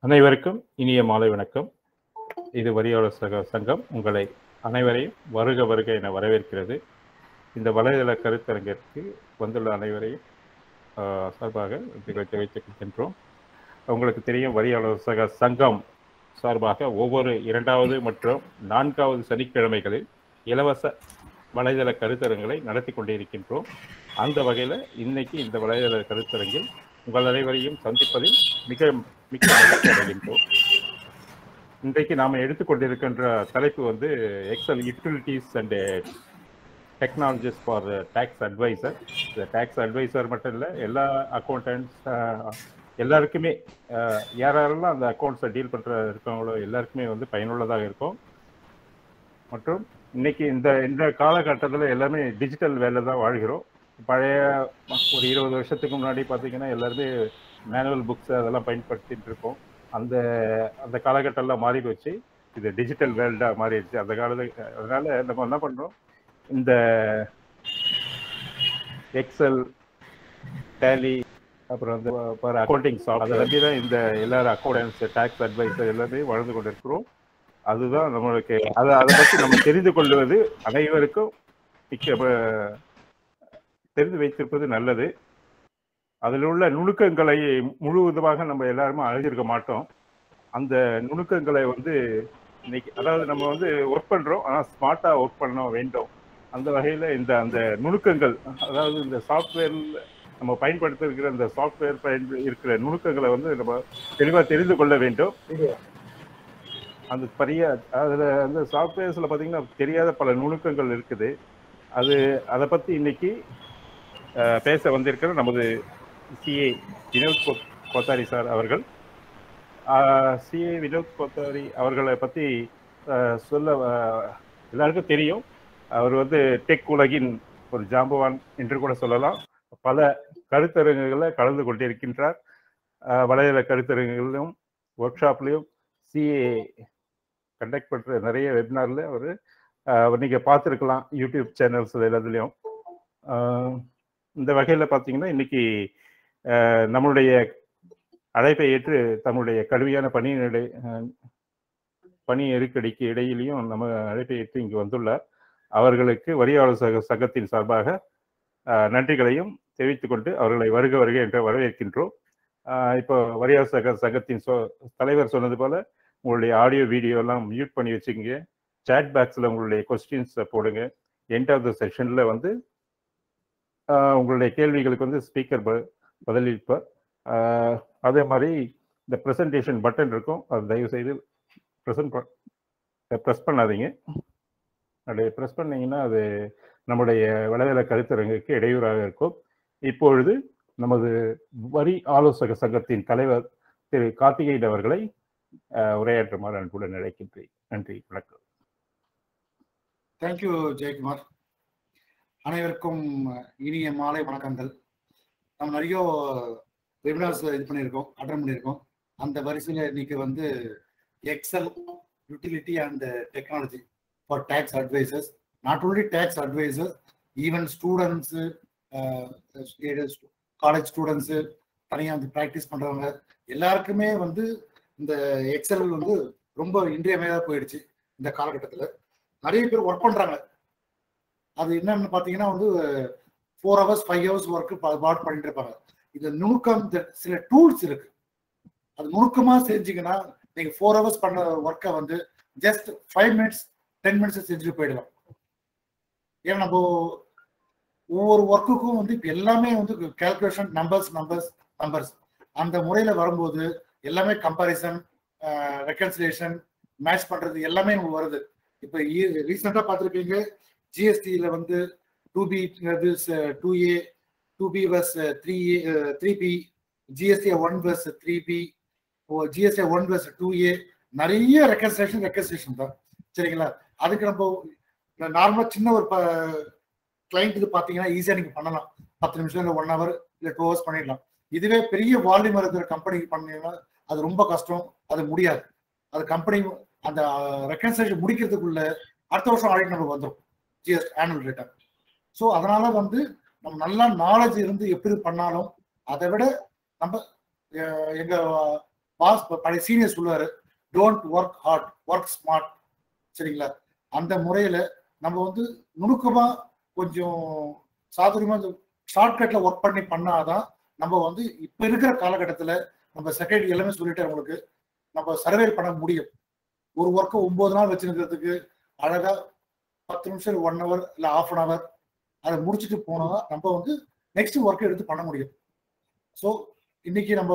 அனைவருக்கும் இனிய மாலை வணக்கம் இது வரியாளர் சக சங்கம் உங்களை அனைவரையும் வருக வருக என வரவேற்கிறது இந்த வலைதள கருத்தரங்கிற்கு வந்துள்ள அனைவரையும் ஆஹ், சார்பாக வைத்து வைத்திருக்கின்றோம் உங்களுக்கு தெரியும் வரியாளர் சக சங்கம் சார்பாக ஒவ்வொரு இரண்டாவது மற்றும் நான்காவது சனிக்கிழமைகளில் இலவச வலைதள கருத்தரங்களை நடத்தி கொண்டிருக்கின்றோம் அந்த வகையில் இன்னைக்கு இந்த வலைதள கருத்தரங்கில் உங்கள் அனைவரையும் சந்திப்பதில் மிக மிக்க மகிழ்ச்சி அடைகின்றோம் இன்றைக்கு நாம் எடுத்துக்கொண்டிருக்கின்ற தலைப்பு வந்து Excel utilities and technologies for tax advisor இந்த டேக்ஸ் அட்வைசர் மட்டும் இல்லை எல்லா அக்கௌண்டன்ட்ஸ் எல்லாருக்குமே அஹ், யாரெல்லாம் அந்த அக்கௌண்ட்ஸை டீல் பண்ணுற இருக்கவங்களோ எல்லாருக்குமே வந்து பயனுள்ளதாக இருக்கும் மற்றும் இன்னைக்கு இந்த இந்த காலகட்டத்தில் எல்லாமே டிஜிட்டல் வேலை தான் வாழ்கிறோம் பழைய ஒரு இருபது வருஷத்துக்கு முன்னாடி பார்த்தீங்கன்னா எல்லாருமே மேனுவல் புக்ஸ் அதெல்லாம் பயன்படுத்திட்டு இருக்கோம் அந்த அந்த காலகட்டம்லாம் மாறி போச்சு இது டிஜிட்டல் வேர்ல்டாக மாறிடுச்சு அந்த காலத்து அதனால நம்ம என்ன பண்ணுறோம் இந்த எக்ஸல் டேலி அப்புறம் வந்து அக்கௌண்டிங் சாஃப்ட் அதை நம்பி தான் இந்த எல்லாரும் அக்கௌண்டன்ஸ் டேக்ஸ் அட்வைசர் எல்லாமே வளர்ந்து கொண்டிருக்கிறோம் அதுதான் நம்மளுக்கு அதை அதை பற்றி நம்ம தெரிந்து கொள்வது அனைவருக்கும் மிக்க அஹ், தெரிந்து வைத்திருப்பது நல்லது அதில் உள்ள நுணுக்கங்களை முழுவதுமாக நம்ம எல்லாருமே அழிஞ்சிருக்க மாட்டோம் அந்த நுணுக்கங்களை வந்து இன்னைக்கு அதாவது நம்ம வந்து ஒர்க் பண்றோம் ஆனால் ஸ்மார்ட்டா ஒர்க் பண்ண வேண்டும் அந்த வகையில் இந்த அந்த நுணுக்கங்கள் அதாவது இந்த சாஃப்ட்வேர்ல நம்ம பயன்படுத்திருக்கிற இந்த சாஃப்ட்வேர் பயன்ப இருக்கிற நுணுக்கங்களை வந்து நம்ம தெளிவாக தெரிந்து கொள்ள வேண்டும் அந்த பெரிய அதில் அந்த சாஃப்ட்வேர்ஸில் பார்த்தீங்கன்னா தெரியாத பல நுணுக்கங்கள் இருக்குது அது அதை பற்றி இன்னைக்கு அஹ், பேச வந்திருக்கிற நமது சிஏ வினோத் கோ- கோத்தாரி சார் அவர்கள் சிஏ வினோத் கோத்தாரி அவர்களை பற்றி சொல்ல அஹ், எல்லாருக்கும் தெரியும் அவர் வந்து டெக் உலகின் ஒரு ஜாம்பவான் என்று கூட சொல்லலாம் பல கருத்தரங்குகளில் கலந்து கொண்டிருக்கின்றார் அஹ், வலைதள கருத்தரங்குகளிலும் ஒர்க் ஷாப்லையும் சிஏ கண்டக்ட் பண்ணுற நிறைய வெபினாரில் அவர் நீங்கள் பார்த்துருக்கலாம் யூடியூப் சேனல்ஸ் எல்லாத்துலேயும் இந்த வகையில் பார்த்தீங்கன்னா இன்னைக்கு அஹ், நம்மளுடைய அழைப்பை ஏற்று தம்முடைய கடுமையான பணியிடை அஹ், பணி நெருக்கடிக்கு இடையிலையும் நம்ம அழைப்பை ஏற்று இங்கு வந்துள்ளார் அவர்களுக்கு வரியாளர் சக சங்கத்தின் சார்பாக அஹ், நன்றிகளையும் தெரிவித்துக் கொண்டு அவர்களை வருக வருக என்று வரவேற்கின்றோம் அஹ், இப்போ வரியாளர் சக சங்கத்தின் சொ தலைவர் சொன்னது போல உங்களுடைய ஆடியோ வீடியோ எல்லாம் மியூட் பண்ணி வச்சுக்கோங்க சேட் பாக்ஸில் உங்களுடைய கொஸ்டின்ஸை போடுங்க எண்ட் ஆஃப் த செஷனில் வந்து ஆஹ் உங்களுடைய கேள்விகளுக்கு வந்து ஸ்பீக்கர் பதிலளிப்பார் ஆஹ் அதே மாதிரி இந்த ப்ரெசன்டேஷன் பட்டன் இருக்கும் அது தயவு செய்து ப்ரெசன்ட் ப்ரெஸ் பண்ணாதீங்க அப்படி ப்ரெஸ் பண்ணீங்கன்னா அது நம்முடைய வலைதள கருத்தரங்குக்கு இடையூறாக இருக்கும் இப்பொழுது நமது வரி ஆலோசக சங்கத்தின் தலைவர் திரு கார்த்திகேயன் அவர்களை ஆஹ் உரையாற்றுமாறு அன்புடன் அழைக்கின்றேன் நன்றி வணக்கம் தேங்க்யூ ஜெயக்குமார் அனைவருக்கும் இனிய மாலை வணக்கங்கள் நம்ம நிறைய வெபினார்ஸ் இது பண்ணியிருக்கோம் அட்டன் பண்ணியிருக்கோம் அந்த வரிசையில் இன்னைக்கு வந்து Excel utility and technology for tax advisors not only tax advisors even students college students தனியாக வந்து ப்ராக்டிஸ் பண்ணுறவங்க எல்லாருக்குமே வந்து இந்த எக்ஸல் வந்து ரொம்ப இன்றியமையாக போயிடுச்சு இந்த காலகட்டத்தில் நிறைய பேர் ஒர்க் பண்றாங்க அது என்னன்னு பாத்தீங்கன்னா வந்து four hours five hours work பாட் பண்ணிட்டு இருப்பாங்க இது நுணுக்கம் இந்த சில டூல்ஸ் இருக்கு அது நுணுக்கமா செஞ்சீங்கன்னா நீங்க ஃபோர் ஹவர்ஸ் பண்ண ஒர்க்கை வந்து just five minutes ten minutes செஞ்சுட்டு போயிடலாம் ஏன்னா நம்ம ஒவ்வொரு ஒர்க்குக்கும் வந்து இப்போ எல்லாமே வந்து கேல்குலேஷன் நம்பர்ஸ் நம்பர்ஸ் நம்பர்ஸ் அந்த முறையில வரும்போது எல்லாமே கம்பாரிசன் ரெக்கன்சிலேஷன் மேட்ச் பண்றது எல்லாமே நமக்கு வருது இப்போ ரீசெண்டாக பார்த்துருப்பீங்க ஜிஎஸ்டியில் வந்து two B two A two B plus three A three B GST one plus three B GST one plus two A நிறைய ரெக்கன்ஸ்ட்ரேஷன் ரெக்கன்ஸ்ட்ரேஷன் தான் சரிங்களா அதுக்கு நம்ம நார்மலாக சின்ன ஒரு கிளைண்ட் இது பார்த்தீங்கன்னா ஈஸியாக நீங்கள் பண்ணலாம் பத்து நிமிஷம் இல்லை ஒன் ஹவர் இல்லை டூ ஹவர்ஸ் பண்ணிடலாம் இதுவே பெரிய வால்யூம் இருக்கிற கம்பெனிக்கு பண்ணீங்கன்னா அது ரொம்ப கஷ்டம் அது முடியாது அது கம்பெனி அந்த ரெக்கன்சைலேஷன் முடிக்கிறதுக்குள்ள அடுத்த வருஷம் ஆடிட் நமக்கு வந்துடும் ஜிஎஸ்டி ஆனுவல் ரிட்டர்ன் ஸோ அதனால வந்து நம்ம நல்லா நாலேஜ் இருந்து எப்படி பண்ணாலும் அதை விட நம்ம அஹ், எங்க பாஸ் பழைய சீனியர் சொல்லுவாரு don't work hard work smart சரிங்களா அந்த முறையில நம்ம வந்து நுணுக்கமா கொஞ்சம் சாதுரியமா ஷார்ட்கட்ல ஒர்க் பண்ணி பண்ணாதான் நம்ம வந்து இப்ப இருக்கிற காலகட்டத்துல நம்ம செக்ரட்டரி எல்லாமே சொல்லிட்டேன் உங்களுக்கு நம்ம சர்வே பண்ண முடியும் ஒரு ஒர்க்கை ஒன்பது நாள் வச்சிருக்கிறதுக்கு அழகா பத்து நிமிஷம் ஒன் ஹவர் இல்லை ஆஃப் அன் ஹவர் அதை முடிச்சுட்டு போனா நம்ம வந்து நெக்ஸ்ட் ஒர்க்கை எடுத்து பண்ண முடியும் ஸோ இன்னைக்கு நம்ம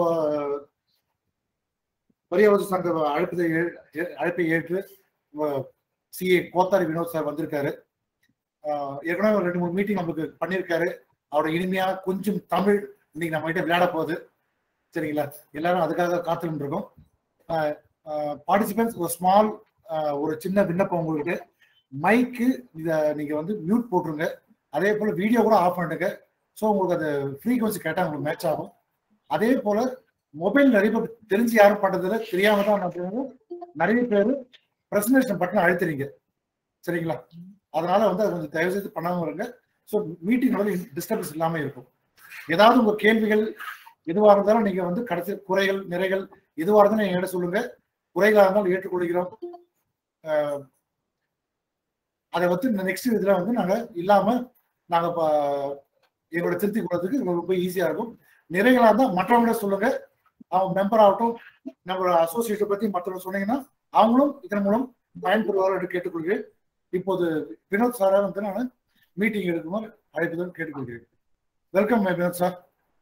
பரியாவத சங்க அழைப்பதை ஏ- ஏ- அழைப்பை ஏற்று சிஏ கோத்தாரி வினோத் சார் வந்திருக்காரு ஆஹ் ஏற்கனவே ஒரு ரெண்டு மூணு மீட்டிங் நமக்கு பண்ணியிருக்காரு அவரோட இனிமையா கொஞ்சம் தமிழ் இன்னைக்கு நம்ம கிட்ட விளையாட போகுது சரிங்களா எல்லாரும் அதுக்காக காத்துட்டு இருக்கோம் பார்ட்டிசிபென்ட்ஸ் ஒரு ஸ்மால் ஒரு சின்ன விண்ணப்பம் உங்களுக்கு மைக்கு இதை நீங்க வந்து மியூட் போட்டுருங்க அதே போல வீடியோ கூட ஆஃப் பண்ணிடுங்க ஸோ உங்களுக்கு அது ஃப்ரீக்வன்சி கேட்டால் உங்களுக்கு மேட்ச் ஆகும் அதே போல மொபைல் நிறைய பேர் தெரிஞ்சு யாரும் பண்றதில்ல தெரியாம தான் நான் சொல்றேன். நிறைய பேர் பிரசன்டேஷன் பட்டன் அழுத்துறீங்க சரிங்களா அதனால வந்து அதை கொஞ்சம் தயவு செய்து பண்ணாம இருங்க ஸோ மீட்டிங் வந்து டிஸ்டர்பன்ஸ் இல்லாம இருக்கும் ஏதாவது உங்க கேள்விகள் எதுவாக இருந்தாலும் நீங்க வந்து கடைசி குறைகள் நிறைகள் எதுவாக இருந்தாலும் என்கிட்ட சொல்லுங்க குறைகளாக இருந்தாலும் ஏற்றுக்கொள்கிறோம் அஹ், அதை வந்து நெக்ஸ்ட் இதுல வந்து நாங்க இல்லாம நாங்க ப- எங்களோட திருத்தி கொள்றதுக்கு எங்களுக்கு ரொம்ப ஈஸியா இருக்கும் நிறைகளா இருந்தா மற்றவங்க சொல்லுங்க அவங்க மெம்பர் ஆகட்டும் நம்மளோட அசோசியேட்டை பத்தி மற்றவங்க சொன்னீங்கன்னா அவங்களும் இதன் மூலம் பயன்பெறுவார்கள் என்று கேட்டுக்கொள்கிறேன் இப்போது வினோத் சாரா வந்து நான் மீட்டிங் எடுக்குமாறு அழைப்புடன் கேட்டுக்கொள்கிறேன் welcome Vinod sir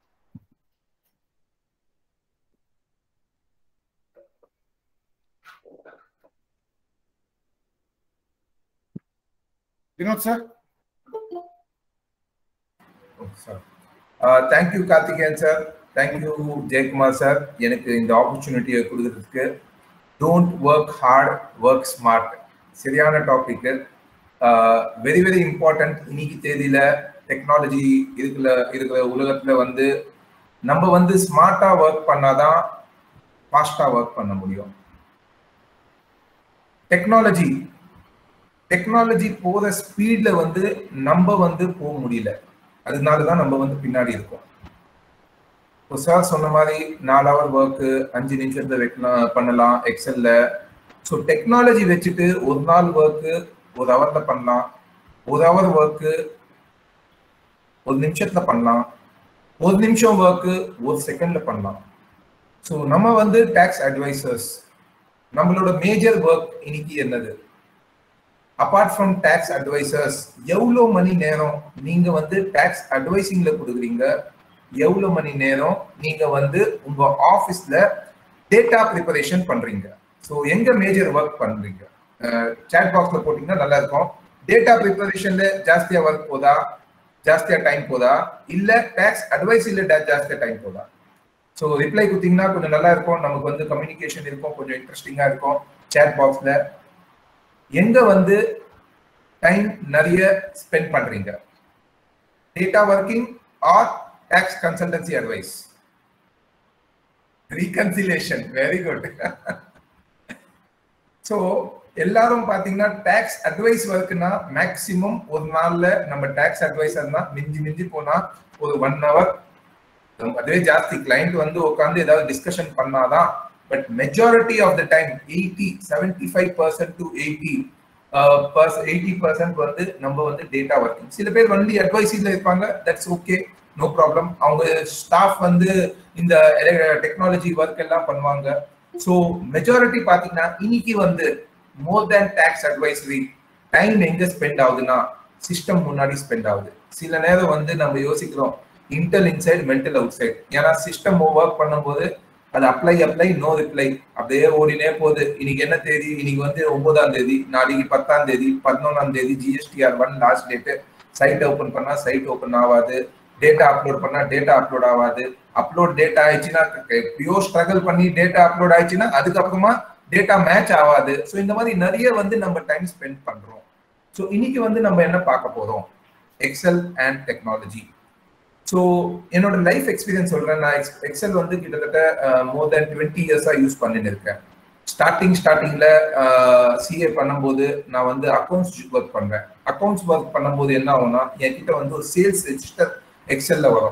Vinod sir thank you Karthikeyan sir thank you Jayakumar sir எனக்கு இந்த ஆப்பர்ச்சுனிட்டியை கொடுக்கறதுக்கு don't work hard work smart சரியான டாபிக் வெரி வெரி இம்பார்ட்டன்ட் இன்னைக்கு தேதியில டெக்னாலஜி இருக்கிற இருக்கிற உலகத்துல வந்து நம்ம வந்து ஸ்மார்ட்டா ஒர்க் பண்ணாதான் ஃபாஸ்டா ஒர்க் பண்ண முடியும் டெக்னாலஜி டெக்னாலஜி போற ஸ்பீட்ல வந்து நம்ம வந்து போக முடியல அதனால தான் நம்ம வந்து பின்னாடி இருக்கோம் இப்போ சார் சொன்ன மாதிரி நாலு ஹவர் ஒர்க்கு அஞ்சு நிமிஷத்துல வைக்கலாம் பண்ணலாம் எக்ஸல்ல ஸோ டெக்னாலஜி வச்சுட்டு ஒரு நாள் ஒர்க்கு ஒரு ஹவர்ல பண்ணலாம் ஒரு ஹவர் ஒர்க்கு ஒரு நிமிஷத்துல பண்ணலாம் ஒரு நிமிஷம் ஒர்க்கு ஒரு செகண்ட்ல பண்ணலாம் ஸோ நம்ம வந்து டேக்ஸ் அட்வைசர்ஸ் நம்மளோட மேஜர் ஒர்க் இன்னைக்கு என்னது அபார்ட் ஃப்ரம் டேக்ஸ் அட்வைசர்ஸ் எவ்வளோ மணி நேரம் நீங்க வந்து டேக்ஸ் அட்வைசிங்ல கொடுக்குறீங்க எவ்வளோ மணி நேரம் நீங்க வந்து உங்க ஆஃபீஸ்ல டேட்டா ப்ரிப்பரேஷன் பண்றீங்க ஸோ எங்க மேஜர் ஒர்க் பண்றீங்க சேட் பாக்ஸ்ல போட்டீங்கன்னா நல்லா இருக்கும் டேட்டா ப்ரிப்பரேஷன்ல ஜாஸ்தியா ஒர்க் போதா ஜாஸ்தியா டைம் போதா இல்ல டேக்ஸ் அட்வைஸில் ஜாஸ்தியா டைம் போதா ஸோ ரிப்ளை கொடுத்தீங்கன்னா கொஞ்சம் நல்லா இருக்கும் நமக்கு வந்து கம்யூனிகேஷன் இருக்கும் கொஞ்சம் இன்ட்ரெஸ்டிங்கா இருக்கும் சேட் பாக்ஸ்ல எங்க வந்து டைம் நிறைய ஸ்பெண்ட் பண்றீங்க data working or tax consultancy advice reconciliation very good so எல்லாரும் பாத்தீங்கன்னா டாக்ஸ் அட்வைஸ் ஒர்க்னா மேக்சிமம் ஒரு நாள்ல நம்ம டாக்ஸ் அட்வைசர்னா மிஞ்சி மிஞ்சி போனா ஒரு ஒன் ஹவர் அதுவே ஜாஸ்தி கிளைண்ட் வந்து உட்காந்து ஏதாவது டிஸ்கஷன் பண்ணாதான் but majority of the time eighty seventy five percent to eighty eighty percent வந்து நம்ம வந்து டேட்டா ஒர்க்கிங் சில பேர் வந்து அட்வைஸில் இருப்பாங்க தட்ஸ் ஓகே நோ ப்ராப்ளம் அவங்க ஸ்டாஃப் வந்து இந்த டெக்னாலஜி ஒர்க் எல்லாம் பண்ணுவாங்க ஸோ மெஜாரிட்டி பார்த்தீங்கன்னா இன்னைக்கு வந்து more than tax advisory time எங்க ஸ்பெண்ட் ஆகுதுன்னா சிஸ்டம் முன்னாடி ஸ்பெண்ட் ஆகுது சில நேரம் வந்து நம்ம யோசிக்கிறோம் Intel inside mental outside ஏன்னா சிஸ்டம் ஒர்க் பண்ணும்போது அது அப்ளை அப்ளை நோ ரிப்ளை அப்படியே ஓடினே போகுது இன்னைக்கு என்ன தேதி இன்னைக்கு வந்து ஒன்பதாம் தேதி நாளைக்கு பத்தாம் தேதி பதினொன்றாம் தேதி GSTR one last date site open பண்ணா சைட் ஓப்பன் ஆகாது டேட்டா அப்லோட் பண்ணா டேட்டா அப்லோட் ஆகாது அப்லோட் டேட்டா ஆயிடுச்சுன்னா எப்படியோ ஸ்ட்ரகிள் பண்ணி டேட்டா அப்லோட் ஆயிடுச்சுன்னா அதுக்கப்புறமா டேட்டா மேட்ச் ஆகாது ஸோ இந்த மாதிரி நிறைய வந்து நம்ம டைம் ஸ்பெண்ட் பண்றோம் ஸோ இன்னைக்கு வந்து நம்ம என்ன பார்க்க போறோம் எக்ஸல் அண்ட் டெக்னாலஜி ஸோ என்னோட லைஃப் எக்ஸ்பீரியன்ஸ் சொல்றேன் நான் எக்ஸல் வந்து கிட்டத்தட்ட மோர் தேன் டுவெண்ட்டி இயர்ஸா யூஸ் பண்ணிட்டு இருக்கேன் ஸ்டார்டிங் ஸ்டார்டிங்ல சிஏ பண்ணும்போது நான் வந்து அக்கௌண்ட்ஸ் ஒர்க் பண்றேன் அக்கௌண்ட்ஸ் ஒர்க் பண்ணும்போது என்ன ஆகும்னா என்கிட்ட வந்து ஒரு சேல்ஸ் ரெஜிஸ்டர் எக்ஸல்ல வரும்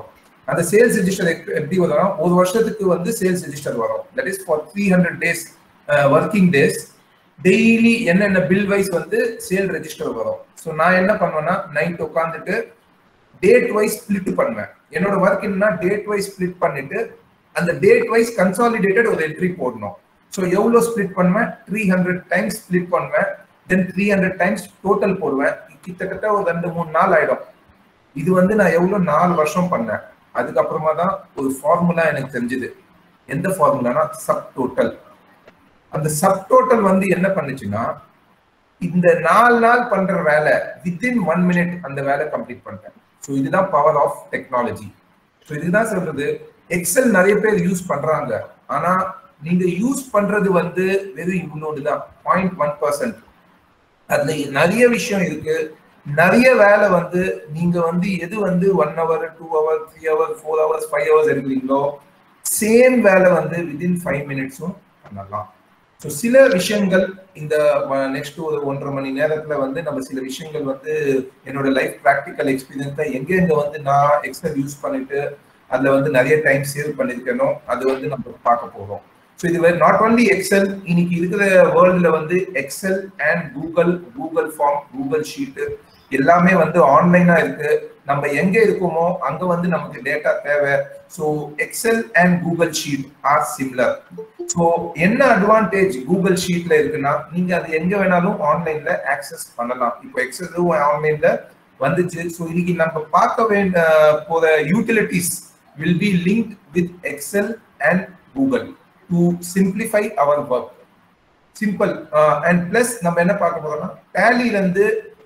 அந்த சேல்ஸ் ரெஜிஸ்டர் எப்படி வரும் ஒரு வருஷத்துக்கு வந்து சேல்ஸ் ரெஜிஸ்டர் வரும் that is for three hundred days working days daily என்னென்ன பில் வைஸ் வந்து சேல் ரெஜிஸ்டர் வரும் ஸோ நான் என்ன பண்ணுவேன்னா நைட் உட்காந்துட்டு டேட் வைஸ் ஸ்பிளிட் பண்ணுவேன் என்னோட ஒர்க் என்னன்னா டேட் வைஸ் ஸ்பிளிட் பண்ணிட்டு அந்த டேட் வைஸ் கன்சாலிடேட்டட் ஒரு என்ட்ரி போடணும் ஸோ எவ்வளோ ஸ்பிளிட் பண்ணுவேன் த்ரீ ஹண்ட்ரட் டைம்ஸ் ஸ்பிளிட் பண்ணுவேன் then three hundred times total போடுவேன் கிட்டத்தட்ட ஒரு ரெண்டு மூணு நாள் ஆயிடும் இது வந்து நான் எவ்வளோ நாலு வருஷம் பண்ணேன் அதுக்கப்புறமா தான் ஒரு ஃபார்முலா எனக்கு தெரிஞ்சுது எந்த ஃபார்முலானா சப் டோட்டல் அந்த சப் டோட்டல் வந்து என்ன பண்ணுச்சுன்னா இந்த நாலு நாள் பண்ற வேலை வித்தின் ஒன் மினிட் அந்த வேலை கம்ப்ளீட் பண்ணிட்டேன் ஸோ இதுதான் பவர் ஆஃப் டெக்னாலஜி ஸோ இதுதான் சொல்றது எக்ஸல் நிறைய பேர் யூஸ் பண்றாங்க ஆனா நீங்க யூஸ் பண்றது வந்து வெறும் இவ்வளோடு தான் பாயிண்ட் ஒன் பர்சன்ட் அதுல நிறைய விஷயம் இருக்கு நிறைய வேலை வந்து நீங்க வந்து எது வந்து one hour two hour three hour four hours five hours எடுக்கிறீங்களோ சேம் வேலை வந்து வித்தின் ஃபைவ் மினிட்ஸும் பண்ணலாம் ஸோ சில விஷயங்கள் இந்த நெக்ஸ்ட் ஒரு ஒன்றரை மணி நேரத்துல வந்து நம்ம சில விஷயங்கள் வந்து என்னோட லைஃப் ப்ராக்டிக்கல் எக்ஸ்பீரியன்ஸ்ல எங்கெங்க வந்து நான் எக்ஸல் யூஸ் பண்ணிட்டு அதுல வந்து நிறைய டைம் சேவ் பண்ணிருக்கேனோ அது வந்து நம்ம பார்க்க போறோம் ஸோ இது நாட் ஒன்லி எக்ஸல் இன்னைக்கு இருக்கிற வேர்ல்டுல வந்து Excel and Google Google form Google sheet எல்லாமே வந்து ஆன்லைனா இருக்கு நம்ம எங்க இருக்கோமோ அங்க வந்து நமக்கு டேட்டா தேவை so Excel and Google sheet or similar so என்ன அட்வான்டேஜ் கூகுள் ஷீட்ல இருக்குன்னா நீங்க அது எங்க வேணாலும் ஆன்லைன்ல ஆக்சஸ் பண்ணலாம் இப்போ எக்ஸலும் ஆன்லைன்ல வந்துச்சு ஸோ இன்னைக்கு நம்ம பார்க்க வேண்டிய போற utilities will be link with Excel and Google to simplify our work simple and plus நம்ம என்ன பார்க்க போறோம்னா டேலில இருந்து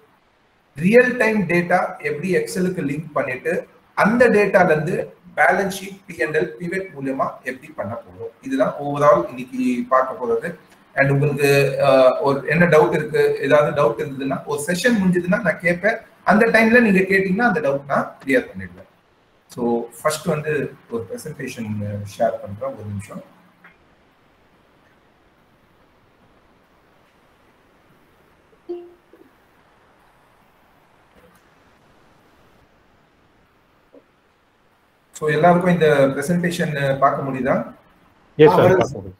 ரியல் டைம் டேட்டா எப்படி எக்ஸலுக்கு லிங்க் பண்ணிட்டு அந்த டேட்டால இருந்து பேலன்ஸ் ஷீட் பிஎன்எல் பிவெட் மூலியமா எப்படி பண்ண போறோம் இதுதான் ஓவரால் இன்னைக்கு பார்க்க போறது அண்ட் உங்களுக்கு ஒரு என்ன டவுட் இருக்கு ஏதாவது டவுட் இருந்ததுன்னா ஒரு செஷன் முடிஞ்சதுன்னா நான் கேட்பேன் அந்த டைம்ல நீங்க கேட்டீங்கன்னா அந்த டவுட் நான் கிளியர் பண்ணிடுவேன் ஸோ ஃபர்ஸ்ட் வந்து ஒரு ப்ரெசன்டேஷன் ஷேர் பண்றேன் ஒரு நிமிஷம் ஸோ எல்லாருக்கும் இந்த ப்ரெசன்டேஷன் பார்க்க முடியுதா எஸ் சார் பார்க்க முடியும்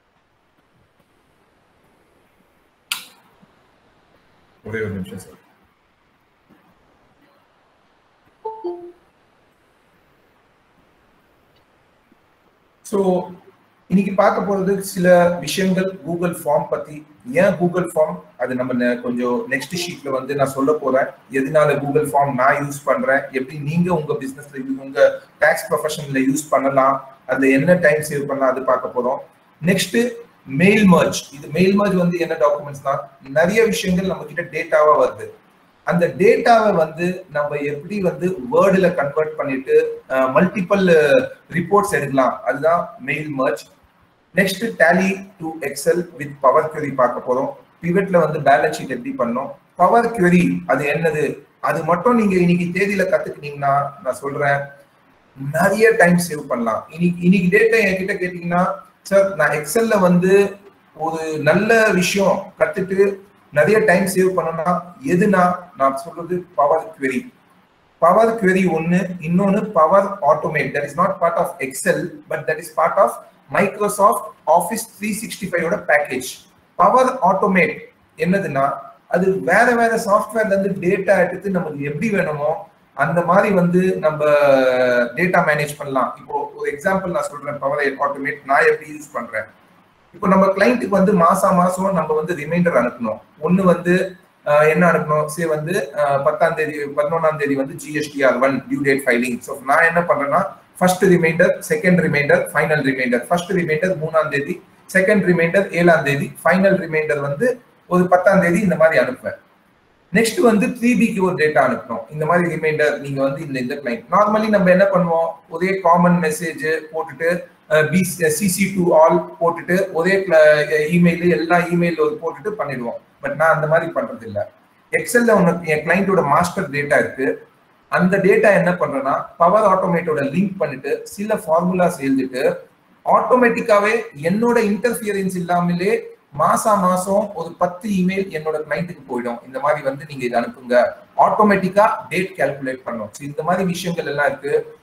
ஒரே ஒரு நிமிஷம் சார் ஸோ இன்னைக்கு பார்க்க போறது சில விஷயங்கள் கூகுள் ஃபார்ம் பத்தி ஏன் கூகுள் ஃபார்ம் அது நம்ம கொஞ்சம் நெக்ஸ்ட் ஷீட்ல வந்து நான் சொல்ல போறேன் எதனால கூகுள் ஃபார்ம் நான் யூஸ் பண்றேன் எப்படி நீங்க உங்க பிசினஸ்ல உங்க டாக்ஸ் ப்ரொஃபஷன்ல யூஸ் பண்ணலாம் அதுல என்ன டைம் சேவ் பண்ணலாம் அது பார்க்க போறோம் நெக்ஸ்ட் மெயில் மர்ஜ் இது மெயில் மர்ஜ் வந்து என்ன டாக்குமெண்ட்ஸ்னா நிறைய விஷயங்கள் நம்ம கிட்ட டேட்டாவா வருது அந்த டேட்டாவை வந்து நம்ம எப்படி வந்து வேர்டில் கன்வெர்ட் பண்ணிட்டு மல்டிபிள் ரிப்போர்ட்ஸ் எடுக்கலாம் அதுதான் mail merge next Tally to Excel with Power Query பார்க்க போறோம் பிவெட்ல வந்து பேலன்ஸ் ஷீட் எப்படி பண்ணோம் பவர் கியூரி அது என்னது அது மட்டும் நீங்க இன்னைக்கு தேதியில கத்துக்கிட்டீங்கன்னா நான் சொல்றேன் நிறைய டைம் சேவ் பண்ணலாம் இன்னைக்கு இன்னைக்கு டேட்டா என்கிட்ட கேட்டீங்கன்னா சார் நான் எக்ஸல்ல வந்து ஒரு நல்ல விஷயம் கத்துட்டு நிறைய டைம் சேவ் பண்ணனா எதுனா நான் சொல்றது பவர் query பவர் query ஒன்னு இன்னொன்னு Power Automate that is not part of Excel but that is part of Microsoft Office three sixty ஃபைவோட பேக்கேஜ் பவர் ஆட்டோமேட் என்னதுன்னா அது வேற வேற சாஃப்ட்வேர்ல இருந்து டேட்டா எடுத்து நமக்கு எப்படி வேணுமோ அந்த மாதிரி வந்து நம்ம டேட்டா மேனேஜ் பண்ணலாம் இப்போ ஒரு எக்ஸாம்பிள் நான் சொல்றேன் பவர் ஆட்டோமேட் நான் எப்படி யூஸ் பண்றேன் இப்போ நம்ம கிளைண்ட்டுக்கு வந்து மாசம் மாசம் நம்ம வந்து ரிமைண்டர் அனுப்பணும் ஒன்னு வந்து என்ன அனுப்பணும் சே வந்து பத்தாம் தேதி பதினொன்னாம் தேதி வந்து GSTR one due date filing so நான் என்ன பண்றேன்னா first reminder second reminder final reminder first reminder மூணாம் தேதி செகண்ட் ரிமைண்டர் ஏழாம் தேதி ஃபைனல் ரிமைண்டர் வந்து ஒரு பத்தாம் தேதி இந்த மாதிரி அனுப்புவேன் நெக்ஸ்ட் வந்து த்ரீ பிக்கு ஒரு டேட்டா அனுப்பணும் இந்த மாதிரி ரிமைண்டர் நீங்க வந்து இந்த இந்த கிளைண்ட் நார்மலி நம்ம என்ன பண்ணுவோம் ஒரே காமன் மெசேஜ் போட்டுட்டு பி சிசி டு ஆல் போட்டுட்டு ஒரே இமெயில் எல்லா இமெயில் போட்டுட்டு பண்ணிடுவோம் பட் நான் அந்த மாதிரி பண்றது இல்லை எக்ஸல்ல உனக்கு என் கிளைண்டோட மாஸ்டர் டேட்டா இருக்கு அந்த டேட்டா என்ன பண்றேன்னா பவர் ஆட்டோமேட்டோட லிங்க் பண்ணிட்டு சில ஃபார்முலாஸ் எழுதிட்டு ஆட்டோமேட்டிக்காவே என்னோட இன்டர்ஃபியரன்ஸ் இல்லாமலே மாசா மாசம் ஒரு பத்து இமெயில் என்னோட கிளைண்ட்டுக்கு போயிடும் இந்த மாதிரி வந்து நீங்க இதை அனுப்புங்க ஆட்டோமேட்டிக்கா டேட் கால்குலேட் பண்ணும் ஸோ இந்த மாதிரி விஷயங்கள் எல்லாம் இருக்கு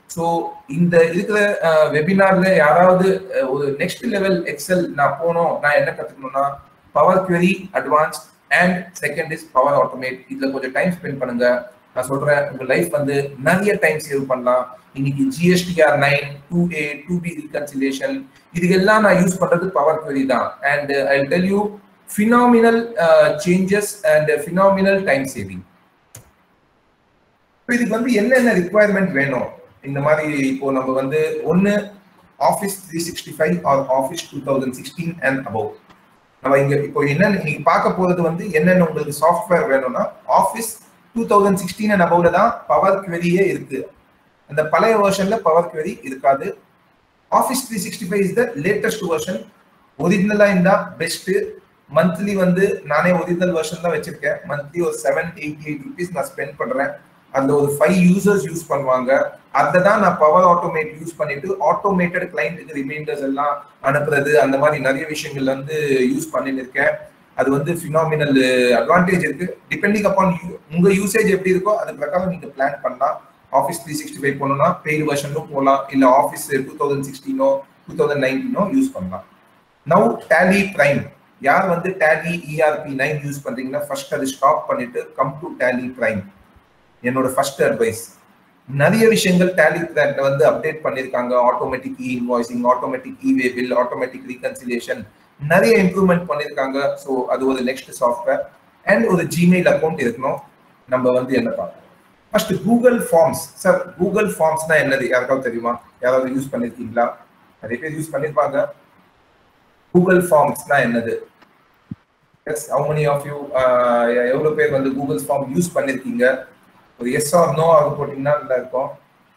ஸோ இந்த இருக்கிற வெபினார்ல யாராவது அஹ், ஒரு நெக்ஸ்ட் லெவல் எக்ஸல் நான் போனோம் நான் என்ன கத்துக்கணும்னா power query advance and second is power automate இதுல கொஞ்சம் டைம் ஸ்பெண்ட் பண்ணுங்க நான் சொல்றேன் உங்க லைஃப் வந்து நிறைய டைம் சேவ் பண்ணலாம் இன்னைக்கு GSTR nine two A two B reconciliation இதுக்கெல்லாம் நான் யூஸ் பண்றது பவர் query தான் and I tell you phenomenal changes and phenomenal time saving இதுக்கு வந்து என்னென்ன ரிக்குவயர்மெண்ட் வேணும் இந்த மாதிரி இப்போ நம்ம வந்து ஒன்னு office three sixty five or office two thousand sixteen and above நம்ம இங்க இப்போ என்னென்ன நீங்க பார்க்க போறது வந்து என்னென்ன உங்களுக்கு சாஃப்ட்வேர் வேணும்னா office two thousand sixteen and அபவ்ல தான் பவர் queryயே இருக்கு அந்த பழைய வெர்ஷன்ல பவர் query இருக்காது office three sixty five is the latest version ஒரிஜினலா இருந்தா பெஸ்ட் மந்த்லி வந்து நானே ஒரிஜினல் வெர்ஷன் தான் வச்சிருக்கேன் மந்த்லி ஒரு செவன் எயிட்டி எயிட் ருபீஸ் நான் ஸ்பெண்ட் பண்றேன் அதுல ஒரு ஃபைவ் யூசர்ஸ் யூஸ் பண்ணுவாங்க அதை தான் நான் பவர் ஆட்டோமேட் யூஸ் பண்ணிட்டு ஆட்டோமேட்டட் கிளைண்ட்டுக்கு ரிமைண்டர்ஸ் எல்லாம் அனுப்புறது அந்த மாதிரி நிறைய விஷயங்கள் வந்து யூஸ் பண்ணிட்டு இருக்கேன் அது வந்து ஃபினாமினல் அட்வான்டேஜ் இருக்கு டிபெண்டிங் அப்பான் உங்க யூசேஜ் எப்படி இருக்கோ அது பிரகாரம் நீங்க பிளான் பண்ணலாம் ஆஃபீஸ் த்ரீ சிக்ஸ்டி ஃபைவ் போனோம்னா பெய்டு வெர்ஷனும் போகலாம் இல்ல ஆஃபீஸ் டூ தௌசண்ட் சிக்ஸ்டீனோ டூ தௌசண்ட் நைன்டீனோ யூஸ் பண்ணலாம் நவ் டேலி பிரைம் யார் வந்து டேலி இஆர்பி நைன் யூஸ் பண்றீங்கன்னா ஃபர்ஸ்ட் அது ஸ்டாப் பண்ணிட்டு கம் டு டேலி பிரைம் என்னோட ஃபர்ஸ்ட் அட்வைஸ் நிறைய விஷயங்கள் டேலி பிளான்ல வந்து அப்டேட் பண்ணிருக்காங்க automatic e invoicing automatic e வே பில் ஆட்டோமேட்டிக் ரீகன்சிலேஷன் நிறைய இம்ப்ரூவ்மெண்ட் பண்ணிருக்காங்க ஸோ அது ஒரு நெக்ஸ்ட் சாஃப்ட்வேர் அண்ட் ஒரு ஜிமெயில் அக்கௌண்ட் இருக்கணும் நம்ம வந்து என்ன பார்க்கணும் first Google forms sir Google ஃபார்ம்ஸ்னா என்னது யாருக்காவது தெரியுமா யாராவது யூஸ் பண்ணிருக்கீங்களா நிறைய பேர் யூஸ் பண்ணிருப்பாங்க கூகுள் ஃபார்ம்ஸ்னா என்னது yes how many of you எவ்வளவு பேர் வந்து கூகுள் ஃபார்ம் யூஸ் பண்ணிருக்கீங்க ஒரு எஸ் ஆர் நோ ஆக போட்டீங்கன்னா நல்லா இருக்கும்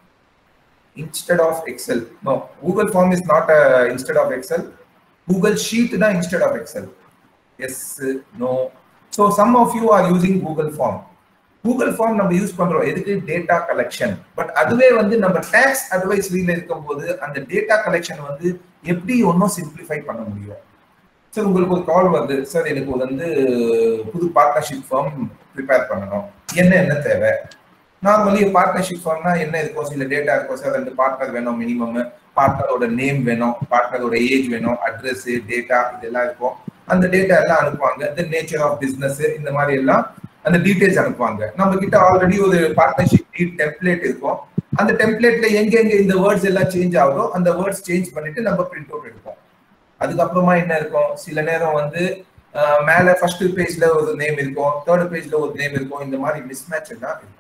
instead of Excel no Google form is not instead of Excel Google sheet தான் instead of Excel yes no so some of you are using Google form Google form நம்ம use பண்றோம் எதுக்கு data collection but அதுவே வந்து நம்ம tax அட்வைஸ்ரியில இருக்கும்போது அந்த data collection வந்து எப்படி ஒன்றும் சிம்பிளிஃபை பண்ண முடியும் சார் உங்களுக்கு ஒரு கால் வருது சார் எனக்கு வந்து புது பார்ட்னர்ஷிப் ஃபார்ம் ப்ரிப்பேர் பண்ணணும் என்ன என்ன தேவை நார்மலி பார்ட்னர்ஷிப் ஃபார்ம்னா என்ன இருக்கும் சில டேட்டா இருக்கும் சார் ரெண்டு பார்ட்னர் வேணும் மினிமம் பார்ட்னரோட நேம் வேணும் பார்ட்னரோட ஏஜ் வேணும் அட்ரஸ் டேட்டா இதெல்லாம் இருக்கும் அந்த டேட்டா எல்லாம் அனுப்புவாங்க த நேச்சர் ஆஃப் பிசினஸ் இந்த மாதிரி எல்லாம் அந்த டீடைல்ஸ் அனுப்புவாங்க நம்ம கிட்ட ஆல்ரெடி ஒரு பார்ட்னர்ஷிப் டீட் டெம்ப்ளேட் இருக்கும் அந்த டெம்ப்ளேட்ல எங்க எங்க இந்த வேர்ட்ஸ் எல்லாம் சேஞ்ச் ஆகுதோ அந்த வேர்ட்ஸ் சேஞ்ச் பண்ணிட்டு நம்ம பிரிண்ட் அவுட் எடுப்போம் அதுக்கப்புறமா என்ன இருக்கும் சில நேரம் வந்து அஹ், மேல ஃபர்ஸ்ட் பேஜ்ல ஒரு நேம் இருக்கும் தேர்ட் பேஜ்ல ஒரு நேம் இருக்கும் இந்த மாதிரி மிஸ்மேட்ச் எல்லாம் இருக்கும்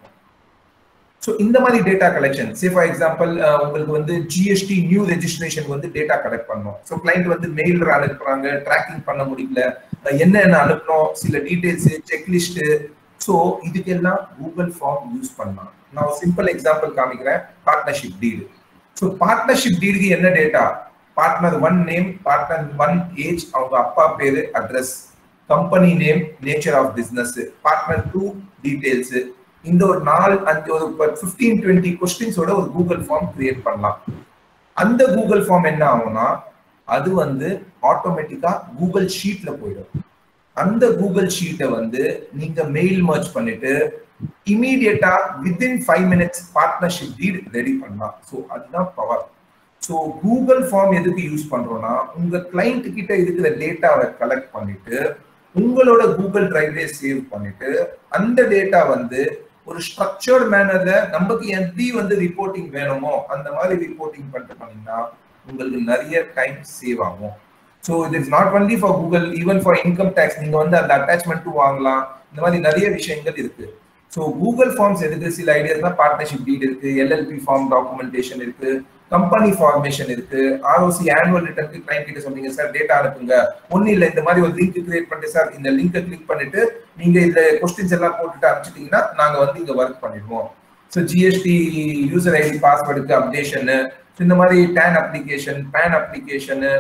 ஸோ இந்த மாதிரி data collection say for example உங்களுக்கு வந்து ஜிஎஸ்டி நியூ ரெஜிஸ்ட்ரேஷன் வந்து டேட்டா கலெக்ட் பண்ணணும் ஸோ கிளைண்ட் வந்து மெயில் அனுப்புறாங்க ட்ராக்கிங் பண்ண முடியல அஹ் என்னென்ன அனுப்பணும் சில டீடைல்ஸ் செக்லிஸ்ட் ஸோ இதுக்கெல்லாம் கூகுள் ஃபார்ம் யூஸ் பண்ணலாம் நான் ஒரு சிம்பிள் எக்ஸாம்பிள் காமிக்கிறேன் பார்ட்னர்ஷிப் டீடு ஸோ பார்ட்னர்ஷிப் டீடுக்கு என்ன data partner one name partner one age அவங்க அப்பா பேரு address company name nature of business partner two details இந்த ஒரு நாலு அஞ்சு ஒரு ஃபிஃப்டீன் டுவெண்ட்டி கொஸ்டின்ஸோட ஒரு கூகுள் ஃபார்ம் கிரியேட் பண்ணலாம் அந்த கூகுள் ஃபார்ம் என்ன ஆகும்னா அது வந்து ஆட்டோமேட்டிக்கா கூகுள் ஷீட்ல போயிடும் அந்த கூகுள் ஷீட்டை வந்து நீங்க மெயில் மர்ச் பண்ணிட்டு இமீடியட்டா within five minutes partnership deed ready பண்ணலாம் ஸோ அதுதான் பவர் ஸோ கூகுள் ஃபார்ம் எதுக்கு யூஸ் பண்றோம்னா உங்க கிளைண்ட் கிட்ட இருக்கிற டேட்டாவை கலெக்ட் பண்ணிட்டு உங்களோட கூகுள் டிரைவ்லே சேவ் பண்ணிட்டு அந்த டேட்டா வந்து ஒரு ஸ்ட்ரக்சர்ட் மேனர்ல நமக்கு எப்படி வந்து ரிப்போர்ட்டிங் வேணுமோ அந்த மாதிரி ரிப்போர்ட்டிங் பண்ணிட்டு பண்ணீங்கன்னா உங்களுக்கு நிறைய டைம் சேவ் ஆகும் so it is not only for Google even for income tax நீங்க வந்து அந்த அட்டாச்மெண்ட்டும் வாங்கலாம் இந்த மாதிரி நிறைய விஷயங்கள் இருக்கு ஸோ கூகுள் ஃபார்ம்ஸ் எதுக்கு சில ஐடியாஸ் தான் பார்ட்னர்ஷிப் டீட் இருக்கு எல்எல்பி ஃபார்ம் டாக்குமெண்டேஷன் இருக்கு கம்பெனி ஃபார்மேஷன் இருக்கு ஆர்ஓசி ஆனுவல் ரிட்டர்னுக்கு கிளைண்ட் கிட்ட சொன்னீங்க சார் டேட்டா அனுப்புங்க ஒன்னும் இல்லை இந்த மாதிரி ஒரு லிங்க் கிரியேட் பண்ணிட்டு சார் இந்த லிங்கை கிளிக் பண்ணிட்டு நீங்க இந்த கொஸ்டின்ஸ் எல்லாம் போட்டுட்டு அனுப்பிச்சிட்டீங்கன்னா நாங்க வந்து இங்க ஒர்க் பண்ணிடுவோம் ஸோ ஜிஎஸ்டி யூசர் ஐடி பாஸ்வேர்டுக்கு அப்டேஷனு இந்த மாதிரி டேன் அப்ளிகேஷன் பேன் அப்ளிகேஷனு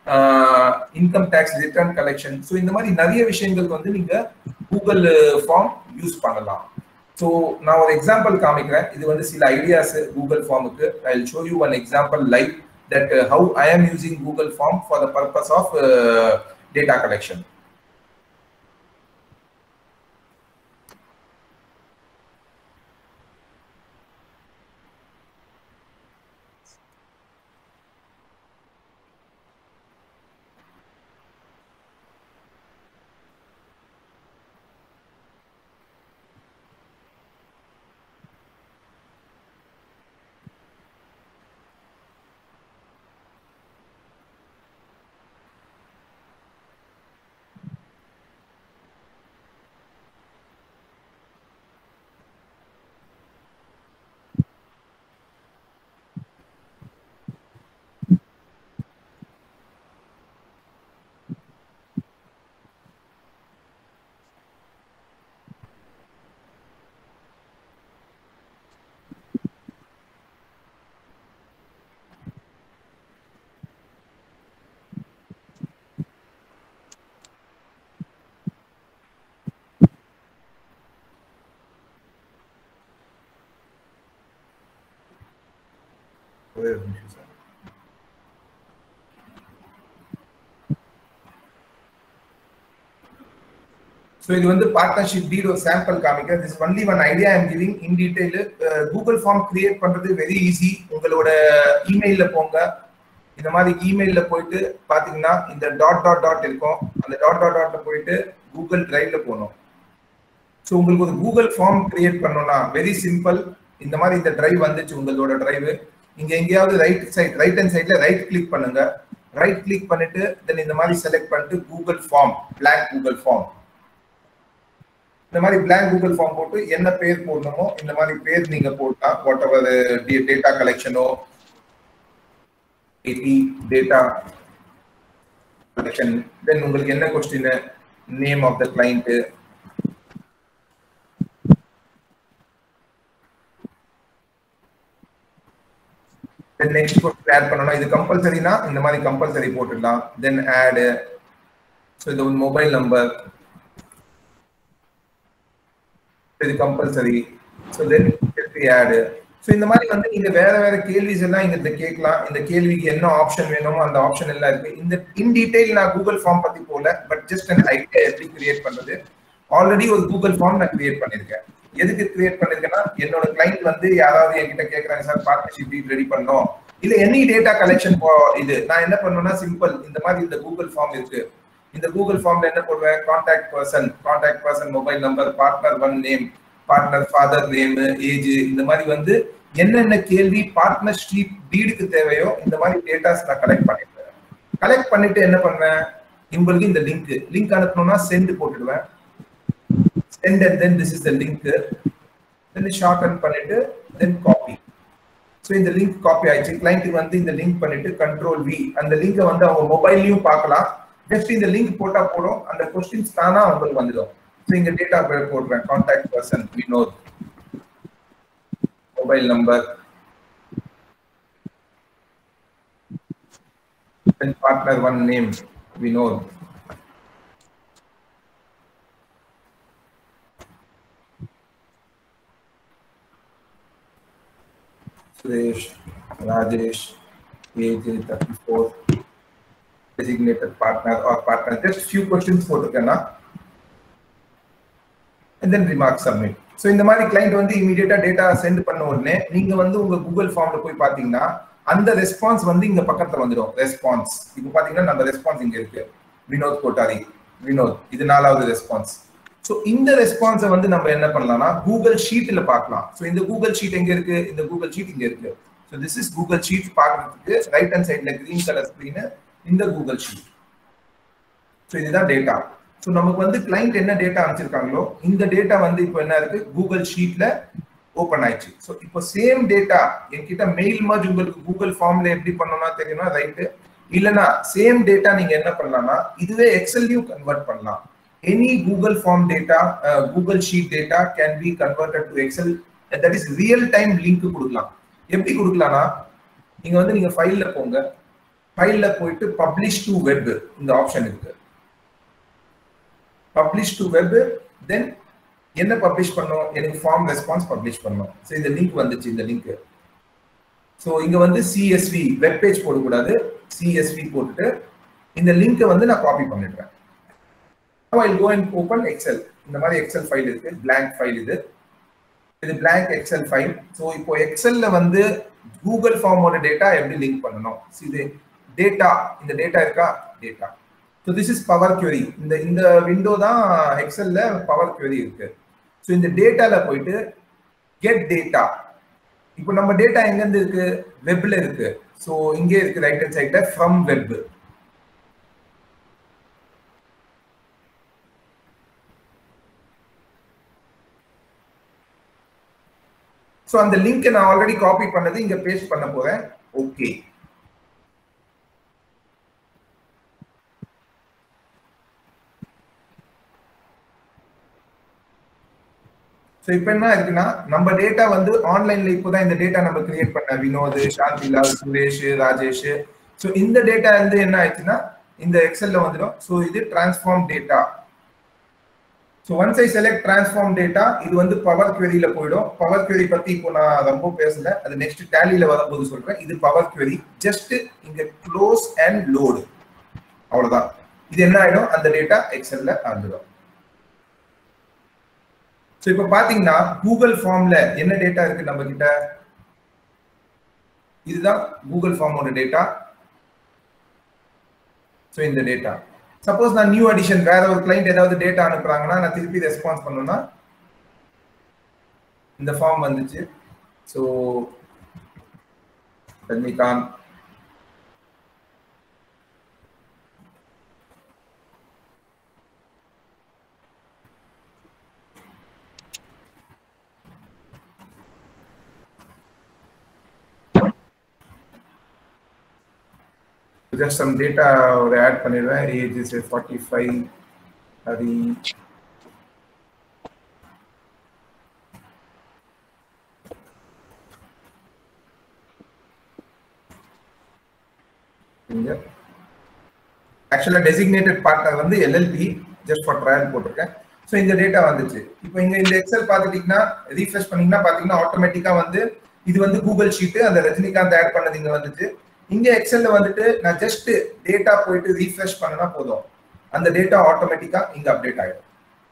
income tax return collection so இந்த மாதிரி நிறைய விஷயங்களுக்கு வந்து நீங்க கூகுள் ஃபார்ம் யூஸ் பண்ணலாம் ஸோ நான் ஒரு எக்ஸாம்பிள் காமிக்கிறேன் இது வந்து சில ஐடியாஸ் கூகுள் ஃபார்முக்கு I show you one example like that how I am using Google form for the purpose of data collection ஒரே ஒரு நிமிஷம் சார் ஸோ இது வந்து பார்ட்னர்ஷிப் டீல் ஒரு சாம்பிள் காமிக்க this only one idea I'm giving in detail Google form create பண்றது very easy உங்களோட இமெயில்ல போங்க இந்த மாதிரி இமெயில்ல போயிட்டு பாத்தீங்கன்னா இந்த டாட் டாட் டாட் இருக்கும் அந்த டாட் டாட் டாட்ல போயிட்டு கூகுள் டிரைவ்ல போகணும் ஸோ உங்களுக்கு ஒரு கூகுள் ஃபார்ம் கிரியேட் பண்ணணும்னா வெரி சிம்பிள் இந்த மாதிரி இந்த டிரைவ் வந்துச்சு உங்களோட டிரைவ் இங்க எங்கேயாவது ரைட் சைட் ரைட் ஹேண்ட் சைட்ல ரைட் கிளிக் பண்ணுங்க ரைட் கிளிக் பண்ணிட்டு தென் இந்த மாதிரி செலக்ட் பண்ணிட்டு Google form blank Google form இந்த மாதிரி பிளாங்க் கூகுள் ஃபார்ம் போட்டு என்ன பேர் போடணுமோ இந்த மாதிரி பேர் நீங்க போட்டா வாட் எவர் டேட்டா கலெக்ஷனோ டேட்டா கலெக்ஷன் தென் உங்களுக்கு என்ன question name of the client next question add பண்ணணும் இது கம்பல்சரினா இந்த மாதிரி கம்பல்சரி போட்டுடலாம் தென் ஆட் ஸோ இது ஒரு மொபைல் நம்பர் இது compulsory so then add so இந்த மாதிரி வந்து நீங்க வேற வேற கேள்விஸ் எல்லாம் இங்க கேட்கலாம் இந்த கேள்விக்கு என்ன ஆப்ஷன் வேணுமோ அந்த ஆப்ஷன் எல்லாம் இருக்கு இந்த இன் டீடைல் நான் கூகுள் ஃபார்ம் பத்தி போல பட் ஜஸ்ட் அன் ஐடியா எப்படி கிரியேட் பண்றது ஆல்ரெடி ஒரு கூகுள் ஃபார்ம் நான் கிரியேட் பண்ணிருக்கேன் எதுக்கு கிரியேட் பண்ணிருக்கேன்னா என்னோட கிளைண்ட் வந்து யாராவது என்கிட்ட கேட்கறாங்க சார் பார்ட்னர்ஷிப் டீல் ரெடி பண்ணோம் இல்ல எனி டேட்டா கலெக்ஷன் இது நான் என்ன பண்ணுவேன்னா சிம்பிள் இந்த மாதிரி இந்த கூகுள் ஃபார்ம் இருக்கு இந்த கூகுள் ஃபார்ம்ல என்ன போடுவேன் contact person contact person mobile number partner one name partner father name age இந்த மாதிரி வந்து என்னென்ன கேள்வி பார்ட்னர்ஷிப் டீடுக்கு தேவையோ இந்த மாதிரி டேட்டாஸ் நான் கலெக்ட் பண்ணிடுவேன் கலெக்ட் பண்ணிட்டு என்ன பண்ணுவேன் உங்களுக்கு இந்த லிங்க் லிங்க் அனுப்பணும்னா சென்ட் போட்டுடுவேன் send and then this is the link then short பண்ணிட்டு தென் காப்பி ஸோ இந்த லிங்க் காப்பி ஆயிடுச்சு கிளைண்ட்டுக்கு வந்து இந்த லிங்க் பண்ணிட்டு கண்ட்ரோல் வி அந்த லிங்கை வந்து அவங்க மொபைல்லையும் பார்க்கலாம் ஜஸ்ட் இந்த லிங்க் போட்டா போடும் அந்த கொஸ்டின்ஸ் தானா உங்களுக்கு வந்துடும் ஸோ இங்க டேட்டா பேர் போடுறேன் contact person Vinod mobile number partner one name Vinod Suresh Rajesh age thirty four designated partner or partner. Just few questions போட்டிருக்கேன்னா and then remark submit. So இந்த மாதிரி கிளைண்ட் வந்து இமீடியட்டா டேட்டா சென்ட் பண்ண உடனே நீங்க வந்து உங்க கூகுள் ஃபார்ம்ல போய் பாத்தீங்கன்னா அந்த ரெஸ்பான்ஸ் வந்து இங்க பக்கத்துல வந்துடும் ரெஸ்பான்ஸ் இப்போ பாத்தீங்கன்னா நம்ம ரெஸ்பான்ஸ் இங்க இருக்கு வினோத் கோட்டாரி வினோத் இது நாலாவது ரெஸ்பான்ஸ் ஸோ இந்த ரெஸ்பான்ஸை வந்து நம்ம என்ன பண்ணலாம்னா கூகுள் ஷீட்ல பார்க்கலாம் ஸோ இந்த கூகுள் ஷீட் எங்க இருக்கு இந்த கூகுள் ஷீட் இங்க இருக்கு so this is Google sheet பார்க்கறதுக்கு ரைட் ஹேண்ட் சைட்ல கிரீன் கலர் ஸ்க்ரீன் இந்த கூகுள் ஷீட் ஸோ இதுதான் டேட்டா ஸோ நமக்கு வந்து கிளைண்ட் என்ன டேட்டா அனுப்பிச்சிருக்காங்களோ இந்த டேட்டா வந்து இப்போ என்ன இருக்கு கூகுள் ஷீட்ல ஓப்பன் ஆயிடுச்சு ஸோ இப்போ சேம் டேட்டா என்கிட்ட மெயில் மாதிரி உங்களுக்கு கூகுள் ஃபார்ம்ல எப்படி பண்ணணும்னா தெரியுமா ரைட்டு இல்லைன்னா சேம் டேட்டா நீங்க என்ன பண்ணலாம்னா இதுவே எக்ஸல்லையும் கன்வெர்ட் பண்ணலாம் any Google form data Google sheet data can be converted to Excel that is real time link கொடுக்கலாம் எப்படி கொடுக்கலாம்னா நீங்க வந்து நீங்க ஃபைல்ல போங்க ஃபைல்ல போயிட்டு பப்ளிஷ் டு வெப் இந்த ஆப்ஷன் இருக்கு பப்ளிஷ் டு வெப் தென் என்ன பப்ளிஷ் பண்ணோம் எனக்கு ஃபார்ம் ரெஸ்பான்ஸ் பப்ளிஷ் பண்ணோம் ஸோ இந்த லிங்க் வந்துச்சு இந்த லிங்க் ஸோ இங்க வந்து சிஎஸ்வி வெப் பேஜ் போடக்கூடாது சிஎஸ்வி போட்டுட்டு இந்த லிங்கை வந்து நான் காப்பி பண்ணிடுறேன் I go and open Excel இந்த மாதிரி எக்ஸல் ஃபைல் இருக்கு பிளாங்க் ஃபைல் இது இது பிளாங்க் எக்ஸல் ஃபைல் ஸோ இப்போ எக்ஸல்ல வந்து கூகுள் ஃபார்மோட டேட்டா எப்படி லிங்க் பண்ணணும் இது டேட்டா இந்த டேட்டா இருக்கா data so this is power query இந்த இந்த விண்டோ தான் எக்ஸல்ல பவர் query இருக்கு ஸோ இந்த டேட்டால போயிட்டு கெட் டேட்டா இப்போ நம்ம டேட்டா எங்கேருந்து இருக்கு வெப்ல இருக்கு ஸோ இங்கே இருக்கு ரைட் ஹேண்ட் சைட்ல ஃப்ரம் வெப் ஸோ அந்த லிங்க் நான் ஆல்ரெடி காப்பி பண்ணது இங்க பேஸ்ட் பண்ண போறேன் ஓகே ஸோ இப்போ என்ன இருக்குன்னா நம்ம டேட்டா வந்து ஆன்லைன்ல இப்போதான் இந்த டேட்டா நம்ம கிரியேட் பண்ண வினோத் சாந்திலால் சுரேஷ் ராஜேஷ் ஸோ இந்த டேட்டா வந்து என்ன ஆயிடுச்சுன்னா இந்த எக்ஸல்ல வந்துடும் ஸோ இது transform data so once I select transform data இது வந்து பவர் queryல போயிடும் பவர் query பத்தி இப்போ நான் ரொம்ப பேசல அது நெக்ஸ்ட் டேலியில வரும்போது சொல்றேன் இது பவர் query ஜஸ்ட் இங்க க்ளோஸ் அண்ட் லோடு அவ்வளவுதான் இது என்ன ஆயிடும் அந்த டேட்டா எக்ஸல்ல வந்துடும் ஸோ இப்போ பாத்தீங்கன்னா கூகுள் ஃபார்ம்ல என்ன டேட்டா இருக்கு நம்ம கிட்ட இதுதான் கூகுள் ஃபார்மோட டேட்டா ஸோ இந்த டேட்டா சப்போஸ் நான் நியூ அடிஷன் வேற ஒரு கிளைண்ட் ஏதாவது டேட்டா அனுப்புறாங்கன்னா நான் திருப்பி ரெஸ்பான்ஸ் பண்ணணும்னா இந்த ஃபார்ம் வந்துச்சு so Rajinikanth just some data ஒரு ஆட் பண்ணிடுவேன் ஏஜ் இஸ் ஃபார்ட்டி ஃபைவ் அது இங்க ஆக்சுவலா டெசிக்னேட்டட் பார்ட்னர் வந்து எல்எல்பி ஜஸ்ட் ஃபார் ட்ரையல் போட்டிருக்கேன் ஸோ இந்த டேட்டா வந்துச்சு இப்போ இங்க இந்த எக்ஸல் பார்த்துட்டீங்கன்னா ரீஃப்ரெஷ் பண்ணீங்கன்னா பார்த்தீங்கன்னா ஆட்டோமேட்டிக்கா வந்து இது வந்து கூகுள் ஷீட் அந்த ரஜினிகாந்த் ஆட் பண்ணது இங்க வந்துச்சு இங்க எக்ஸல்ல வந்துட்டு நான் ஜஸ்ட் டேட்டா போயிட்டு ரீஃப்ரெஷ் பண்ணனா போதும் அந்த டேட்டா ஆட்டோமேட்டிக்கா இங்க அப்டேட் ஆயிடும்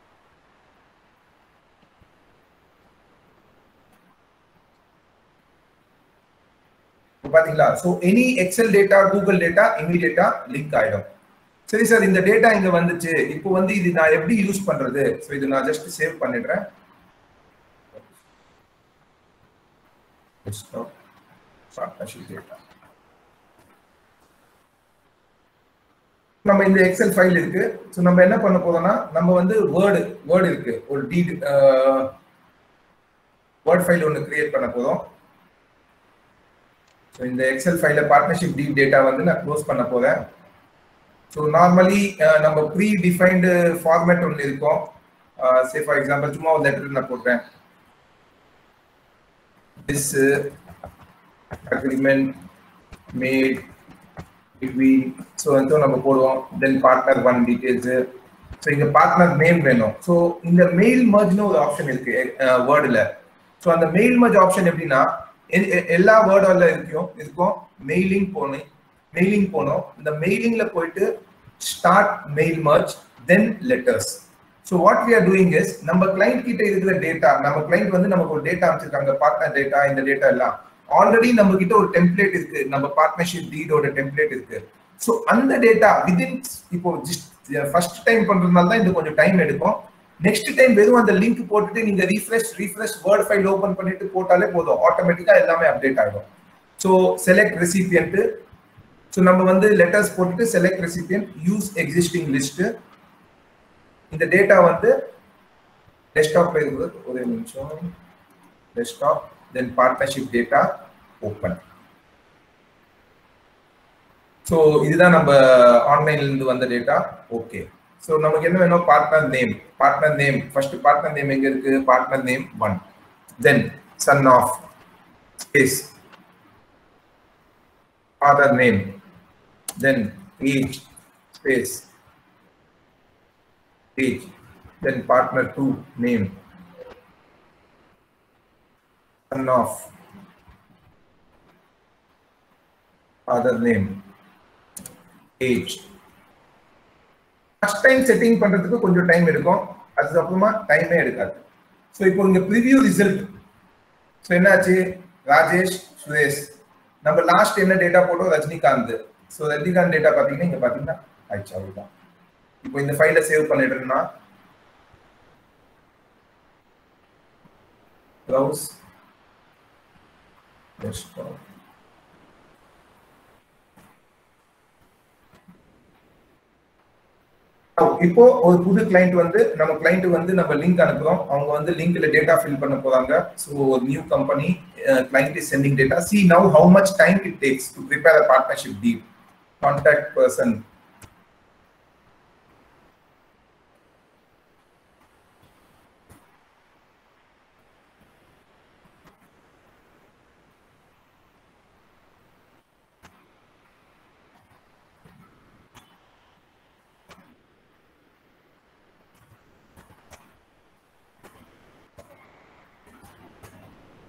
இப்ப பாத்தீங்களா so any Excel data Google data இமீடியட்டா லிங்க் ஆயிடும் சரி சார் இந்த டேட்டா இங்க வந்துச்சு இப்போ வந்து இது நான் எப்படி யூஸ் பண்றது சோ இது நான் ஜஸ்ட் சேவ் பண்ணிடுறேன் Desktop, partnership data. நம்ம இந்த எக்ஸல் ஃபைல் இருக்கு ஸோ நம்ம என்ன பண்ண போறோம்னா நம்ம வந்து வேர்டு வேர்டு இருக்கு ஒரு டி வேர்ட் ஃபைல் ஒன்று கிரியேட் பண்ண போதும் ஸோ இந்த எக்ஸல் ஃபைல பார்ட்னர்ஷிப் டீப் டேட்டா வந்து நான் க்ளோஸ் பண்ண போறேன் ஸோ நார்மலி நம்ம ப்ரீ டிஃபைன்டு ஃபார்மேட் ஒன்று இருக்கும் சே ஃபார் எக்ஸாம்பிள் சும்மா ஒரு லெட்டர் நான் போடுறேன் this agreement made between so வந்து நம்ம போடுவோம் then partner one details so இங்க பார்ட்னர் நேம் வேணும் ஸோ இந்த மெயில் மர்ஜ்னு ஒரு ஆப்ஷன் இருக்கு வேர்டில் ஸோ அந்த மெயில் மர்ஜ் ஆப்ஷன் எப்படின்னா எ- எ- எல்லா வேர்டில் இருக்கும் இருக்கும் மெயிலிங் போனேன் மெயிலிங் போனோம் இந்த மெயிலிங்ல போயிட்டு start mail merge then letters so what we are doing is நம்ம கிளைண்ட் கிட்ட இருக்கிற டேட்டா நம்ம கிளைண்ட் வந்து நமக்கு ஒரு டேட்டா அமைச்சிருக்காங்க பார்ட்னர் டேட்டா இந்த டேட்டா எல்லாம் ஆல்ரெடி நம்ம கிட்ட ஒரு டெம்ப்ளேட் இருக்கு நம்ம பார்ட்னர்ஷிப் டீடோட டெம்ப்ளேட் இருக்கு ஸோ அந்த டேட்டா விதின் இப்போ ஃபர்ஸ்ட் டைம் பண்றதுனால தான் இது கொஞ்சம் டைம் எடுக்கும் நெக்ஸ்ட் டைம் வெறும் அந்த லிங்க் போட்டுட்டு நீங்க refresh refresh word file open பண்ணிட்டு போட்டாலே போதும் ஆட்டோமேட்டிக்கா எல்லாமே அப்டேட் ஆகிடும் ஸோ செலக்ட் ரெசிபியன்ட் ஸோ நம்ம வந்து லெட்டர்ஸ் போட்டுட்டு select recipient use existing list இந்த டேட்டா வந்து டெஸ்க்டாப்ல இருக்குது ஒரு நிமிஷம் desktop then partnership data open so இதுதான் நம்ம ஆன்லைன்ல இருந்து வந்த டேட்டா ஓகே ஸோ நமக்கு என்ன வேணும் partner name partner name first partner name எங்க இருக்கு partner name one then son of space father name then age space age, then partner two name, son of, father name, age. First time setting பண்றதுக்கு கொஞ்சம் time எடுக்கும் அதுக்கப்புறமா டைமே எடுக்காது so இப்போ இங்க ப்ரிவியூ ரிசல்ட் ஸோ என்னாச்சு ராஜேஷ் சுரேஷ் நம்ம லாஸ்ட் என்ன டேட்டா போட்டோம் ரஜினிகாந்த் ஸோ ரஜினிகாந்த் டேட்டா பார்த்தீங்கன்னா இங்க பார்த்தீங்கன்னா ஆயிடுச்சு அவ்வளவுதான் இப்போ இந்த ஃபைலை சேவ் பண்ணிடுறேன்னா ப்ரௌஸ் டெஸ்க்டாப் இப்போ ஒரு புது கிளைண்ட் வந்து நம்ம கிளைண்ட் வந்து நம்ம லிங்க் அனுப்புறோம் அவங்க வந்து லிங்க்ல டேட்டா ஃபில் பண்ண போறாங்க ஸோ ஒரு new company client is sending data see now how much time it takes to prepare a partnership deal contact person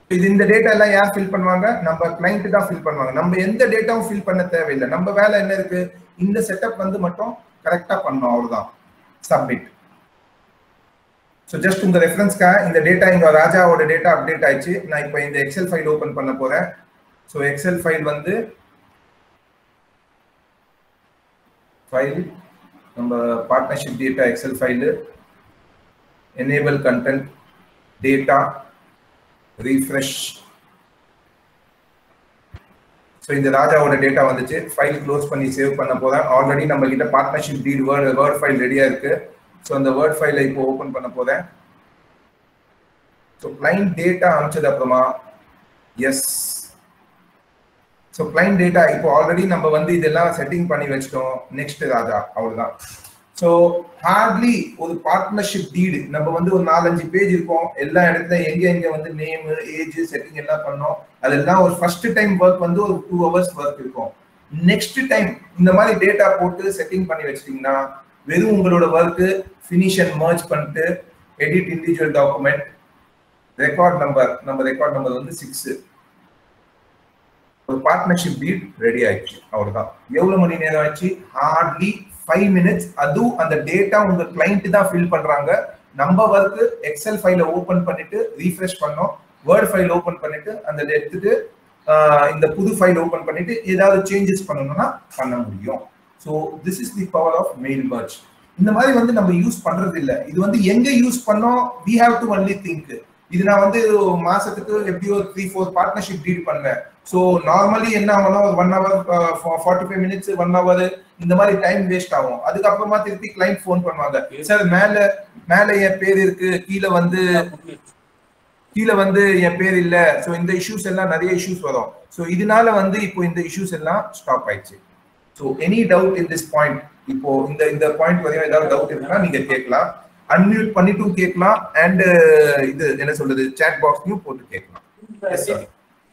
இது இந்த டேட்டா எல்லாம் யார் ஃபில் பண்ணுவாங்க நம்ம கிளைண்ட் தான் ஃபில் பண்ணுவாங்க நம்ம எந்த டேட்டாவும் ஃபில் பண்ண தேவையில்லை நம்ம வேலை என்ன இருக்கு இந்த செட்டப் வந்து மட்டும் கரெக்டா பண்ணணும் அவ்வளவுதான் சப்மிட் ஸோ ஜஸ்ட் உங்க ரெஃபரன்ஸ்க்காக இந்த டேட்டா இங்க ராஜாவோட டேட்டா அப்டேட் ஆயிடுச்சு நான் இப்போ இந்த எக்ஸல் ஃபைல் ஓபன் பண்ண போறேன் ஸோ எக்ஸல் ஃபைல் வந்து ஃபைல் நம்ம partnership data Excel file enable content data refresh so இந்த ராஜாவோட டேட்டா வந்துச்சு ஃபைல் க்ளோஸ் பண்ணி சேவ் பண்ண போறேன் ஆல்ரெடி நம்ம கிட்ட partnership deed Word Word file ரெடியா இருக்கு ஸோ அந்த வேர்ட் ஃபைலை இப்போ ஓப்பன் பண்ண போறேன் ஸோ கிளைண்ட் டேட்டா அனுப்பிச்சது அப்புறமா எஸ் ஸோ கிளைண்ட் டேட்டா இப்போ ஆல்ரெடி நம்ம வந்து இதெல்லாம் செட்டிங் பண்ணி வச்சிட்டோம் நெக்ஸ்ட் ராஜா அவ்வளவுதான் ஸோ ஹார்ட்லி ஒரு பார்ட்னர்ஷிப் டீடு நம்ம வந்து ஒரு நாலஞ்சு பேஜ் இருக்கும் எல்லா இடத்துல எங்க எங்க வந்து நேம் ஏஜ் செட்டிங் எல்லாம் பண்ணோம் அதெல்லாம் ஒரு ஃபர்ஸ்ட் டைம் ஒர்க் வந்து ஒரு டூ ஹவர்ஸ் ஒர்க் இருக்கும் நெக்ஸ்ட் டைம் இந்த மாதிரி டேட்டா போட்டு செட்டிங் பண்ணி வச்சிட்டீங்கன்னா வெறும் உங்களோட ஒர்க்கு ஃபினிஷ் அண்ட் மர்ஜ் பண்ணிட்டு edit individual document record number நம்ம ரெக்கார்ட் நம்பர் வந்து சிக்ஸ் ஒரு பார்ட்னர்ஷிப் டீட் ரெடி ஆயிடுச்சு அவ்வளவுதான் எவ்வளவு மணி நேரம் ஆச்சு ஹார்ட்லி ஃபைவ் மினிட்ஸ் அதுவும் அந்த டேட்டா உங்க கிளைண்ட் தான் ஃபில் பண்றாங்க நம்ம ஒர்க் எக்ஸல் ஃபைல ஓபன் பண்ணிட்டு ரீஃப்ரெஷ் பண்ணோம் வேர்ட் ஃபைல் ஓபன் பண்ணிட்டு அந்த எடுத்துட்டு இந்த புது ஃபைல் ஓபன் பண்ணிட்டு ஏதாவது சேஞ்சஸ் பண்ணணும்னா பண்ண முடியும் so this is the power of mail merge இந்த மாதிரி வந்து நம்ம யூஸ் பண்றது இல்ல இது வந்து எங்க யூஸ் பண்ணோம் we have to only think இது நான் வந்து மாசத்துக்கு எப்படியோ த்ரீ ஃபோர் பார்ட்னர்ஷிப் டீல் பண்ணுவேன் ஸோ நார்மலி என்ன ஆகும்னா ஒரு one hour forty five minutes one hour இந்த மாதிரி டைம் வேஸ்ட் ஆகும் அதுக்கப்புறமா திருப்பி கிளைண்ட் ஃபோன் பண்ணுவாங்க சார் மேல மேல என் பேர் இருக்கு கீழே வந்து கீழே வந்து என் பேர் இல்ல ஸோ இந்த இஷ்யூஸ் எல்லாம் நிறைய இஷ்யூஸ் வரும் ஸோ இதனால வந்து இப்போ இந்த இஷ்யூஸ் எல்லாம் ஸ்டாப் ஆயிடுச்சு so any doubt in this point இப்போ இந்த இந்த பாயிண்ட் வரையும் ஏதாவது டவுட் இருக்குன்னா நீங்க கேட்கலாம் அன்மியூட் பண்ணிட்டும் கேட்கலாம் அண்ட் இது என்ன சொல்றது சேட் பாக்ஸ்லயும் போட்டு கேட்கலாம் yes sir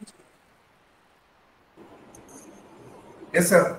yes sir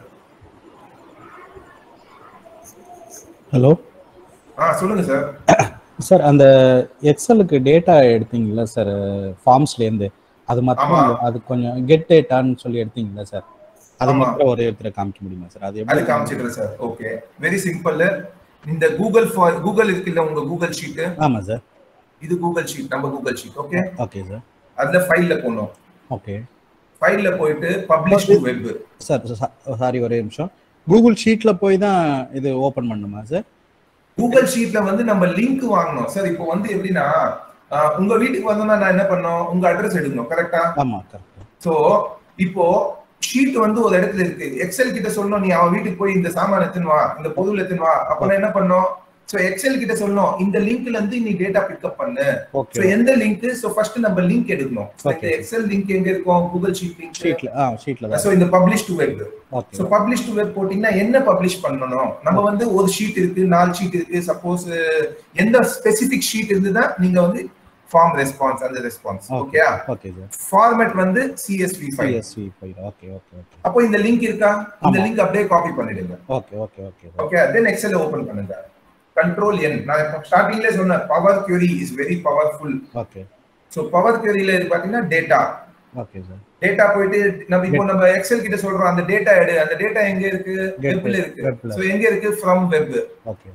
hello ஆ சொல்லுங்க சார் சார் அந்த எக்ஸலுக்கு டேட்டா எடுத்தீங்கல்ல சார் ஃபார்ம்ஸ்லேருந்து அது மாத்திரம் ஆமா. அது கொஞ்சம் கெட் டேட்டான்னு சொல்லி எடுத்தீங்கல்ல சார் அது ஆமா. மாத்திரம் ஒரு இடத்துல காமிக்க முடியுமா சார் அது அது எப்படி காமிச்சிடுறேன் சார் ஓகே வெரி சிம்பிள் இந்த கூகுள் ஃபார் கூகுள் இருக்குல்ல உங்க கூகுள் ஷீட் ஆமா சார் இது கூகுள் ஷீட் நம்ம Google sheet okay okay sir அதுல ஃபைல்ல போகணும் ஓகே ஃபைல்ல போயிட்டு publish to web sir sorry ஒரே நிமிஷம் கூகுள் ஷீட்ல போய் தான் இது ஓபன் பண்ணணுமா சார் கூகுள் ஷீட்ல வந்து நம்ம லிங்க் வாங்கணும் சார் இப்போ வந்து எப்படின்னா ஆஹ், உங்க வீட்டுக்கு வந்தோம்னா நான் என்ன பண்ணணும் உங்க அட்ரஸ் எடுக்கணும் கரெக்டா ஆமா கரெக்ட் சோ இப்போ ஷீட் வந்து ஒரு இடத்துல இருக்கு எக்ஸல் கிட்ட சொல்லணும் நீ அவன் வீட்டுக்கு போய் இந்த சாமான் எடுத்துன்னு வா இந்த பொருள் எடுத்துன்னு வா அப்ப நான் என்ன பண்ணோம் சோ எக்ஸல் கிட்ட சொல்லணும் இந்த லிங்க்ல இருந்து நீ டேட்டா பிக்கப் பண்ணு சோ ஓகே எந்த லிங்க் சோ ஃபர்ஸ்ட் நம்ம லிங்க் எடுக்கணும் So, இந்த Okay. எக்ஸல் லிங்க் எங்க இருக்கும் கூகுள் ஷீட் லிங்க் ஷீட்ல ஆ ஷீட்ல தான் சோ இந்த publish to web okay so publish to web போட்டீங்கன்னா என்ன பப்ளிஷ் பண்ணணும் நம்ம வந்து ஒரு ஷீட் இருக்கு நாலு ஷீட் இருக்கு சப்போஸ் எந்த ஸ்பெசிபிக் ஷீட் இருந்துன்னா நீங்க வந்து ஃபார்ம் ரெஸ்பான்ஸ் அந்த response okay okay okay sir format வந்து CSV file CSV file okay okay okay அப்போ இந்த லிங்க் இருக்கா இந்த ஆமா. லிங்க் அப்படியே காப்பி பண்ணிடுங்க okay okay okay okay then Excel open பண்ணுங்க கண்ட்ரோல் என் நான் ஸ்டார்டிங்ல சொன்னேன் power query is very powerful okay so power queryல இது பாத்தீங்கன்னா டேட்டா ஓகே சார் டேட்டா போயிட்டு நம்ம இப்போ நம்ம எக்ஸல் கிட்ட சொல்றோம் அந்த டேட்டா எடு அந்த டேட்டா எங்க இருக்கு Get வெப்ல it. இருக்கு Webல. சோ எங்க இருக்கு ஃப்ரம் வெப் ஓகே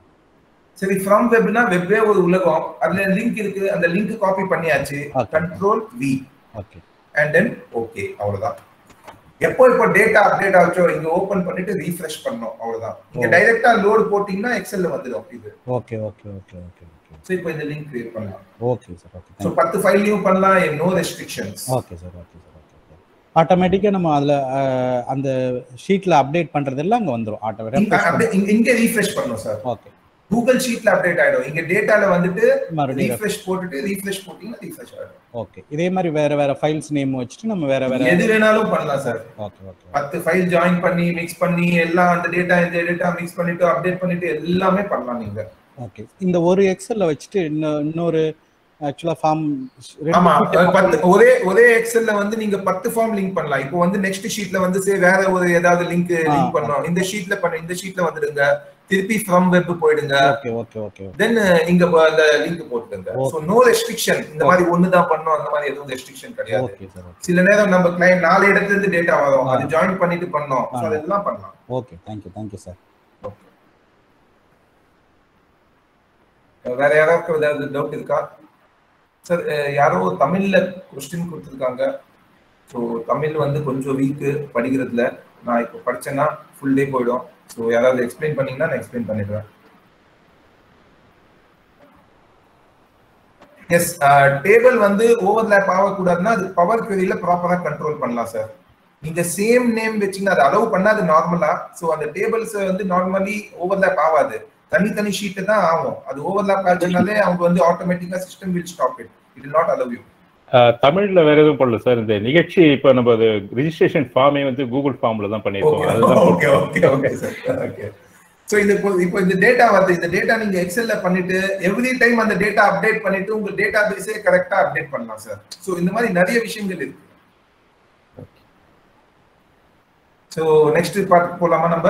சரி ஃப்ரம் வெப்னா வெப்பே ஒரு உலகம் அதுல லிங்க் இருக்கு அந்த லிங்க் காப்பி பண்ணியாச்சு Okay. Control V okay and then okay அவ்வளவுதான் எப்போ இப்போ டேட்டா அப்டேட் ஆச்சோ இங்க ஓபன் பண்ணிட்டு ரீஃப்ரெஷ் பண்ணோம் அவ்வளவுதான் இங்க Oh. டைரக்டா லோட் போட்டீங்கன்னா எக்ஸல்ல வந்துடும் இது okay okay okay okay okay so இப்போ இந்த லிங்க் கிரியேட் பண்ணலாம் ஓகே சார் ஓகே சோ பத்து ஃபைல்லையும் பண்ணலாம் no restrictions okay sir okay sir okay ஆட்டோமேட்டிக்காக நம்ம அதில் அந்த ஷீட்டில் அப்டேட் பண்ணுறதெல்லாம் அங்கே வந்துடும் ஆட்டோமேட்டிக் இங்க ரீஃப்ரெஷ் பண்ணணும் சார் ஓகே கூகுள் ஷீட்ல அப்டேட் ஆயிடும் இங்க டேட்டால வந்துட்டு மறுபடியும் ரீஃப்ரெஷ் போட்டுட்டு ரீஃப்ரெஷ் போட்டீங்கன்னா ரீஃப்ரெஷ் ஆயிடும் ஓகே இதே மாதிரி வேற வேற ஃபைல்ஸ் நேம் வச்சுட்டு நம்ம வேற வேற எது வேணாலும் பண்ணலாம் சார் ஓகே ஓகே பத்து ஃபைல் ஜாயின் பண்ணி மிக்ஸ் பண்ணி எல்லாம் அந்த டேட்டா இந்த டேட்டா மிக்ஸ் பண்ணிட்டு அப்டேட் பண்ணிட்டு எல்லாமே பண்ணலாம் நீங்க ஓகே இந்த ஒரு எக்ஸல்ல வச்சுட்டு இன்னொரு இன்னொரு ஆக்சுவலா ஃபார்ம் ஆமா பத்து ஒரே ஒரே எக்ஸல்ல வந்து நீங்க பத்து ஃபார்ம் லிங்க் பண்ணலாம் இப்போ வந்து நெக்ஸ்ட் ஷீட்ல வந்து சே வேற ஒரு ஏதாவது லிங்க் ஆ, லிங்க் பண்ணோம் இந்த ஷீட்ல பண்ண இந்த ஷீட்ல வந்துடுங்க திருப்பி ஃப்ரம் வெப் போயிடுங்க ஓகே ஓகே ஓகே தென் இங்க ப- அந்த லிங்க் போட்டுருங்க Okay. சோ நோ ரெஸ்ட்ரிக்ஷன் இந்த மாதிரி ஒண்ணுதான் பண்ணணும் அந்த மாதிரி எதுவும் ரெஸ்ட்ரிக்ஷன் கிடையாது ஓகே சார் ஓகே சில நேரம் நம்ம கிளைண்ட் நாலு இடத்துல இருந்து டேட்டா வரும் அது ஆ. ஜாயின் பண்ணிட்டு பண்ணோம் So ஆ. அதெல்லாம் பண்ணலாம் ஓகே தேங்க்யூ தேங்க்யூ சார் வேற யாராவது ஏதாவது டவுட் இருக்கா சார் யாரோ தமிழ்ல கொஸ்டின் கொடுத்துருக்காங்க ஸோ தமிழ் வந்து கொஞ்சம் வீக்கு படிக்கிறதுல நான் இப்போ படிச்சேன்னா ஃபுல் டே போயிடும் ஸோ யாராவது எக்ஸ்பிளைன் பண்ணீங்கன்னா நான் எக்ஸ்பிளைன் பண்ணிடுவேன் எஸ் டேபிள் வந்து ஓவர்லேப் ஆகக்கூடாதுன்னா அது பவர் queryல ப்ராப்பரா கண்ட்ரோல் பண்ணலாம் சார் நீங்க சேம் நேம் வச்சீங்க அதை அலோவ் பண்ணா அது நார்மலா ஸோ அந்த டேபிள்ஸ் வந்து நார்மலி ஓவர்லேப் ஆகாது தனித்தனி ஷீட்டு தான் ஆகும் அது ஓவர்லேப் ஆச்சுனாலே அவங்க வந்து ஆட்டோமேட்டிக்கா system will stop it it not allow you ஆஹ் தமிழ்ல வேற எதுவும் பண்ணல சார் இந்த நிகழ்ச்சி இப்ப நம்ம ரிஜிஸ்ட்ரேஷன் ஃபார்மே வந்து கூகுள் ஃபார்ம்ல தான் பண்ணிருக்கோம் அதுதான் okay okay okay sir okay so இந்த இப்போ இப்போ இந்த டேட்டா வந்து இந்த டேட்டா நீங்க எக்ஸல்ல பண்ணிட்டு எவ்ரி டைம் அந்த டேட்டா அப்டேட் பண்ணிட்டு உங்க டேட்டா பேஸே கரெக்டா அப்டேட் பண்ணலாம் சார் சோ இந்த மாதிரி நிறைய விஷயங்கள் இருக்கு சோ நெக்ஸ்ட் பார்ட் போலாமா நம்ம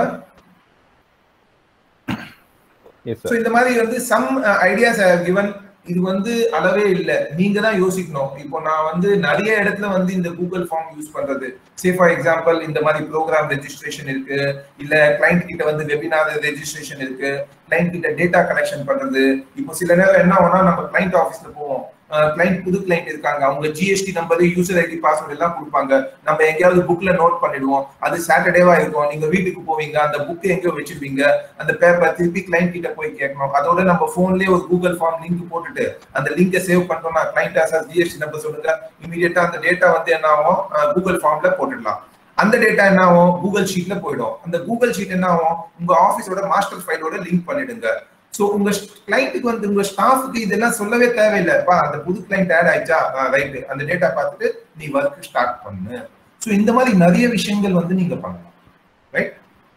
எஸ் சோ சார் இந்த மாதிரி வந்து சம் ஐடியாஸ் கிவன் இது வந்து அளவே இல்ல நீங்க தான் யோசிக்கணும் இப்போ நான் வந்து நிறைய இடத்துல வந்து இந்த கூகுள் ஃபார்ம் யூஸ் பண்றது சே ஃபார் எக்ஸாம்பிள் இந்த மாதிரி ப்ரோக்ராம் ரெஜிஸ்ட்ரேஷன் இருக்கு இல்ல கிளைண்ட் கிட்ட வந்து வெபினார் ரெஜிஸ்ட்ரேஷன் இருக்கு கிளைண்ட் கிட்ட டேட்டா கலெக்ஷன் பண்றது இப்போ சில நேரம் என்ன ஆகும்னா நம்ம கிளைண்ட் ஆஃபீஸ்ல போவோம் கிளைண்ட் புது கிளைண்ட் இருக்காங்க அவங்க GST number user ID password எல்லாம் கொடுப்பாங்க நம்ம எங்கேயாவது புக்ல நோட் பண்ணிடுவோம் அது சாட்டர்டேவா இருக்கும் நீங்க வீட்டுக்கு போவீங்க அந்த புக் எங்கேயோ வச்சிருப்பீங்க அந்த பேப்பர் திருப்பி கிளைண்ட் கிட்ட போய் கேட்கணும் அதோட நம்ம போன்லயே ஒரு கூகுள் ஃபார்ம் லிங்க் போட்டுட்டு அந்த லிங்கை சேவ் பண்ணிட்டோம்னா கிளைண்ட் ஆசார் ஜிஎஸ்டி நம்பர் சொல்லுங்க இமீடியட்டா அந்த டேட்டா வந்து என்ன ஆகும் கூகுள் ஃபார்ம்ல போட்டுடலாம் அந்த டேட்டா என்ன ஆகும் கூகுள் ஷீட்ல போயிடும் அந்த கூகுள் ஷீட் என்ன ஆகும் உங்க ஆஃபீஸோட மாஸ்டர் ஃபைலோட லிங்க் பண்ணிடுங்க சோ உங்க கிளைண்ட்டுக்கு வந்து உங்க ஸ்டாஃப்க்கு இதெல்லாம் சொல்லவே தேவையில்லை பா அந்த புது கிளைண்ட் ஆட் ஆயிடுச்சா ரைட் அந்த டேட்டா பார்த்துட்டு நீ ஒர்க் ஸ்டார்ட் பண்ணு சோ இந்த மாதிரி நிறைய விஷயங்கள் வந்து நீங்க பண்ணலாம் ரைட்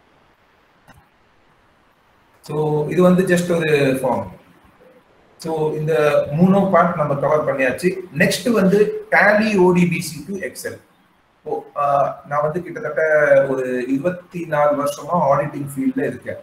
சோ இது வந்து ஜஸ்ட் ஒரு ஃபார்ம் சோ இந்த மூணும் பார்ட் நம்ம கவர் பண்ணியாச்சு நெக்ஸ்ட் வந்து டேலி ஓடிபிசி டு எக்ஸல் ஓ ஆஹ், நான் வந்து கிட்டத்தட்ட ஒரு இருபத்தி நாலு வருஷமா ஆடிட்டிங் ஃபீல்ட்ல இருக்கேன்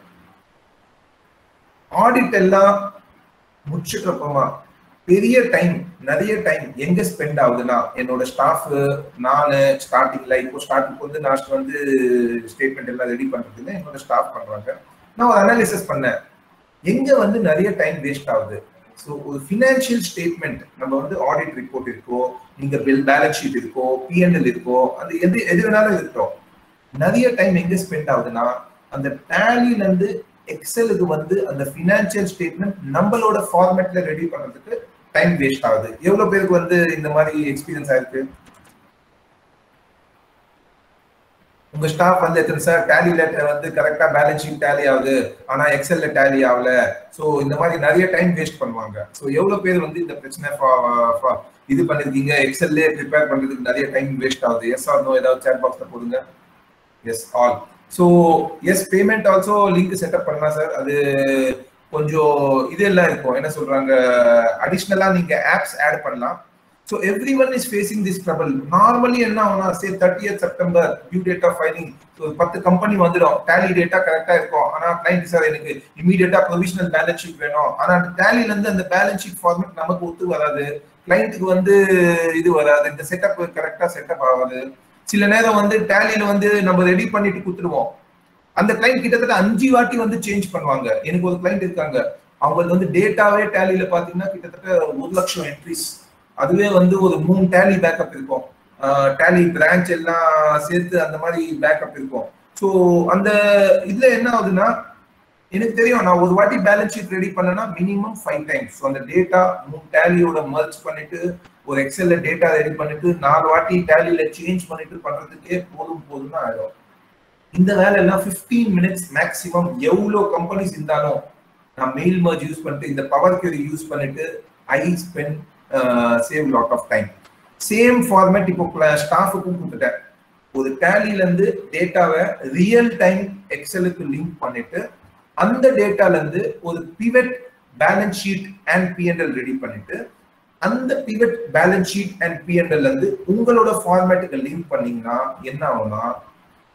ஆடிட் எல்லாம் முடிச்சிட்டு அப்புறமா பெரிய டைம் நிறைய டைம் எங்க ஸ்பெண்ட் ஆகுதுன்னா என்னோட ஸ்டாஃப் நானு ஸ்டார்டிங்ல இப்போ ஸ்டார்டிங் வந்து நான் வந்து ஸ்டேட்மெண்ட் எல்லாம் ரெடி பண்றதுல என்னோட ஸ்டாஃப் பண்றாங்க நான் ஒரு அனாலிசிஸ் பண்ணேன் எங்க வந்து நிறைய டைம் வேஸ்ட் ஆகுது ஸோ ஒரு ஃபினான்ஷியல் ஸ்டேட்மெண்ட் நம்ம வந்து ஆடிட் ரிப்போர்ட் இருக்கோ நீங்க பில் பேலன்ஸ் ஷீட் இருக்கோ பிஎன்எல் இருக்கோ அது எது எது வேணாலும் இருக்கட்டும் நிறைய டைம் எங்க ஸ்பெண்ட் ஆகுதுன்னா அந்த டேலில இருந்து எக்ஸலுக்கு வந்து அந்த ஃபினான்ஷியல் ஸ்டேட்மெண்ட் நம்மளோட ஃபார்மேட்ல ரெடி பண்றதுக்கு டைம் வேஸ்ட் ஆகுது எவ்வளவு பேருக்கு வந்து இந்த மாதிரி எக்ஸ்பீரியன்ஸ் ஆயிருக்கு உங்க ஸ்டாஃப் வந்து எத்தனை சார் டேலில வந்து கரெக்டா பேலன்ஸ் ஷீட் டேலி ஆகுது ஆனா எக்ஸல்ல டேலி ஆகல சோ இந்த மாதிரி நிறைய டைம் வேஸ்ட் பண்ணுவாங்க சோ எவ்வளவு பேர் வந்து இந்த பிரச்சனை fa- fa- இது பண்ணிருக்கீங்க எக்ஸல்லே ப்ரிப்பேர் பண்றதுக்கு நிறைய டைம் வேஸ்ட் ஆகுது எஸ் ஆர் நோ ஏதாவது சேட் பாக்ஸ்ல போடுங்க yes all so yes payment also link setup பண்ணலாம் சார் அது கொஞ்சம் இதெல்லாம் இருக்கும் என்ன சொல்றாங்க அடிஷ்னலா நீங்க ஆப்ஸ் ஆட் பண்ணலாம் so everyone is facing this trouble normally என்ன ஆகும்னா say thirty September due date of filing so பத்து கம்பெனி வந்துடும் டேலி டேட்டா கரெக்டா இருக்கும் ஆனா கிளைண்ட் சார் எனக்கு இமீடியட்டா ப்ரொவிஷனல் பேலன்ஸ் ஷீட் வேணும் ஆனா அந்த டேலில இருந்து அந்த பேலன்ஸ் ஷீட் ஃபார்மேட் நமக்கு ஒத்து வராது கிளைண்ட்டுக்கு வந்து இது வராது இந்த செட்டப் கரெக்டா செட்டப் ஆகாது சில நேரம் வந்து டேலியில வந்து நம்ம ரெடி பண்ணிட்டு கொடுத்துருவோம் அந்த கிளைண்ட் கிட்டத்தட்ட அஞ்சு வாட்டி வந்து சேஞ்ச் பண்ணுவாங்க எனக்கு ஒரு கிளைண்ட் இருக்காங்க அவங்களுக்கு வந்து டேட்டாவே டேலியில பாத்தீங்கன்னா கிட்டத்தட்ட ஒரு லட்சம் என்ட்ரிஸ் அதுவே வந்து ஒரு மூணு டேலி பேக்கப் இருக்கும் டேலி பிரான்ச் எல்லாம் சேர்த்து அந்த மாதிரி பேக்கப் இருக்கும் ஸோ அந்த இதுல என்ன ஆகுதுன்னா எனக்கு தெரியும் நான் ஒரு வாட்டி பேலன்ஸ் ஷீட் ரெடி பண்ணனா மினிமம் ஃபைவ் டைம்ஸ் ஸோ அந்த டேட்டா மூணு டேலியோட மர்ச் பண்ணிட்டு ஒரு எக்ஸல்ல டேட்டா ரெடி பண்ணிட்டு நாலு வாட்டி டேலியில சேஞ்ச் பண்ணிட்டு பண்றதுக்கே போதும் போதும்னு ஆயிடும் இந்த வேலை எல்லாம் 15 மினிட்ஸ் மேக்ஸிமம் எவ்வளோ கம்பெனிஸ் இருந்தாலும் நான் மெயில் மர்ஜ் யூஸ் பண்ணிட்டு இந்த பவர் query யூஸ் பண்ணிட்டு I spend save lot of time same format இப்போ ஸ்டாஃபுக்கும் கொடுத்துட்டேன் ஒரு டேலில இருந்து டேட்டாவை ரியல் டைம் எக்ஸலுக்கு லிங்க் பண்ணிட்டு அந்த டேட்டால இருந்து ஒரு pivot balance sheet and PNL ready பண்ணிட்டு அந்த pivot balance sheet and PNL இருந்து உங்களோட ஃபார்மேட்டுக்கு லிங்க் பண்ணீங்கன்னா என்ன ஆகும்னா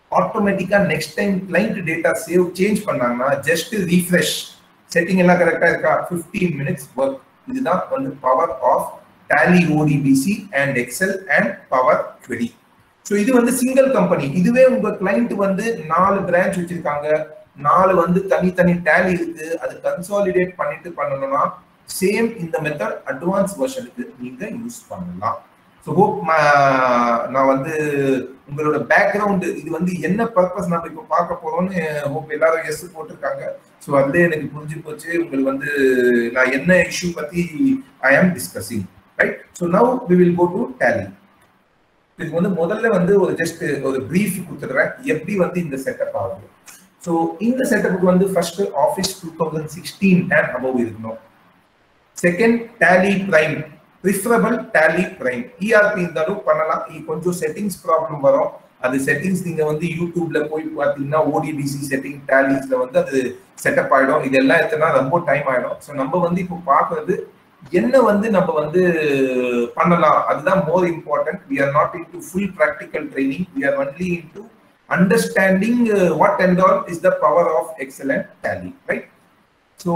ஆட்டோமேட்டிக்கா next time client data save change பண்ணாங்கன்னா ஜஸ்ட் ரீஃப்ரெஷ் செட்டிங் எல்லாம் கரெக்டா இருக்கா 15 மினிட்ஸ் ஒர்க் இதுதான் வந்து power of Tally ODBC and Excel and power query so இது வந்து சிங்கிள் கம்பெனி இதுவே உங்க கிளைண்ட் வந்து நாலு பிரான்ச் வச்சிருக்காங்க நாலு வந்து தனித்தனி டேலி இருக்கு அது கன்சாலிடேட் பண்ணிட்டு பண்ணணும்னா சேம் இந்த மெத்தட் அட்வான்ஸ் வெர்ஷனுக்கு நீங்க யூஸ் பண்ணலாம் ஸோ ஹோப் நான் வந்து உங்களோட பேக்ரவுண்ட் இது வந்து என்ன பர்பஸ் நம்ம இப்போ பார்க்க போறோம்னு ஹோப் எல்லாரும் எஸ் போட்டிருக்காங்க ஸோ அதுல எனக்கு புரிஞ்சு போச்சு உங்களுக்கு வந்து நான் என்ன இஷ்யூ பத்தி I am discussing right so now we will go to Tally இதுக்கு வந்து முதல்ல வந்து ஒரு ஜஸ்ட் ஒரு பிரீஃப் கொடுத்துடுறேன் எப்படி வந்து இந்த செட்டப் ஆகுது ஸோ இந்த செட்டப்புக்கு வந்து first office two thousand sixteen and above இருக்கணும் second Tally Prime preferable Tally Prime ERP இருந்தாலும் பண்ணலாம் இது கொஞ்சம் செட்டிங்ஸ் ப்ராப்ளம் வரும் அது செட்டிங்ஸ் நீங்க வந்து யூடியூப்ல போய் பார்த்தீங்கன்னா ஓடிபிசி செட்டிங் டேலிஸ்ல வந்து அது செட்டப் ஆயிடும் இதெல்லாம் எத்தனா ரொம்ப டைம் ஆயிடும் ஸோ நம்ம வந்து இப்போ பார்க்கறது என்ன வந்து நம்ம வந்து பண்ணலாம் அதுதான் more important we are not in to full practical training we are only in to understanding what and all is the power of excellent Tally right so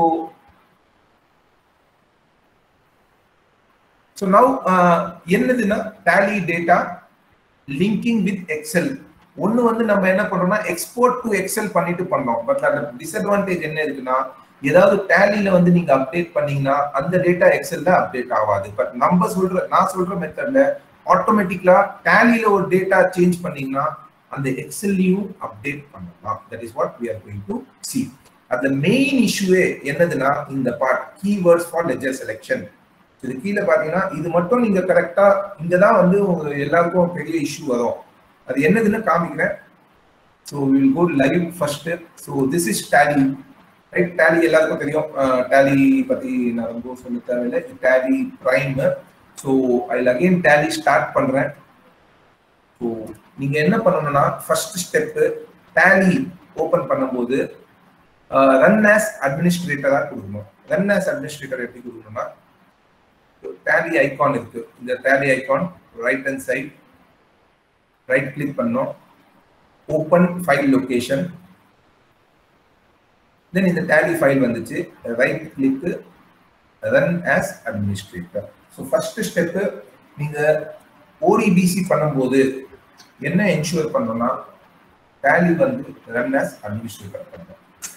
so now என்னதுன்னா Tally data linking with Excel ஒன்று வந்து நம்ம என்ன பண்றோம்னா export to XL பண்ணிட்டு பண்ணோம் but அந்த disadvantage என்ன இருக்குன்னா ஏதாவது டேலியில வந்து நீங்க அப்டேட் பண்ணீங்கன்னா அந்த டேட்டா எக்ஸல்ல அப்டேட் ஆகாது பட் நம்ம சொல்ற நான் சொல்ற மெத்தட்ல ஆட்டோமேட்டிக்கலா டேலியில ஒரு டேட்டா சேஞ்ச் பண்ணீங்கன்னா அந்த எக்ஸல்லையும் அப்டேட் பண்ணலாம் that is what we are going to see அந்த மெயின் இஷ்யூவே என்னதுன்னா இந்த part keywords for ledger selection இது கீழே பாத்தீங்கன்னா இது மட்டும் நீங்க கரெக்டா இங்க தான் வந்து உங்க எல்லாருக்கும் பெரிய இஷ்யூ வரும் அது என்னதுன்னு காமிக்கிறேன் so will go live first so this is Tally right Tally எல்லாருக்கும் தெரியும் டேலி பத்தி நான் ரொம்ப சொல்ல தேவையில்லை டேலி பிரைம் ஸோ அதில் அகைன் டேலி ஸ்டார்ட் பண்றேன் ஸோ நீங்க என்ன பண்ணணும்னா ஃபர்ஸ்ட் ஸ்டெப்பு டேலி ஓபன் பண்ணும்போது ரன் ஆஸ் அட்மினிஸ்ட்ரேட்டரா கொடுக்கணும் ரன் ஆஸ் அட்மினிஸ்ட்ரேட்டர் எப்படி கொடுக்கணும்னா டேலி ஐகான் இருக்கு இந்த Tally icon right hand side right click பண்ணோம் ஓப்பன் ஃபைல் லொகேஷன் தென் இந்த டேலி ஃபைல் வந்துச்சு right click run as administrator so first step நீங்க ஓடிபிசி பண்ணும்போது என்ன என்ஷூர் பண்ணணும்னா டேலி வந்து ரன் ஆஸ் அட்மினிஸ்ட்ரேட்டர் பண்ணணும்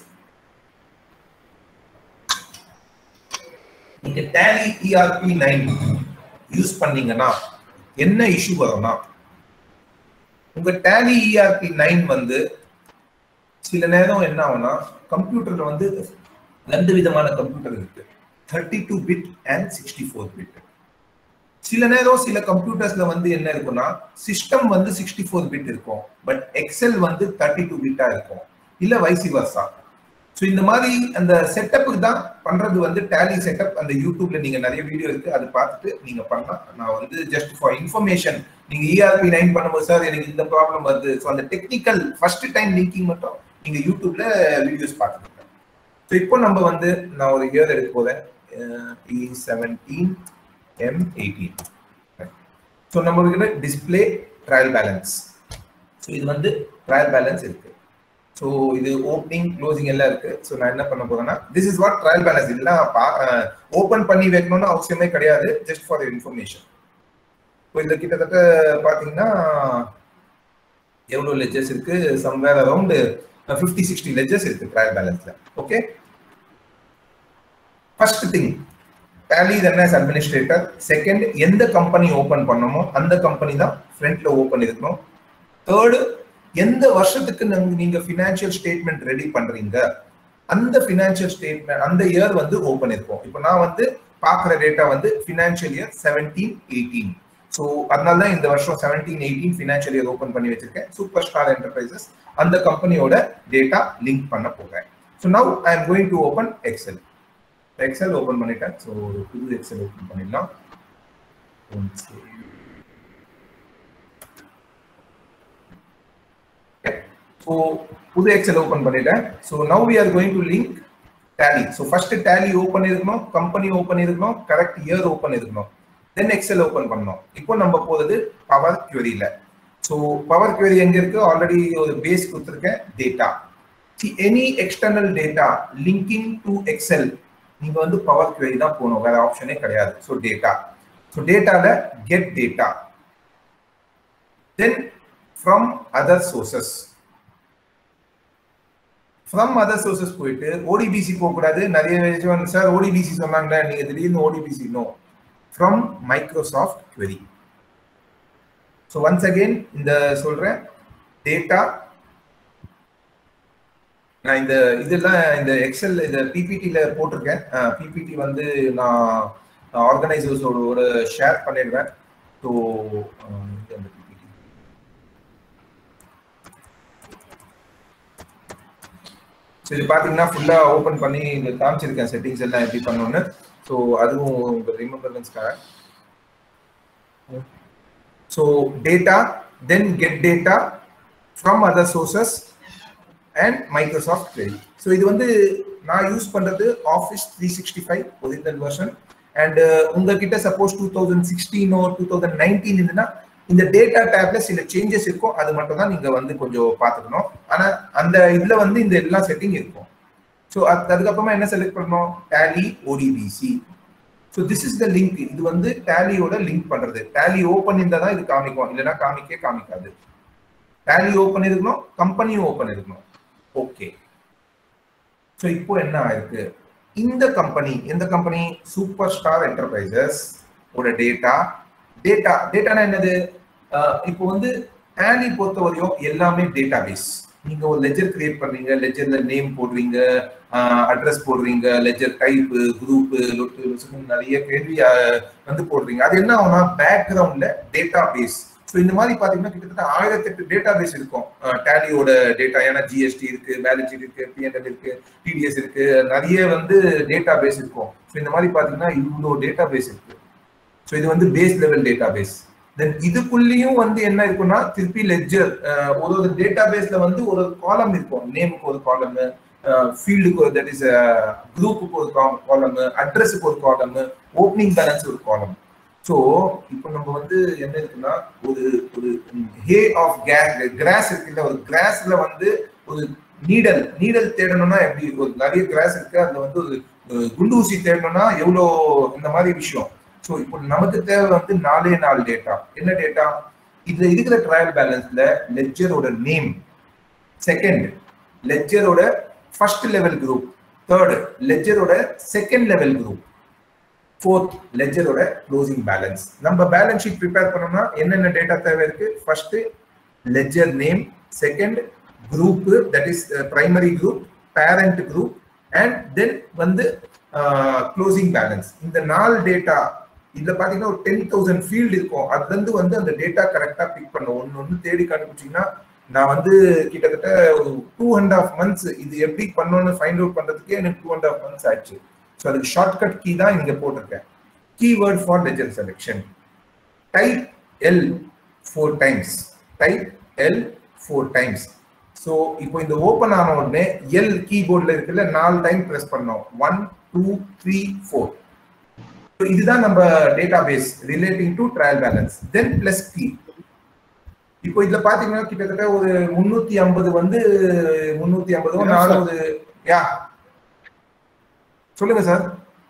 நீங்க டேலி இஆர்பி நைன் யூஸ் பண்ணீங்கன்னா என்ன இஷ்யூ வரும்னா உங்க டேலி இஆர்பி நைன் வந்து சில நேரம் என்ன ஆகும்னா கம்ப்யூட்டர்ல வந்து ரெண்டு விதமான கம்ப்யூட்டர் இருக்கு thirty two bit and sixty four bit சில நேரம் சில கம்ப்யூட்டர்ஸ்ல வந்து என்ன இருக்கும்னா சிஸ்டம் வந்து சிக்ஸ்டி ஃபோர் பிட் இருக்கும் பட் எக்ஸல் வந்து தேர்ட்டி டூ பிட்டா இருக்கும் இல்ல வைசி வர்சா ஸோ இந்த மாதிரி அந்த செட்டப்புக்கு தான் பண்றது வந்து டேலி செட்டப் அந்த யூடியூப்ல நீங்க நிறைய வீடியோ இருக்கு அது பார்த்துட்டு நீங்க பண்ணலாம் நான் வந்து ஜஸ்ட் ஃபார் இன்ஃபர்மேஷன் நீங்க இஆர்பி நைன் பண்ணும்போது சார் எனக்கு இந்த ப்ராப்ளம் வருது ஸோ அந்த டெக்னிக்கல் ஃபர்ஸ்ட் டைம் லிங்கிங் மட்டும் நீங்க யூடியூப்ல வீடியோஸ் பார்த்துருக்கேன் ஸோ இப்போ நம்ம வந்து நான் ஒரு இயர் எடுக்க போறேன் இ செவன்டீன் எம் எயிட்டீன் ஸோ நம்ம கிட்ட டிஸ்பிளே ட்ரையல் பேலன்ஸ் ஸோ இது வந்து ட்ரையல் பேலன்ஸ் இருக்கு ஸோ இது ஓப்பனிங் க்ளோசிங் எல்லாம் இருக்கு ஸோ நான் என்ன பண்ண போறேன்னா this is what trial balance இதெல்லாம் ஓப்பன் பண்ணி வைக்கணும்னு அவசியமே கிடையாது ஜஸ்ட் ஃபார் இன்ஃபர்மேஷன் இப்போ இந்த கிட்டத்தட்ட பார்த்தீங்கன்னா எவ்வளோ லெஜர்ஸ் இருக்கு somewhere around fifty sixty ledgers இருக்கு ட்ரையல் பேலன்ஸ்ல okay first thing Tally then as administrator second எந்த கம்பெனி ஓபன் பண்ணமோ அந்த கம்பெனி தான் ஃப்ரண்ட்ல ஓபன் இருக்கணும் தேர்டு எந்த வருஷத்துக்கு நீங்க ஃபினான்ஷியல் ஸ்டேட்மெண்ட் ரெடி பண்றீங்க அந்த ஃபினான்ஷியல் ஸ்டேட்மெண்ட் அந்த இயர் வந்து ஓபன் இருக்கும் இப்போ நான் வந்து பாக்குற டேட்டா வந்து financial year seventeen eighteen so அதனால தான் இந்த வருஷம் seventeen eighteen financial year open பண்ணி வச்சிருக்கேன் சூப்பர் ஸ்டார் என்டர்பிரைசஸ் அந்த கம்பெனியோட டேட்டா லிங்க் பண்ண போகிறேன் so now I am going to open Excel Excel open பண்ணிட்டேன் ஸோ ஒரு புது எக்ஸல் ஓப்பன் பண்ணிடலாம் ஸோ புது எக்ஸல் ஓப்பன் பண்ணிட்டேன் so now we are going to link Tally so first Tally open இருக்கணும் கம்பெனி ஓப்பன் இருக்கணும் கரெக்ட் இயர் ஓப்பன் இருக்கணும் தென் எக்ஸல் ஓப்பன் பண்ணோம் இப்போ நம்ம போகிறது பவர் கியூரியில ஸோ பவர் query எங்க இருக்கு ஆல்ரெடி ஒரு பேஸ் கொடுத்துருக்கேன் data see any external data linking to Excel நீங்க வந்து பவர் query தான் போகணும் வேற ஆப்ஷனே கிடையாது ஸோ டேட்டா ஸோ டேட்டால get data then from other sources from other sources போயிட்டு ஓடிபிசி போகக்கூடாது நிறைய விஷயம் சார் ஓடிபிசி சொன்னாங்க நீங்க திடீர்னு ODBC no from Microsoft query so once again இந்த சொல்றேன் டேட்டா நான் இந்த இதெல்லாம் இந்த எக்ஸல் இந்த பிபிடியில் போட்டிருக்கேன் பிபிடி வந்து நான் ஆர்கனைசர்ஸோட ஷேர் பண்ணிடுவேன் ஸோ அந்த பிபிடி ஸோ இது பார்த்தீங்கன்னா ஃபுல்லாக ஓப்பன் பண்ணி இது காமிச்சிருக்கேன் செட்டிங்ஸ் எல்லாம் எப்படி பண்ணணும்னு ஸோ அதுவும் உங்கள் ரிமெம்பரன்ஸ்க்காக so data then get data from other sources and Microsoft query so இது வந்து நான் யூஸ் பண்றது office three sixty five original version and உங்ககிட்ட சப்போஸ் டூ தௌசண்ட் சிக்ஸ்டீனோ டூ தௌசண்ட் நைன்டீன் இருந்துன்னா இந்த டேட்டா டேப்ல சில சேஞ்சஸ் இருக்கும் அது மட்டும் தான் நீங்க வந்து கொஞ்சம் பார்த்துக்கணும் ஆனா அந்த இதுல வந்து இந்த எல்லா செட்டிங் இருக்கும் ஸோ அதுக்கப்புறமா என்ன செலக்ட் பண்ணணும் Tally ODBC so this is the link இது வந்து டேலியோட லிங்க் பண்றது டேலி ஓப்பன் இருந்தா தான் இது காமிக்கும் இல்லைன்னா காமிக்கே காமிக்காது டேலி ஓப்பன் இருக்கணும் கம்பெனியும் ஓப்பன் இருக்கணும் ஓகே ஸோ இப்போ என்ன ஆயிருக்கு இந்த கம்பெனி எந்த கம்பெனி சூப்பர் ஸ்டார் என்டர்பிரைசஸ் ஓட டேட்டா டேட்டா டேட்டானா என்னது அஹ் இப்போ வந்து டேலி பொறுத்தவரையும் எல்லாமே டேட்டா பேஸ் நீங்க ஒரு லெஜர் கிரியேட் பண்றீங்க லெஜர்ல நேம் போடுறீங்க அட்ரஸ் போடுறீங்க லெஜர் டைப் குரூப் நிறைய கேள்வி அஹ், வந்து போடுறீங்க அது என்ன ஆகும்னா பேக்ரவுண்ட்ல டேட்டா பேஸ் ஸோ இந்த மாதிரி பாத்தீங்கன்னா கிட்டத்தட்ட ஆயிரத்தெட்டு டேட்டா பேஸ் இருக்கும் டேலியோட டேட்டா ஏன்னா ஜிஎஸ்டி இருக்கு பேலன்ஸ் ஷீட் இருக்கு பிஎன்எல் இருக்கு டிடிஎஸ் இருக்கு நிறைய வந்து டேட்டா பேஸ் இருக்கும் ஸோ இந்த மாதிரி பாத்தீங்கன்னா இவ்வளோ டேட்டா பேஸ் இருக்கு ஸோ இது வந்து base level data base then இதுக்குள்ளேயும் வந்து என்ன இருக்குன்னா திருப்பி லெஜர் ஒரு ஒரு டேட்டா பேஸ்ல வந்து ஒரு காலம் இருக்கும் நேமுக்கு ஒரு காலம் ஃபீல்டுக்கு ஒரு தட் இஸ் குரூப்புக்கு ஒரு காலம் அட்ரஸுக்கு ஒரு காலம் ஓப்பனிங் பேலன்ஸ் ஒரு காலம் ஸோ இப்போ நம்ம வந்து என்ன இருக்குன்னா ஒரு ஒரு ஹே ஆஃப் கிராஸ் இருக்குல்ல ஒரு கிராஸ்ல வந்து ஒரு நீடல் நீடல் தேடணும்னா எப்படி ஒரு நிறைய கிராஸ் இருக்கு அதுல வந்து ஒரு அஹ், குண்டு ஊசி தேடணும்னா எவ்வளோ இந்த மாதிரி விஷயம் ஸோ இப்போ நமக்கு தேவை வந்து நாலே நாலு டேட்டா என்ன டேட்டா இதுல இருக்கிற ட்ரையல் பேலன்ஸ்ல லெட்ஜரோட நேம் செகண்ட் லெட்ஜரோட ஃபர்ஸ்ட் லெவல் குரூப் தேர்ட் லெட்ஜரோட செகண்ட் லெவல் குரூப் ஃபோர்த் லெஜரோட க்ளோசிங் பேலன்ஸ் நம்ம பேலன்ஸ் ஷீட் ப்ரிப்பேர் பண்ணோம்னா என்னென்ன டேட்டா தேவை இருக்கு first ledger name second group that is primary group parent group and then வந்து க்ளோசிங் பேலன்ஸ் இந்த நாலு டேட்டா இதுல பாத்தீங்கன்னா ஒரு டென் தௌசண்ட் ஃபீல்டு இருக்கும் அதுல இருந்து வந்து அந்த டேட்டா கரெக்டா பிக் பண்ணும் ஒன்னு ஒன்று தேடி கண்டுபிடிச்சீங்கன்னா நான் வந்து கிட்டத்தட்ட ஒரு டூ அண்ட் ஆஃப் மந்த்ஸ் இது எப்படி பண்ணணும்னு ஃபைண்ட் அவுட் பண்றதுக்கே எனக்கு டூ அண்ட் ஆஃப் மந்த்ஸ் ஆயிடுச்சு ஸோ அதுக்கு ஷார்ட்கட் கீ தான் இங்க போட்டிருக்கேன் keyword for ledger selection type L four times type L four times so இப்போ இந்த ஓப்பன் ஆன உடனே எல் கீபோர்ட்ல இருக்குல்ல நாலு டைம் ப்ரெஸ் பண்ணோம் ஒன் டூ த்ரீ ஃபோர் இதுதான் நம்ம data base relating to trial balance then plus key இப்போ இதுல பாத்தீங்கன்னா கிட்டத்தட்ட ஒரு முன்னூத்தி ஐம்பது வந்து முன்னூத்தி ஐம்பதும் நானூறு யா சொல்லுங்க சார்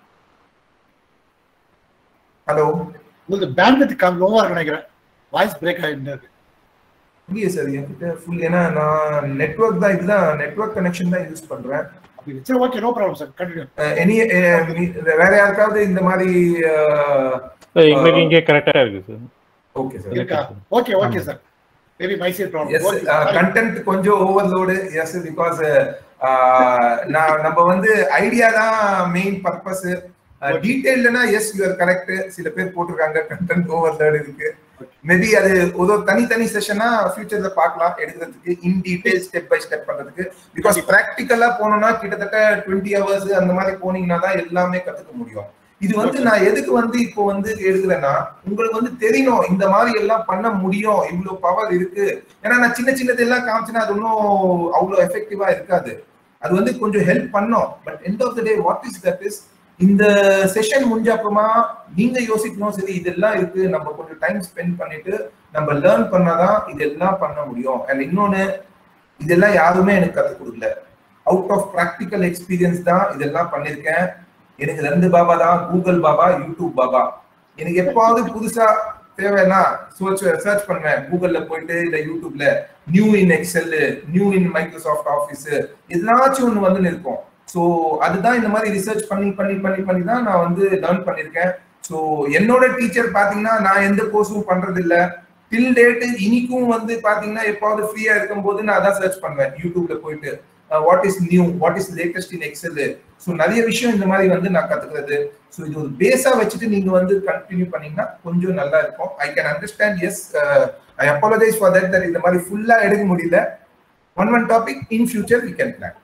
ஹலோ உங்களுக்கு பேண்ட்வித் கம் லோவா இருக்கு நினைக்கிறேன் வாய்ஸ் பிரேக் ஆகிட்டு இல்லையே சார் என்கிட்ட ஃபுல் ஏன்னா நான் நெட்வொர்க் தான் இதுதான் நெட்வொர்க் கனெக்ஷன் தான் யூஸ் பண்றேன் அப்படி சரி okay no problem sir continue any வேற யாருக்காவது இந்த மாதிரி எங்களுக்கு இங்கே கரெக்டா இருக்கு சார் ஓகே சார் இருக்கா okay okay sir maybe my side yes problem content கொஞ்சம் ஓவர்லோடு எஸ் பிகாஸ் நான் நம்ம வந்து ஐடியா தான் மெயின் பர்பஸ் டீடைல்னா எஸ் யூஆர் கரெக்ட் சில பேர் போட்டிருக்காங்க கண்டென்ட் ஓவர்லோடு இருக்கு மேபி அது ஒரு தனித்தனி செஷனா ஃபியூச்சர்ல பார்க்கலாம் எடுக்கிறதுக்கு in detail step by step பண்றதுக்கு பிகாஸ் பிராக்டிக்கலா போனோம்னா கிட்டத்தட்ட டுவெண்ட்டி ஹவர்ஸ் அந்த மாதிரி போனீங்கன்னா தான் எல்லாமே கத்துக்க முடியும் இது வந்து நான் எதுக்கு வந்து இப்போ வந்து எடுக்கிறேன்னா உங்களுக்கு வந்து தெரியணும் இந்த மாதிரி எல்லாம் பண்ண முடியும் இவ்வளவு பவர் இருக்கு ஏன்னா நான் சின்ன சின்னது எல்லாம் காமிச்சேன்னா அது ஒன்றும் அவ்வளோ எஃபெக்டிவா இருக்காது அது வந்து கொஞ்சம் ஹெல்ப் பண்ணும் but end of the day what is that is இந்த செஷன் முடிஞ்ச அப்புறமா நீங்க யோசிக்கணும் சரி இதெல்லாம் இருக்கு நம்ம கொஞ்சம் டைம் ஸ்பெண்ட் பண்ணிட்டு நம்ம லேர்ன் பண்ணாதான் இதெல்லாம் பண்ண முடியும் அண்ட் இன்னொன்னு இதெல்லாம் யாருமே எனக்கு கற்றுக் கொடுக்கல அவுட் ஆஃப் ப்ராக்டிக்கல் எக்ஸ்பீரியன்ஸ் தான் இதெல்லாம் பண்ணிருக்கேன் எனக்கு ரெண்டு பாபா தான் கூகுள் பாபா யூடியூப் பாபா எனக்கு எப்பாவது புதுசா தேவைன்னா சர்ச் சர்ச் பண்ணுவேன் கூகுள்ல போயிட்டு இல்ல யூடியூப்ல new in Excel new in Microsoft office எதனாச்சும் ஒன்று வந்து இருக்கும் ஸோ அதுதான் இந்த மாதிரி ரிசர்ச் பண்ணி பண்ணி பண்ணி பண்ணி தான் நான் வந்து லேர்ன் பண்ணியிருக்கேன் ஸோ என்னோட டீச்சர் பாத்தீங்கன்னா நான் எந்த கோர்ஸும் பண்றது இல்ல டில் டேட் இனிக்கும் வந்து பாத்தீங்கன்னா எப்பாவது ஃப்ரீயா இருக்கும் போது நான் அதான் சர்ச் பண்ணுவேன் யூடியூப்ல போயிட்டு what is new what is latest in Excel so நிறைய விஷயம் இந்த மாதிரி வந்து நான் கத்துக்கிறது ஸோ இது ஒரு பேஸா வச்சுட்டு நீங்க வந்து கண்டினியூ பண்ணீங்கன்னா கொஞ்சம் நல்லா இருக்கும் I can understand yes I apologise for that that இந்த மாதிரி ஃபுல்லா எடுக்க முடியல one one topic in future we can plan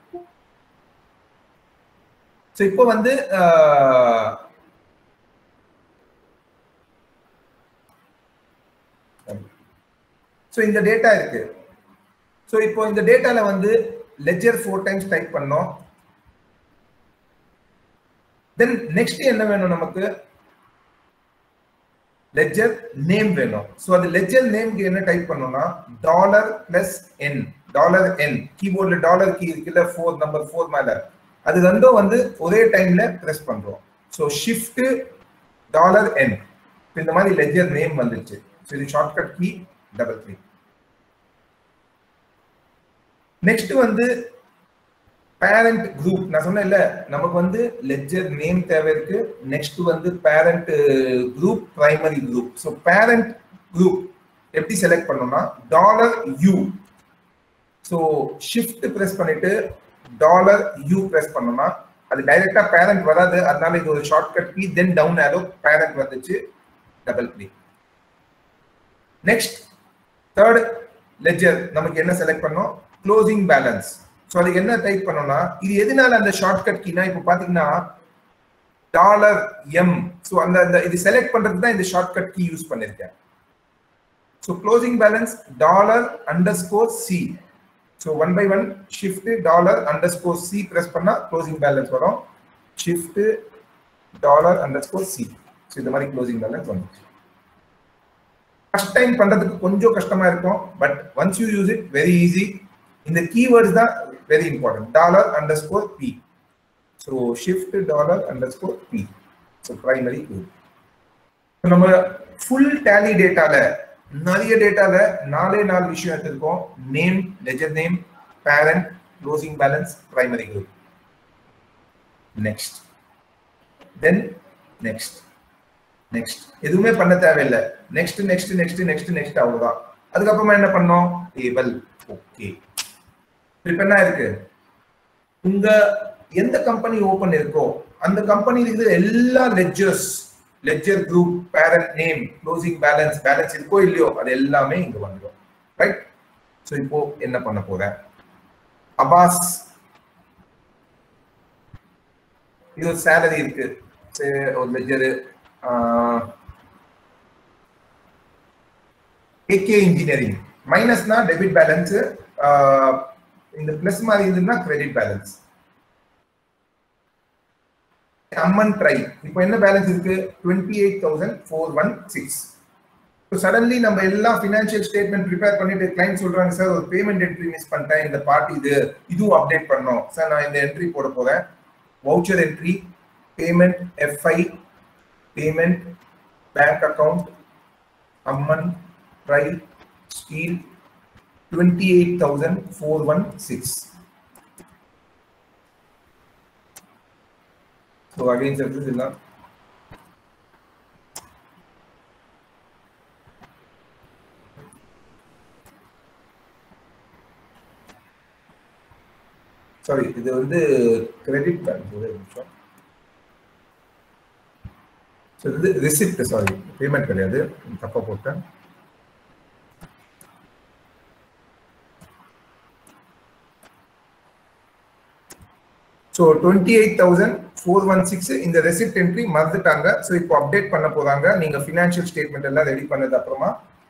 so இப்போ வந்து ஸோ இந்த டேட்டா இருக்கு ஸோ இப்போ இந்த டேட்டால வந்து லெஜர் ஃபோர் டைம்ஸ் டைப் பண்ணோம் தென் நெக்ஸ்ட் என்ன வேணும் நமக்கு லெஜர் நேம் வேணும் ஸோ அது லெஜர் நேம்க்கு என்ன டைப் பண்ணோம்னா dollar plus N dollar N கீபோர்ட்ல டாலர் கீ இருக்குல்ல ஃபோர் நம்பர் ஃபோர் மேல அது ரெண்டும் வந்து ஒரே டைம்ல பிரஸ் பண்றோம் ஸோ ஷிஃப்ட் டாலர் என் இந்த மாதிரி லெஜர் நேம் வந்துச்சு ஸோ இது shortcut key double three next வந்து பேரண்ட் குரூப் நான் சொன்னேன்ல நமக்கு வந்து லெஜர் நேம் தேவை இருக்கு நெக்ஸ்ட் வந்து parent group primary group so parent group எப்படி செலக்ட் பண்ணோம்னா dollar U so shift press பண்ணிட்டு டாலர் யூ ப்ரெஸ் பண்ணோம்னா அது டைரக்டா பேரண்ட் வராது அதனால இது ஒரு shortcut key then down arrow parent வந்துச்சு double click next third ledger நமக்கு என்ன செலக்ட் பண்ணோம் க்ளோசிங் பேலன்ஸ் ஸோ அதுக்கு என்ன டைப் பண்ணோம்னா இது எதனால அந்த ஷார்ட்கட் கீனா இப்போ பாத்தீங்கன்னா டாலர் எம் ஸோ அந்த அந்த இது செலக்ட் பண்றதுக்கு தான் இந்த ஷார்ட்கட் கீ யூஸ் பண்ணிருக்கேன் so closing balance dollar underscore C so one by one shift dollar underscore C press பண்ணா க்ளோசிங் பேலன்ஸ் வரும் shift dollar underscore C so இந்த மாதிரி க்ளோசிங் பேலன்ஸ் வந்துச்சு first time பண்றதுக்கு கொஞ்சம் கஷ்டமா இருக்கும் but once you use it very easy இந்த கீவேர்ட்ஸ் தான் very important dollar underscore B so shift dollar underscore B so primary நம்ம ஃபுல் டேலி டேட்டால நிறைய டேட்டால நாலே நாலு விஷயம் எடுத்திருக்கோம் name ledger name parent closing balance primary group next then next next எதுவுமே பண்ண தேவையில்லை next next next next next அவ்வளவுதான் அதுக்கப்புறமா என்ன பண்ணோம் டேபிள் ஓகே இப்ப என்ன இருக்கு உங்க எந்த கம்பெனி ஓபன் இருக்கோ அந்த கம்பெனில இருக்கிற எல்லா ledgers ledger group parent name closing balance balance இருக்கோ இல்லையோ அது எல்லாமே இங்க வந்துடும் ரைட் ஸோ இப்போ என்ன பண்ண போறேன் அபாஸ் இது ஒரு சேலரி இருக்கு சரி, ஒரு லெஜரு ஏகே இன்ஜினியரிங் மைனஸ்னா டெபிட் பேலன்ஸ் இந்த பிளஸ் மாதிரி இருந்ததுன்னா கிரெடிட் பேலன்ஸ் அம்மன் ட்ரை இப்போ என்ன பேலன்ஸ் இருக்கு twenty eight thousand four one six so suddenly நம்ம எல்லாம் ஃபினான்ஷியல் ஸ்டேட்மெண்ட் ப்ரிப்பேர் பண்ணிட்டு கிளைண்ட் சொல்றாங்க சார் ஒரு பேமெண்ட் என்ட்ரி மிஸ் பண்ணிட்டேன் இந்த பார்ட்டி இது இதுவும் அப்டேட் பண்ணோம் சார் நான் இந்த என்ட்ரி போட போறேன் voucher entry payment FI payment bank account Amman Try Steel twenty eight thousand four one six so again sir இதெல்லாம் சாரி இது வந்து கிரெடிட் பேலன்ஸ் ஒரு நிமிஷம் ஸோ இது ரிசிப்ட் சாரி பேமெண்ட் கிடையாது தப்பா போட்டேன் so twenty eight thousand four one six இந்த ரெசிப்ட் என்ட்ரி மறந்துட்டாங்க ஸோ இப்போ அப்டேட் பண்ண போறாங்க நீங்க ஃபினான்ஷியல் ஸ்டேட்மெண்ட் எல்லாம் ரெடி பண்ணது அப்புறமா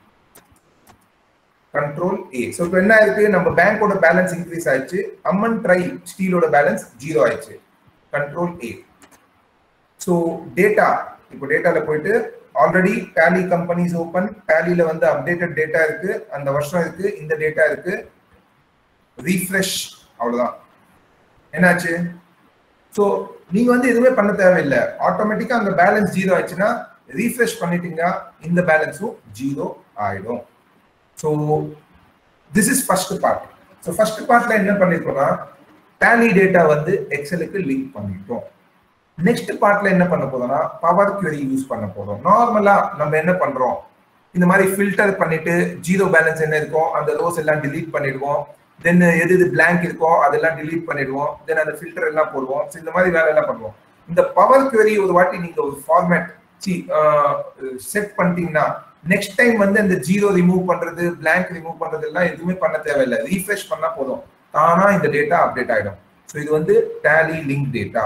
கண்ட்ரோல் ஏ ஸோ இப்போ என்ன ஆயிருக்கு நம்ம பேங்கோட பேலன்ஸ் இன்க்ரீஸ் ஆயிடுச்சு அம்மன் ட்ரை ஸ்டீலோட பேலன்ஸ் ஜீரோ ஆயிடுச்சு கண்ட்ரோல் ஏ ஸோ டேட்டா இப்போ டேட்டால போயிட்டு ஆல்ரெடி டேலி கம்பெனிஸ் ஓப்பன் டேலியில வந்து அப்டேட்டட் டேட்டா இருக்கு அந்த வருஷம் இருக்கு இந்த டேட்டா இருக்கு ரீஃப்ரெஷ் அவ்வளவுதான் என்னாச்சு ஸோ நீங்க வந்து எதுவுமே பண்ண தேவையில்லை ஆட்டோமேட்டிக்கா அங்க பேலன்ஸ் ஜீரோ ஆயிடுச்சுன்னா ரீஃப்ரெஷ் பண்ணிட்டீங்க இந்த பேலன்ஸும் ஜீரோ ஆயிடும் so this is first part so first பார்ட்ல என்ன பண்ணிருக்கோம்னா டேலி டேட்டா வந்து எக்ஸலுக்கு லிங்க் பண்ணிட்டோம் நெக்ஸ்ட் பார்ட்ல என்ன பண்ண போறோம்னா பவர் query யூஸ் பண்ண போறோம் நார்மலா நம்ம என்ன பண்றோம் இந்த மாதிரி ஃபில்டர் பண்ணிட்டு ஜீரோ பேலன்ஸ் என்ன இருக்கோ அந்த ரோஸ் எல்லாம் delete பண்ணிடுவோம் தென் எது எது blank இருக்கோ அதெல்லாம் delete பண்ணிடுவோம் தென் அந்த ஃபில்டர் எல்லாம் போடுவோம் So, இந்த மாதிரி வேலை எல்லாம் பண்ணுவோம் இந்த பவர் query ஒரு வாட்டி நீங்க ஒரு ஃபார்மேட் செட் பண்ணிட்டீங்கன்னா நெக்ஸ்ட் டைம் வந்து அந்த ஜீரோ ரிமூவ் பண்றது blank ரிமூவ் பண்றது எல்லாம் எதுவுமே பண்ண தேவையில்லை ரீஃப்ரெஷ் பண்ணா போதும் தானா இந்த டேட்டா அப்டேட் ஆயிடும் ஸோ இது வந்து Tally link data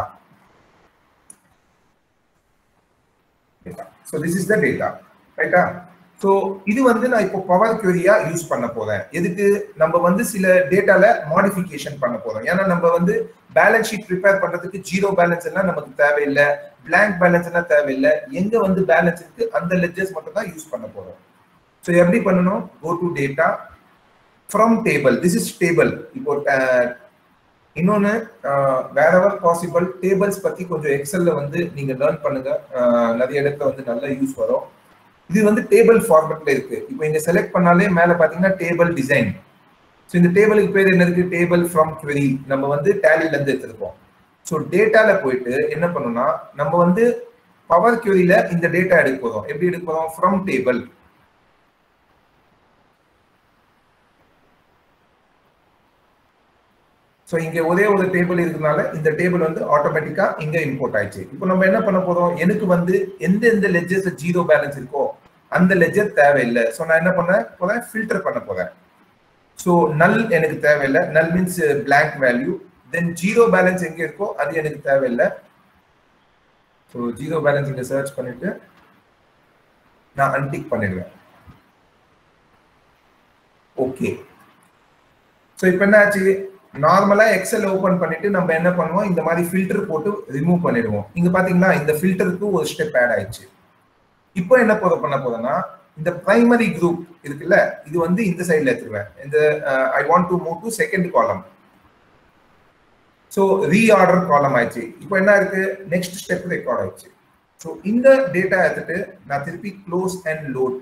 so this is the data ரைட்டா ஸோ இது வந்து நான் இப்போ பவர் query-ஆ யூஸ் பண்ண போறேன் எதுக்கு நம்ம வந்து சில டேட்டால மாடிஃபிகேஷன் பண்ண போறோம் ஏன்னா நம்ம வந்து பேலன்ஸ் ஷீட் ப்ரிப்பேர் பண்றதுக்கு ஜீரோ பேலன்ஸ் எல்லாம் நமக்கு தேவையில்லை blank பேலன்ஸ் எல்லாம் தேவையில்லை எங்க வந்து பேலன்ஸ் இருக்கு அந்த லெஜர்ஸ் மட்டும் தான் யூஸ் பண்ண போறோம் ஸோ எப்படி பண்ணணும் go to data from table this is table இப்போ அஹ், இன்னொன்னு வேறவர் பாசிபிள் டேபிள்ஸ் பத்தி கொஞ்சம் எக்ஸல்ல வந்து நீங்க லேர்ன் பண்ணுங்க அஹ், நிறைய இடத்துல வந்து நல்லா யூஸ் வரும் இது வந்து டேபிள் ஃபார்மேட்ல இருக்கு இப்போ இங்க செலக்ட் பண்ணாலே மேல பாத்தீங்கன்னா டேபிள் டிசைன் ஸோ இந்த டேபிளுக்கு பேர் என்ன இருக்கு டேபிள் ஃப்ரம் query நம்ம வந்து டேலில இருந்து எடுத்திருக்கோம் ஸோ டேட்டால போயிட்டு என்ன பண்ணணும்னா நம்ம வந்து பவர் queryல இந்த டேட்டா எடுக்க போறோம் எப்படி எடுக்க போறோம் ஃப்ரம் டேபிள் ஸோ இங்க ஒரே ஒரு டேபிள் இருக்கனால இந்த டேபிள் வந்து ஆட்டோமேட்டிக்கா இங்க இம்போர்ட் ஆயிடுச்சு இப்போ நம்ம என்ன பண்ண போறோம் எனக்கு வந்து எந்த எந்த லெஜர்ஸ் ஜீரோ பேலன்ஸ் இருக்கோ அந்த லெஜர் தேவையில்லை ஸோ நான் என்ன பண்ண போறேன் ஃபில்டர் பண்ண போறேன் ஸோ நல் எனக்கு தேவையில்லை null means blank value then zero balance எங்க இருக்கோ அது எனக்கு தேவையில்லை ஸோ ஜீரோ பேலன்ஸ் இங்க சர்ச் பண்ணிட்டு நான் அன்டிக் பண்ணிடுவேன் ஓகே ஸோ இப்போ என்ன ஆச்சு நார்மலா எக்ஸல் ஓபன் பண்ணிட்டு நம்ம என்ன பண்ணுவோம் இந்த மாதிரி ஃபில்டர் போட்டு ரிமூவ் பண்ணிடுவோம் இங்க பாத்தீங்கன்னா இந்த ஃபில்டருக்கு ஒரு ஸ்டெப் ஆட் ஆயிடுச்சு இப்போ என்ன போத பண்ண போதுன்னா இந்த பிரைமரி குரூப் இருக்குல்ல இது வந்து இந்த சைடுல எடுத்துருவேன் இந்த I want to move to second column so reorder column ஆயிடுச்சு இப்போ என்ன இருக்கு நெக்ஸ்ட் ஸ்டெப் ரெக்கார்ட் ஆயிடுச்சு ஸோ இந்த டேட்டா எடுத்துட்டு நான் திருப்பி க்ளோஸ் அண்ட் லோட்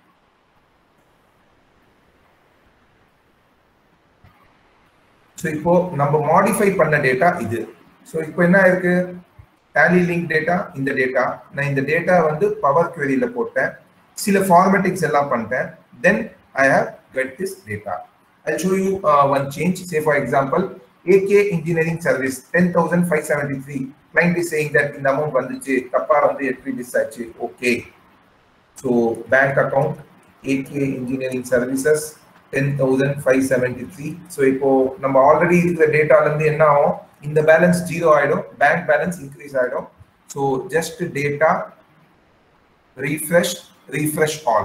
ஸோ இப்போ நம்ம மாடிஃபை பண்ண டேட்டா இது ஸோ இப்போ என்ன இருக்கு டேலி லிங்க் டேட்டா இந்த டேட்டா நான் இந்த டேட்டா வந்து பவர் queryல போட்டேன் சில ஃபார்மேட்டிங்ஸ் எல்லாம் பண்ணிட்டேன் then I have get this data I show you one change say for example AK engineering service ten thousand five seventy three client is saying that இந்த amount வந்துச்சு தப்பா வந்து எட்ரி மிஸ் ஆச்சு okay so bank account AK engineering services ten thousand five seventy three so இப்போ நம்ம already இருக்கிற டேட்டால இருந்து என்ன ஆகும் இந்த பேலன்ஸ் ஜீரோ ஆயிடும் பேங்க் பேலன்ஸ் இன்க்ரீஸ் ஆயிடும் so just data refresh refresh all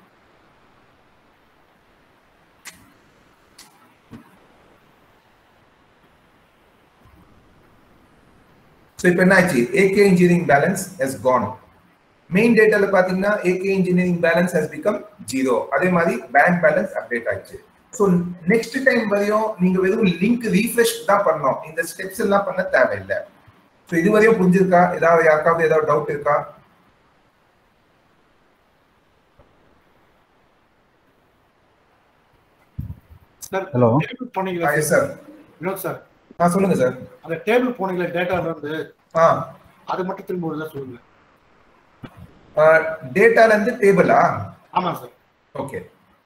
so இப்போ என்ன ஆச்சு AK engineering balance has gone main டேட்டால பாத்தீங்கன்னா AK engineering balance has become zero அதே மாதிரி பேங்க் பேலன்ஸ் அப்டேட் ஆயிடுச்சு ஸோ நெக்ஸ்ட் டைம் வரையும் நீங்க வெறும் லிங்க் ரீஃப்ரெஷ் தான் பண்ணணும் இந்த ஸ்டெப்ஸ் எல்லாம் பண்ண தேவையில்லை ஸோ இது வரையும் புரிஞ்சிருக்கா ஏதாவது யாருக்காவது ஏதாவது டவுட் இருக்கா சார் Hello. டேபிள் போனீங்களா எஸ் சார் வினோத் சார் ஆ சொல்லுங்க சார் அந்த டேபிள் போனீங்களா டேட்டால இருந்து ஆ அது மட்டும் திரும்ப ஒரு தடவை சொல்லுங்க டேட்டால இருந்து டேபிளா ஆமா சார் ஓகே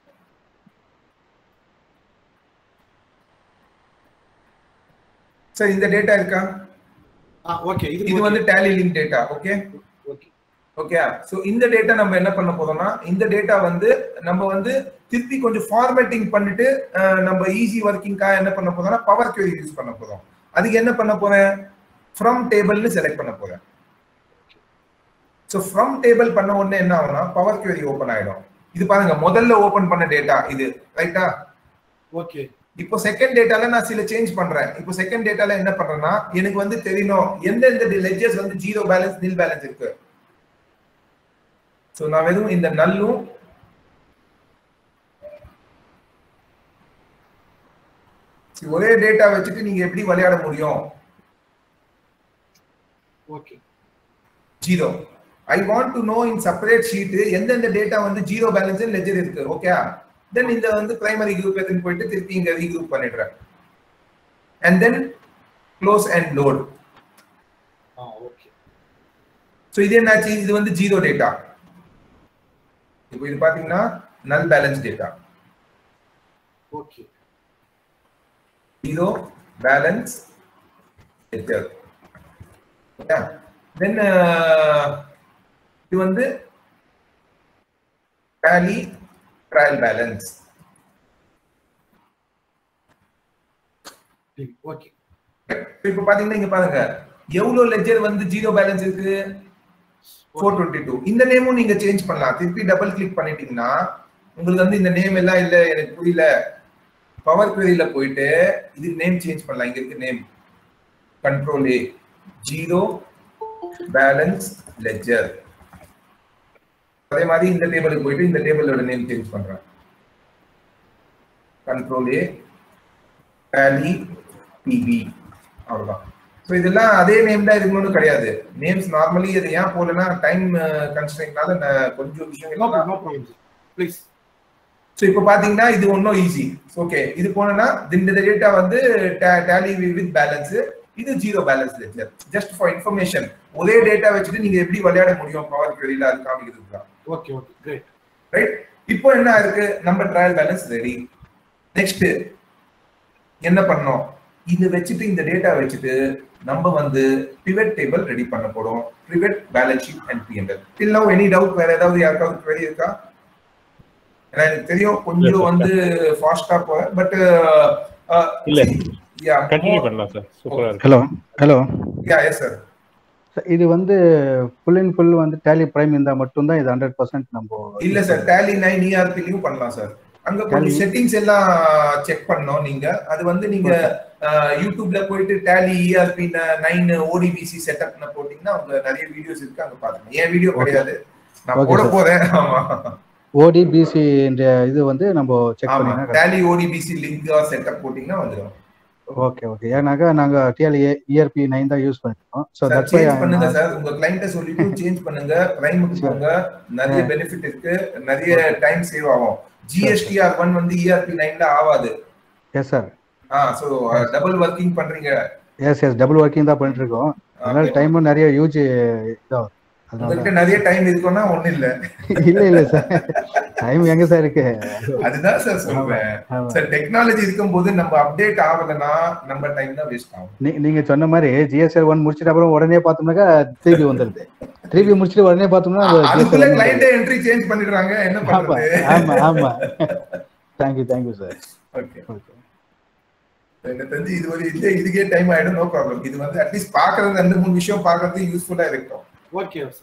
சார் இந்த டேட்டா இருக்கா ஆ ஓகே இது இது வந்து Tally link data okay okay okay so இந்த டேட்டா நம்ம என்ன பண்ண போறோம்னா இந்த டேட்டா வந்து நம்ம வந்து திருப்பி கொஞ்சம் ஃபார்மேட்டிங் பண்ணிட்டு அஹ், நம்ம ஈஸி ஒர்க்கிங்காக என்ன பண்ண போறோம்னா பவர் query யூஸ் பண்ண போறோம் அதுக்கு என்ன பண்ண போறேன் ஃப்ரம் டேபிள்னு செலக்ட் பண்ண போறேன் ஸோ ஃப்ரம் டேபிள் பண்ண உடனே என்ன ஆகும்னா பவர் query ஓபன் ஆயிடும் இது பாருங்க முதல்ல ஓபன் பண்ண டேட்டா இது ரைட்டா ஓகே இப்போ செகண்ட் டேட்டால நான் சில சேஞ்ச் பண்றேன் இப்போ செகண்ட் டேட்டால என்ன பண்றேன்னா எனக்கு வந்து தெரியணும் எந்தெந்த லெட்ஜர்ஸ் வந்து ஜீரோ பேலன்ஸ் நில் பேலன்ஸ் இருக்கு ஸோ நான் வெறும் இந்த நல்லும் சரி, ஒரே டேட்டா வச்சுட்டு நீங்க எப்படி விளையாட முடியும் okay zero I want to know in separate sheet எந்தெந்த டேட்டா வந்து ஜீரோ பேலன்ஸ் லெஜர் இருக்கு ஓகே தென் இந்த வந்து பிரைமரி குரூப் எடுத்துன்னு போயிட்டு திருப்பி இங்க ரீக்ரூப் பண்ணிடுறேன் and then close and load ஆ ஓகே ஸோ இது என்னாச்சு இது வந்து ஜீரோ டேட்டா இப்போ இது பாத்தீங்கன்னா null balance data okay zero balance ledger yeah then uh, இது வந்து tally trial balance ஓகே இப்போ பாத்தீங்கன்னா இங்க பாருங்க எவ்வளவு லெஜர் வந்து ஜீரோ பேலன்ஸ் இருக்கு ஃபோர் டுவெண்ட்டி டூ இந்த நேமும் நீங்க சேஞ்ச் பண்ணலாம் திருப்பி டபுள் கிளிக் பண்ணிட்டீங்கன்னா உங்களுக்கு வந்து இந்த நேம் எல்லாம் இல்ல எனக்கு புரியல பவர் queryல போயிட்டு இதுக்கு நேம் சேஞ்ச் பண்ணலாம் இங்க இருக்கு name control A zero balance ledger அதே மாதிரி இந்த டேபிளுக்கு போயிட்டு இந்த டேபிளோட நேம் சேஞ்ச் பண்றேன் கண்ட்ரோல் ஏ டேலி பிபி அவ்வளவுதான் ஸோ இதெல்லாம் அதே நேம் தான் இருக்கணும்னு கிடையாது நேம்ஸ் நார்மலி அது ஏன் போலன்னா டைம் கன்ஸ்ட்ரெயின்ட்னால கொஞ்சம் நோ விஷயங்கள் problem no problem please so இப்போ பாத்தீங்கன்னா இது ஒன்றும் ஈஸி ஓகே இது போனோம்னா இந்த டேட்டா வந்து டேலி வித் பேலன்ஸ் இது zero balance ledger just for information ஒரே டேட்டா வச்சுட்டு நீங்க எப்படி விளையாட முடியும் பவர் queryல அது காமிக்கிறதுக்கு தான் ஓகே ஓகே கிரேட் ரைட் இப்போ என்ன இருக்கு நம்ம ட்ரையல் பேலன்ஸ் ரெடி நெக்ஸ்ட் என்ன பண்ணோம் இதை வச்சுட்டு இந்த டேட்டா வச்சுட்டு நம்ம வந்து பிவட் டேபிள் ரெடி பண்ண போறோம் pivot balance sheet and PNL till now any doubt வேற ஏதாவது யாருக்காவது query இருக்கா ஏன்னா எனக்கு தெரியும் கொஞ்சம் வந்து ஃபாஸ்டா போறேன் பட் இல்ல. யா கண்டினியூ பண்ணலாம் சார் சூப்பரா இருக்கு hello hello yeah yes sir இது வந்து ஃபுல் அண்ட் ஃபுல் வந்து டேலி பிரைம் இருந்தா மட்டும்தான் இது ஹண்ட்ரட் பர்சன்ட் நம்ம இல்ல சார் டேலி நைன் இஆர்பிலையும் பண்ணலாம் சார் அங்க கொஞ்சம் Tally. செட்டிங்ஸ் எல்லாம் செக் பண்ணோம் நீங்க அது வந்து நீங்க அஹ், யூடியூப்ல போயிட்டு டேலி இஆர்பி நைன் ஓடிபிசி செட்டப்னு போட்டீங்கன்னா அங்க நிறைய வீடியோஸ் இருக்கு அங்க பாருங்க என் வீடியோ Okay. கிடையாது நான் Okay, போட sir. போறேன் ஆமா ஓடிபிசி என்ற இது வந்து நம்ம செக் ஆமா பண்ணினா டேலி ஓடிபிசி லிங்க் செட்டப் போட்டீங்கன்னா வந்துடும் ஓகே ஓகே ஏன்னாக்கா நாங்க டிஎல் இஆர்பி நைன் தான் யூஸ் பண்ணிருக்கோம் ஸோ சார் தட்ஸ் சேஞ்ச் பண்ணுங்க சார் உங்க கிளைண்ட்ட சொல்லிட்டு சேஞ்ச் பண்ணுங்க பிரைமுக்கு Sure. போங்க நிறைய பெனிஃபிட் இருக்கு நிறைய டைம் சேவ் ஆகும் ஜிஎஸ்டிஆர் ஒன் வந்து இஆர்பி நைன்ல ஆகாது எஸ் சார் ஆ சோ டபுள் ஒர்க்கிங் பண்றீங்க எஸ் எஸ் டபுள் ஒர்க்கிங் தான் பண்ணிட்டு இருக்கோம் அதனால Okay. டைமும் நிறைய யூஸ் இதாகும் அதனால உங்ககிட்ட நிறைய டைம் இருக்கும்னா ஒண்ணு இல்ல இல்ல இல்ல சார் டைம் எங்க சார் இருக்கு அதுதான் சார் சொல்றேன் ஆமா. சார் டெக்னாலஜி இருக்கும்போது நம்ம அப்டேட் ஆகலன்னா நம்ம டைம் தான் வேஸ்ட் ஆகும் நீ- நீங்க சொன்ன மாதிரி ஜிஎஸ்ஆர் ஒன் முடிச்சிட்டு அப்புறம் உடனே பார்த்தோம்னாக்கா திருப்பி வந்துருது திருப்பி முடிச்சிட்டு உடனே பார்த்தோம்னா அது அதுக்குள்ள GSR கிளைண்ட் என்ட்ரி சேஞ்ச் பண்ணிடுறாங்க என்ன ஆமா பண்றது ஆமா ஆமா தேங்க்யூ தேங்க்யூ சார் ஓகே எனக்கு தெரிஞ்சு இது ஒரு இல்ல இதுக்கே டைம் ஆயிடும் நோ ப்ராப்ளம் இது வந்து அட்லீஸ்ட் பாக்குறது ரெண்டு மூணு விஷயம் பாக்குறது யூஸ்ஃபுல்லா இருக்கும் ஓகே சார்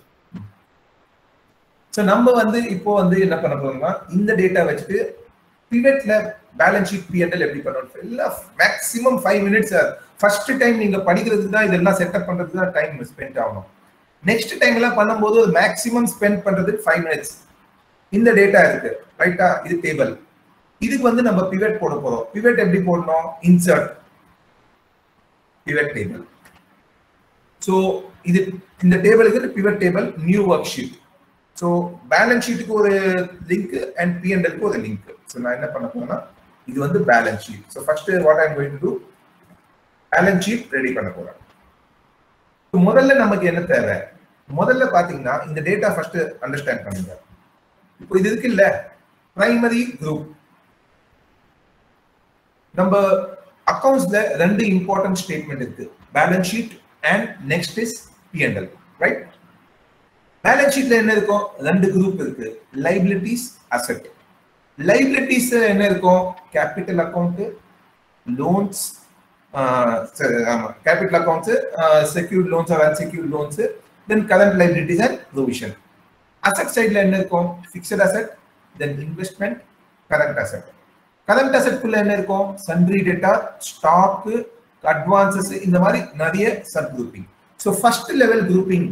ஸோ நம்ம வந்து இப்போ வந்து என்ன பண்ண போறோம்னா இந்த டேட்டா வச்சுட்டு பிவெட்ல பேலன்ஸ் ஷீட் பிஎன்எல் எப்படி பண்ணணும் எல்லாம் maximum five minutes sir first time நீங்க படிக்கிறதுக்கு தான் இதெல்லாம் செட்டப் பண்றதுக்கு தான் டைம் ஸ்பெண்ட் ஆகணும் நெக்ஸ்ட் டைம் எல்லாம் பண்ணும்போது மேக்ஸிமம் ஸ்பெண்ட் பண்றதுக்கு ஃபைவ் மினிட்ஸ் இந்த டேட்டா இருக்கு ரைட்டா இது டேபிள் இதுக்கு வந்து நம்ம பிவெட் போட போறோம் பிவெட் எப்படி போடணும் இன்சர்ட் பிவெட் டேபிள் ஸோ இது இந்த டேபிளுக்கு pivot table new worksheet so balance ஷீட்டுக்கு ஒரு லிங்க் அண்ட் பிஎன்எல்க்கு ஒரு லிங்க் ஸோ நான் என்ன பண்ண போறேன்னா இது வந்து balance sheet so first what I'm going to do balance sheet ready பண்ண போறேன் So, முதல்ல நமக்கு என்ன தேவை முதல்ல பாத்தீங்கன்னா இந்த டேட்டா ஃபர்ஸ்ட் அண்டர்ஸ்டாண்ட் பண்ணுங்க இப்போ இது இருக்கு இல்ல பிரைமரி குரூப் நம்ம அக்கவுண்ட்ஸ்ல ரெண்டு இம்பார்ட்டன்ட் ஸ்டேட்மெண்ட் இருக்கு balance sheet and next is PNL right balance ஷீட்ல என்ன இருக்கும் ரெண்டு குரூப் இருக்கு லைபிலிட்டிஸ் அசெட் லைபிலிட்டிஸ் என்ன இருக்கும் கேபிட்டல் அக்கவுண்ட் லோன்ஸ் ஆமா capital accounts secured loans or unsecured loans then current liabilities and provision asset சைட்ல என்ன இருக்கும் fixed asset then investment current asset current அசெட்குள்ள என்ன இருக்கும் சன்ட்ரி டேட்டா ஸ்டாக் அட்வான்சஸ் இந்த மாதிரி நிறைய sub grouping so first level grouping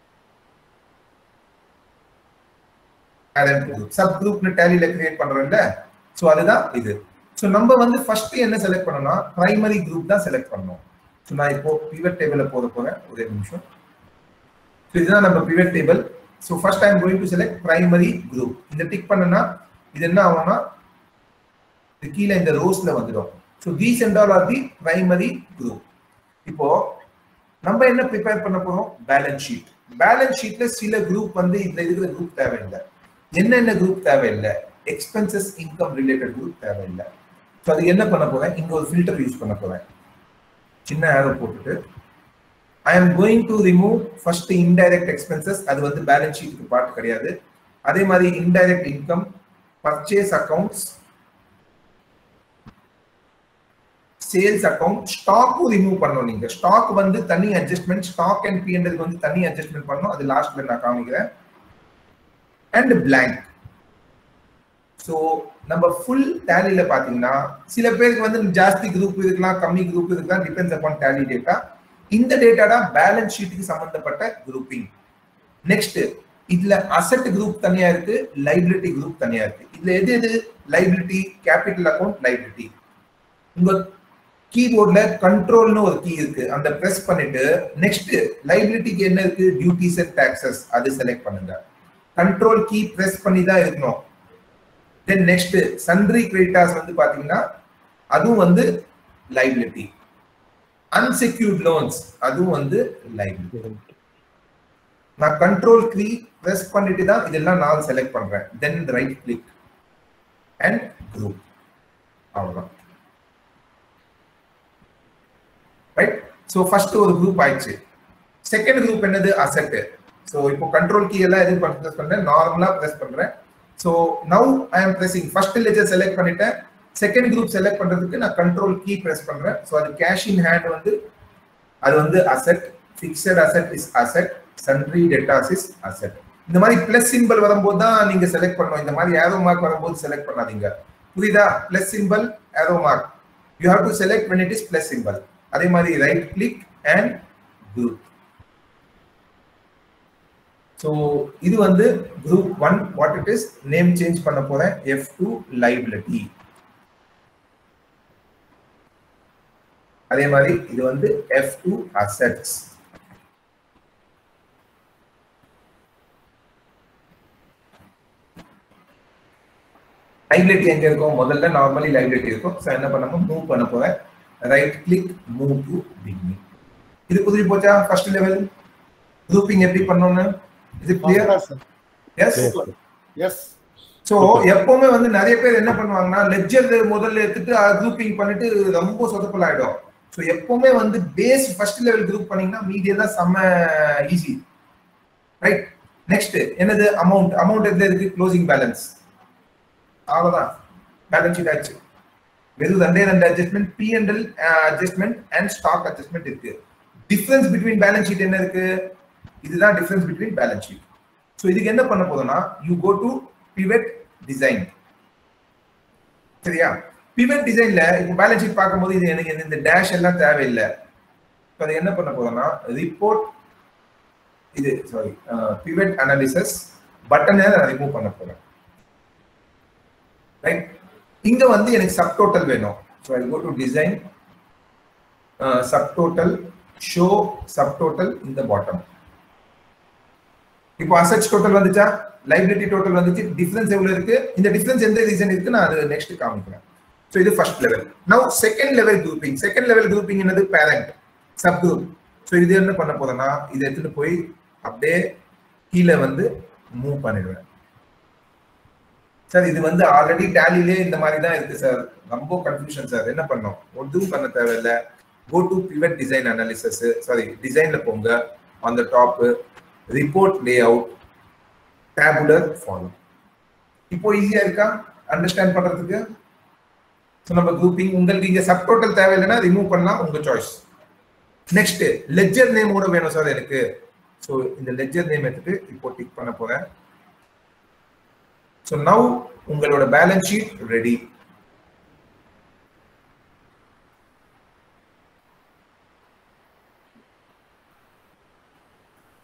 sub குரூப்னு டேலியில கிரியேட் பண்றோம்ல ஸோ அதுதான் இது ஸோ நம்ம வந்து ஃபர்ஸ்ட் என்ன செலக்ட் பண்ணோம்னா பிரைமரி குரூப் தான் செலக்ட் பண்ணோம் ஸோ நான் இப்போ பிவட் டேபிள்ல போத போறேன் ஒரே நிமிஷம் ஸோ இதுதான் நம்ம pivot table so first I'm going to select primary group இந்த டிக் பண்ணனா இது என்ன ஆகும்னா இது கீழே இந்த ரோஸ்ல வந்துடும் so these and all are the primary group இப்போ நம்ம என்ன ப்ரிப்பேர் பண்ண போறோம் பேலன்ஸ் ஷீட் பேலன்ஸ் ஷீட்ல சில குரூப் வந்து இதுல இருக்கிற குரூப் தேவையில்லை என்னென்ன குரூப் தேவையில்லை எக்ஸ்பென்சஸ் இன்கம் ரிலேட்டட் குரூப் தேவையில்லை ஸோ அது என்ன பண்ண போறேன் இங்க ஒரு ஃபில்டர் யூஸ் பண்ண போறேன் சின்ன ஆரோ போட்டுட்டு I am going to remove first indirect expenses அது வந்து பேலன்ஸ் ஷீட்டுக்கு பார்ட் கிடையாது அதே மாதிரி indirect income purchase accounts sales account ஸ்டாக்கும் ரிமூவ் பண்ணணும் நீங்க ஸ்டாக் வந்து தனி அட்ஜஸ்ட்மெண்ட் ஸ்டாக் அண்ட் பிஎன்எல் வந்து தனி அட்ஜஸ்ட்மெண்ட் பண்ணணும் அது லாஸ்ட்ல நான் காமிக்கிறேன் அண்ட் பிளாங்க் ஸோ நம்ம ஃபுல் டேலியில பாத்தீங்கன்னா சில பேருக்கு வந்து ஜாஸ்தி குரூப் இருக்கலாம் கம்மி குரூப் இருக்கலாம் டிபெண்ட்ஸ் அப்பான் டேலி டேட்டா இந்த டேட்டா தான் பேலன்ஸ் ஷீட்டுக்கு சம்பந்தப்பட்ட குரூப்பிங் நெக்ஸ்ட் இதுல அசெட் குரூப் தனியா இருக்கு லைபிலிட்டி குரூப் தனியா இருக்கு இதுல எது எது லைபிலிட்டி கேபிட்டல் அக்கௌண்ட் லைபிலிட்டி உங்க கீபோர்ட்ல கண்ட்ரோல்னு ஒரு கீ இருக்கு அந்த பிரஸ் பண்ணிட்டு நெக்ஸ்ட் லைபிலிட்டிக்கு என்ன இருக்கு டியூட்டிஸ் அண்ட் டாக்ஸஸ் அது செலக்ட் பண்ணுங்க கண்ட்ரோல் கீ பிரஸ் பண்ணி தான் இருக்கணும் தென் நெக்ஸ்ட் சன்ட்ரி கிரெடிட்டாஸ் வந்து பாத்தீங்கன்னா அதுவும் வந்து லைபிலிட்டி அன்செக்யூர்ட் லோன்ஸ் அதுவும் வந்து லைபிலிட்டி நான் கண்ட்ரோல் கீ பிரஸ் பண்ணிட்டு தான் இதெல்லாம் நான் செலக்ட் பண்றேன் then right click and group அவ்வளவுதான் ரைட் ஸோ ஃபர்ஸ்ட் ஒரு குரூப் ஆயிடுச்சு செகண்ட் குரூப் என்னது அசெட் ஸோ இப்போ கண்ட்ரோல் கீ எல்லாம் எது ப்ரெஸ் பண்றேன் நார்மலா ப்ரெஸ் பண்றேன் so now I am pressing first ledger select பண்ணிட்டேன் செகண்ட் குரூப் செலக்ட் பண்றதுக்கு நான் கண்ட்ரோல் கீ ப்ரெஸ் பண்றேன் ஸோ அது கேஷ் இன் ஹேண்ட் வந்து அது வந்து asset fixed asset is asset sundry debtors is asset இந்த மாதிரி பிளஸ் சிம்பிள் வரும்போது தான் நீங்க செலக்ட் பண்ணணும் இந்த மாதிரி ஏரோ மார்க் வரும்போது செலக்ட் பண்ணாதீங்க புரியுதா plus simple arrow mark you have to select when it is plus simple அதே மாதிரி right click and group so இது வந்து group one what it is name change பண்ண போறேன் எஃப் டூ லைபிலிட்டி அதே மாதிரி இது வந்து எஃப் டூ அசெட்ஸ் லைபிலிட்டி எங்க இருக்கும் முதல்ல நார்மலி லைபிலிட்டி இருக்கும் ஸோ என்ன பண்ணணும் மூவ் பண்ண போறேன் right click move to beginning இது குதிரி போச்சா ஃபர்ஸ்ட் லெவல் குரூப்பிங் எப்படி பண்ணணும்னு இது கிளியர் எஸ் எஸ் சோ எப்பவுமே வந்து நிறைய பேர் என்ன பண்ணுவாங்கன்னா லெட்ஜர் முதல்ல எடுத்துட்டு குரூப்பிங் பண்ணிட்டு ரொம்ப சொதப்பல் ஆயிடும் ஸோ எப்பவுமே வந்து பேஸ் ஃபர்ஸ்ட் லெவல் குரூப் பண்ணீங்கன்னா மீதி எல்லாம் செம்ம ஈஸி ரைட் நெக்ஸ்ட் என்னது அமௌண்ட் அமௌண்ட் எதுல இருக்கு க்ளோசிங் பேலன்ஸ் அவ்வளவுதான் பேலன்ஸ் ஷீட் ஆச்சு வெறும் ரெண்டே ரெண்டு adjustment P and L adjustment and stock adjustment இருக்கு டிஃபரன்ஸ் பிட்வீன் பேலன்ஸ் ஷீட் என்ன இருக்கு இதுதான் difference between balance sheet so இதுக்கு என்ன பண்ண போதும்னா you go to pivot design சரியா பிவட் டிசைன்ல இப்போ பேலன்ஸ் ஷீட் பார்க்கும்போது இது எனக்கு இந்த டேஷ் எல்லாம் தேவையில்லை இப்போ அது என்ன பண்ண போதும்னா ரிப்போர்ட் இது சாரி பிவட் அனாலிசிஸ் பட்டனை நான் ரிமூவ் பண்ண போறேன் ரைட் இங்க வந்து எனக்கு சப் டோட்டல் வேணும் so I go to design sub total show sub total இந்த பாட்டம் இப்போ அசெட்ஸ் டோட்டல் வந்துச்சா லைபிலிட்டி டோட்டல் வந்துச்சு டிஃபரன்ஸ் எவ்வளவு இருக்கு இந்த டிஃபரன்ஸ் எந்த ரீசன் இருக்கு நான் அது நெக்ஸ்ட் காமிக்கிறேன் ஸோ இது first level now second level grouping second level grouping என்னது பேரண்ட் சப் குரூப் ஸோ இது என்ன பண்ண போறேன்னா இதை எடுத்துட்டு போய் அப்படியே கீழே வந்து மூவ் பண்ணிடுவேன் சார் இது வந்து ஆல்ரெடி டேலிலே இந்த மாதிரி தான் இருக்கு சார் ரொம்ப கன்ஃபியூஷன் சார் என்ன பண்ணோம் ஒன்றும் பண்ண தேவையில்ல go to pivot design analysis sorry டிசைன்ல போங்க on the top report layout tabular follow இப்போ ஈஸியா இருக்கா அண்டர்ஸ்டாண்ட் பண்றதுக்கு ஸோ நம்ம குரூப்பிங் உங்களுக்கு இங்க சப் டோட்டல் தேவையில்லைன்னா ரிமூவ் பண்ணலாம் உங்க சாய்ஸ் நெக்ஸ்ட் லெஜர் நேமோட வேணும் சார் எனக்கு ஸோ இந்த லெஜர் நேம் எடுத்துட்டு இப்போ டிக் பண்ண போறேன் ஸோ நவ் உங்களோட பேலன்ஸ் ஷீட் ரெடி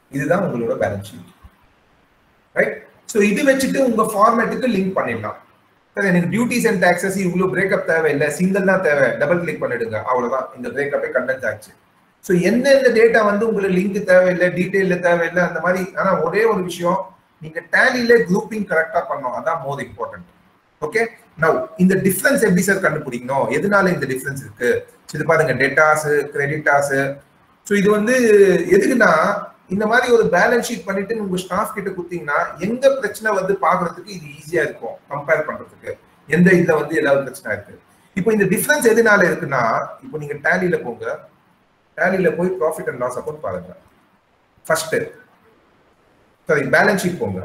இதுதான் உங்களோட பேலன்ஸ் ஷீட் ரைட் ஸோ இது வச்சுட்டு உங்க ஃபார்மேட்டுக்கு லிங்க் பண்ணிடலாம் சார் எனக்கு டியூட்டிஸ் அண்ட் டாக்ஸஸ் இவ்வளவு பிரேக்கப் தேவையில்லை சிங்கிள் தான் தேவை டபுள் கிளிக் பண்ணிடுங்க அவ்வளவுதான் இந்த பிரேக்கப்பே கண்டென்ட் ஆச்சு ஸோ எந்தெந்த டேட்டா வந்து உங்களுக்கு லிங்க் தேவையில்லை டீடைல்ல தேவையில்லை அந்த மாதிரி ஆனா ஒரே ஒரு விஷயம் நீங்க டேலியில குரூப்பிங் கரெக்டா பண்ணணும் அதான் மோர் இம்பார்ட்டன்ட் ஓகே நவ் இந்த டிஃபரன்ஸ் எப்படி சார் கண்டுபிடிக்கணும் எதனால இந்த டிஃபரன்ஸ் இருக்கு So இது பாருங்க டேட்டாஸ் கிரெடிட்டாஸ் ஸோ இது வந்து எதுக்குன்னா இந்த மாதிரி ஒரு பேலன்ஸ் ஷீட் பண்ணிட்டு உங்க ஸ்டாஃப் கிட்ட கொடுத்தீங்கன்னா எங்க பிரச்சனை வந்து பாக்குறதுக்கு இது ஈஸியா இருக்கும் கம்பேர் பண்றதுக்கு எந்த இதுல வந்து ஏதாவது பிரச்சனை இருக்கு இப்போ இந்த டிஃபரன்ஸ் எதனால இருக்குன்னா இப்போ நீங்க டேலியில போங்க டேலியில போய் ப்ராஃபிட் அண்ட் லாஸ் அக்கௌண்ட் பாருங்க ஃபர்ஸ்ட் சாரி பேலன்ஸ் ஷீட் போங்க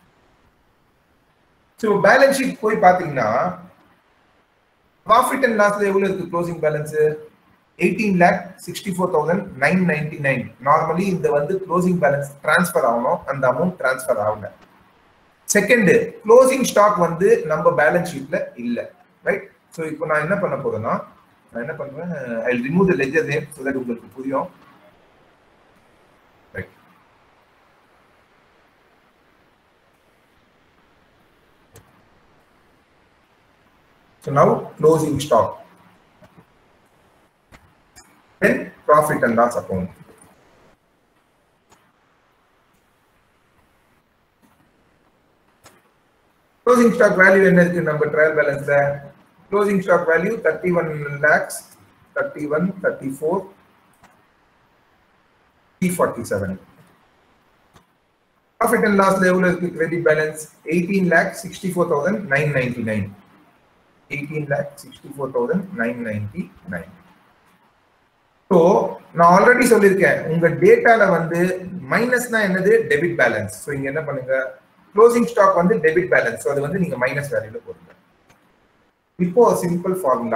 ஸோ பேலன்ஸ் ஷீட் போய் பாத்தீங்கன்னா ப்ராஃபிட் அண்ட் லாஸ்ல எவ்வளவு இருக்கு closing balance eighteen lakh sixty four thousand nine ninety nine normally இந்த வந்து க்ளோசிங் பேலன்ஸ் டிரான்ஸ்ஃபர் ஆகணும் அந்த அமௌண்ட் டிரான்ஸ்ஃபர் ஆகல செகண்ட் க்ளோசிங் ஸ்டாக் வந்து நம்ம பேலன்ஸ் ஷீட்ல இல்ல ரைட் ஸோ இப்போ நான் என்ன பண்ண போறேன்னா நான் என்ன பண்ணுவேன் I remove the ledger name so that உங்களுக்கு புரியும் right So now closing stock. Then profit and loss account. Closing stock value என்ன இருக்கு நம்ம ட்ரையல் பேலன்ஸ்ல closing stock value thirty one lakhs thirty one thirty four three forty seven profit and லாஸ்ல எவ்வளவு இருக்கு credit balance eighteen lakh sixty four thousand nine ninety nine eighteen lakh sixty four thousand nine ninety nine so நான் already சொல்லியிருக்கேன் உங்க டேட்டால வந்து மைனஸ்னா என்னது debit balance so இங்க என்ன பண்ணுங்க க்ளோசிங் ஸ்டாக் வந்து டெபிட் பேலன்ஸ் ஸோ அது வந்து நீங்க மைனஸ் வேல்யூல போடுங்க இப்போ சிம்பிள் ஃபார்முலா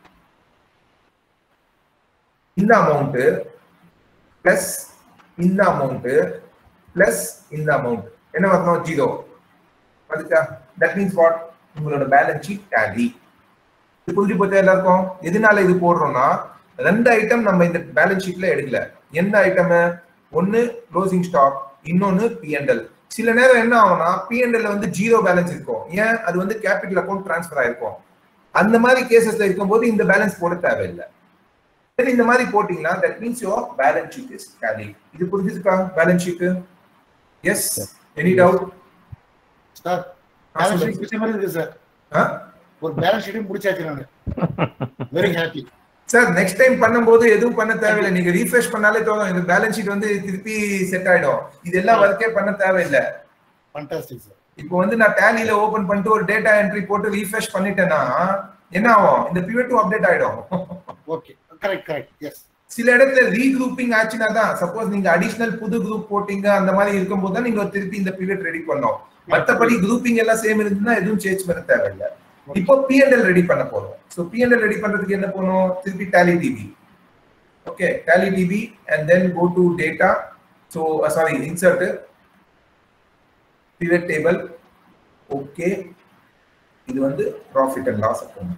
இந்த அமௌண்ட் பிளஸ் இந்த அமௌண்ட் பிளஸ் இந்த அமௌண்ட் என்ன வரணும் ஜீரோ அதுக்கா தட் மீன்ஸ் வாட் உங்களோட பேலன்ஸ் ஷீட் டேலி இது புரிஞ்சு போச்சா எல்லாருக்கும் எதனால இது போடுறோம்னா ரெண்டு ஐட்டம் நம்ம இந்த பேலன்ஸ் ஷீட்ல எடுக்கல எந்த ஐட்டம் ஒன்னு க்ளோசிங் ஸ்டாக் இன்னொன்னு பிஎன்எல் சில நேரம் என்ன ஆகும்னா பிஎன்எல் வந்து ஜீரோ பேலன்ஸ் இருக்கும் ஏன் அது வந்து கேபிட்டல் அக்கௌண்ட் டிரான்ஸ்ஃபர் ஆயிருக்கும் அந்த மாதிரி கேசஸ்ல இருக்கும்போது இந்த பேலன்ஸ் போட தேவையில்லை சரி இந்த மாதிரி போட்டீங்கன்னா that means your balance sheet is tally இது புரிஞ்சுதுக்கா balance sheet yes any doubt sir balance sheet முடிச்ச மாதிரி இருக்கு சார் ஒரு பேலன்ஸ் ஷீட்டும் முடிச்சாச்சு நான் very happy sir next time பண்ணும்போது எதுவும் பண்ண தேவையில்லை நீங்க ரீஃப்ரெஷ் பண்ணாலே போதும் இந்த பேலன்ஸ் ஷீட் வந்து திருப்பி செட் ஆயிடும் இதெல்லாம் ஒர்க்கே பண்ண தேவையில்லை ஃபண்டாஸ்டிக் சார் இப்போ வந்து நான் டேலியில ஓபன் பண்ணிட்டு ஒரு டேட்டா என்ட்ரி போட்டு ரீஃப்ரெஷ் பண்ணிட்டேன்னா என்ன ஆகும் இந்த பிவட் அப்டேட் ஆயிடும் ஓகே கரெக்ட் கரெக்ட் எஸ் சில இடத்துல ரீக்ரூப்பிங் ஆச்சுன்னா தான் சப்போஸ் நீங்க அடிஷனல் புது குரூப் போட்டீங்க அந்த மாதிரி இருக்கும்போது தான் நீங்க திருப்பி இந்த பிவட் ரெடி பண்ணோம் மத்தபடி குரூப்பிங் எல்லாம் சேம் இருந்ததுன்னா எதுவும் சேஞ்ச் பண்ண தேவையில்லை இப்போ பிஎன்எல் ரெடி பண்ண போறோம் ஸோ பிஎன்எல் ரெடி பண்றதுக்கு என்ன பண்ணணும் திருப்பி Tally DB okay Tally DB and then go to data so sorry insert pivot table okay இது வந்து profit and loss account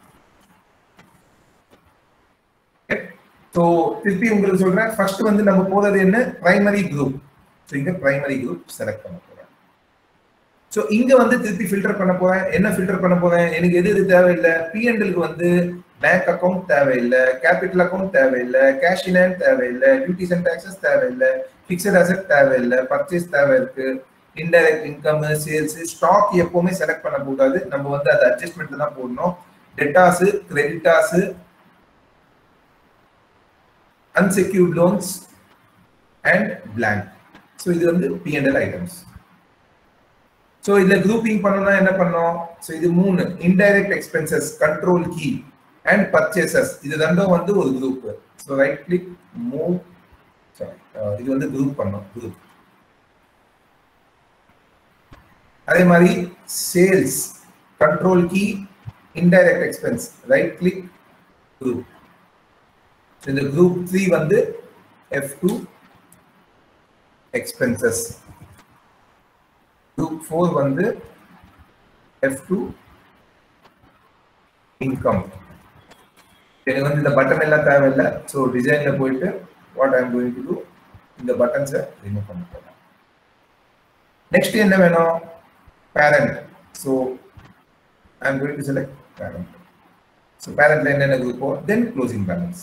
so திருப்பி உங்களுக்கு சொல்றேன் ஃபர்ஸ்ட் வந்து நம்ம போறது என்ன பிரைமரி குரூப் ஸோ இங்க பிரைமரி குரூப் செலக்ட் பண்ண போறேன் ஸோ இங்க வந்து திருப்பி ஃபில்டர் பண்ண போறேன் என்ன ஃபில்டர் பண்ண போறேன் எனக்கு எது எது தேவையில்லை பிஎன்எலுக்கு வந்து பேங்க் அக்கௌண்ட் தேவையில்லை கேபிட்டல் அக்கௌண்ட் தேவையில்லை கேஷ் இன் ஹேண்ட் தேவையில்லை டியூட்டிஸ் அண்ட் டாக்ஸஸ் தேவையில்லை ஃபிக்ஸட் அசெட் தேவையில்லை பர்ச்சேஸ் தேவை இருக்கு இன்டைரக்ட் இன்கம் சேல்ஸ் ஸ்டாக் எப்பவுமே செலக்ட் பண்ண கூடாது நம்ம வந்து அது அட்ஜஸ்ட்மெண்ட் தான் போடணும் debtors creditors unsecured loans and blank so இது வந்து பிஎன்எல் ஐட்டம்ஸ் ஸோ இதுல குரூப்பிங் பண்ணணும்னா என்ன பண்ணோம் ஸோ இது மூணு indirect expenses control key and purchases இது ரெண்டும் வந்து ஒரு group so right click move sorry இது வந்து குரூப் பண்ணோம் குரூப் அதே மாதிரி sales control key indirect expense right click group இந்த குரூப் த்ரீ வந்து F two expenses group four வந்து எஃப் டூ இன்கம் எனக்கு வந்து இந்த பட்டன் எல்லாம் தேவையில்லை ஸோ டிசைன்ல போயிட்டு what I'm going to do இந்த பட்டன்ஸை ரிமூவ் பண்ண போறேன் நெக்ஸ்ட் என்ன வேணும் parent so I am going to select parent so பேரண்ட்ல என்னென்ன இருக்கோ then closing balance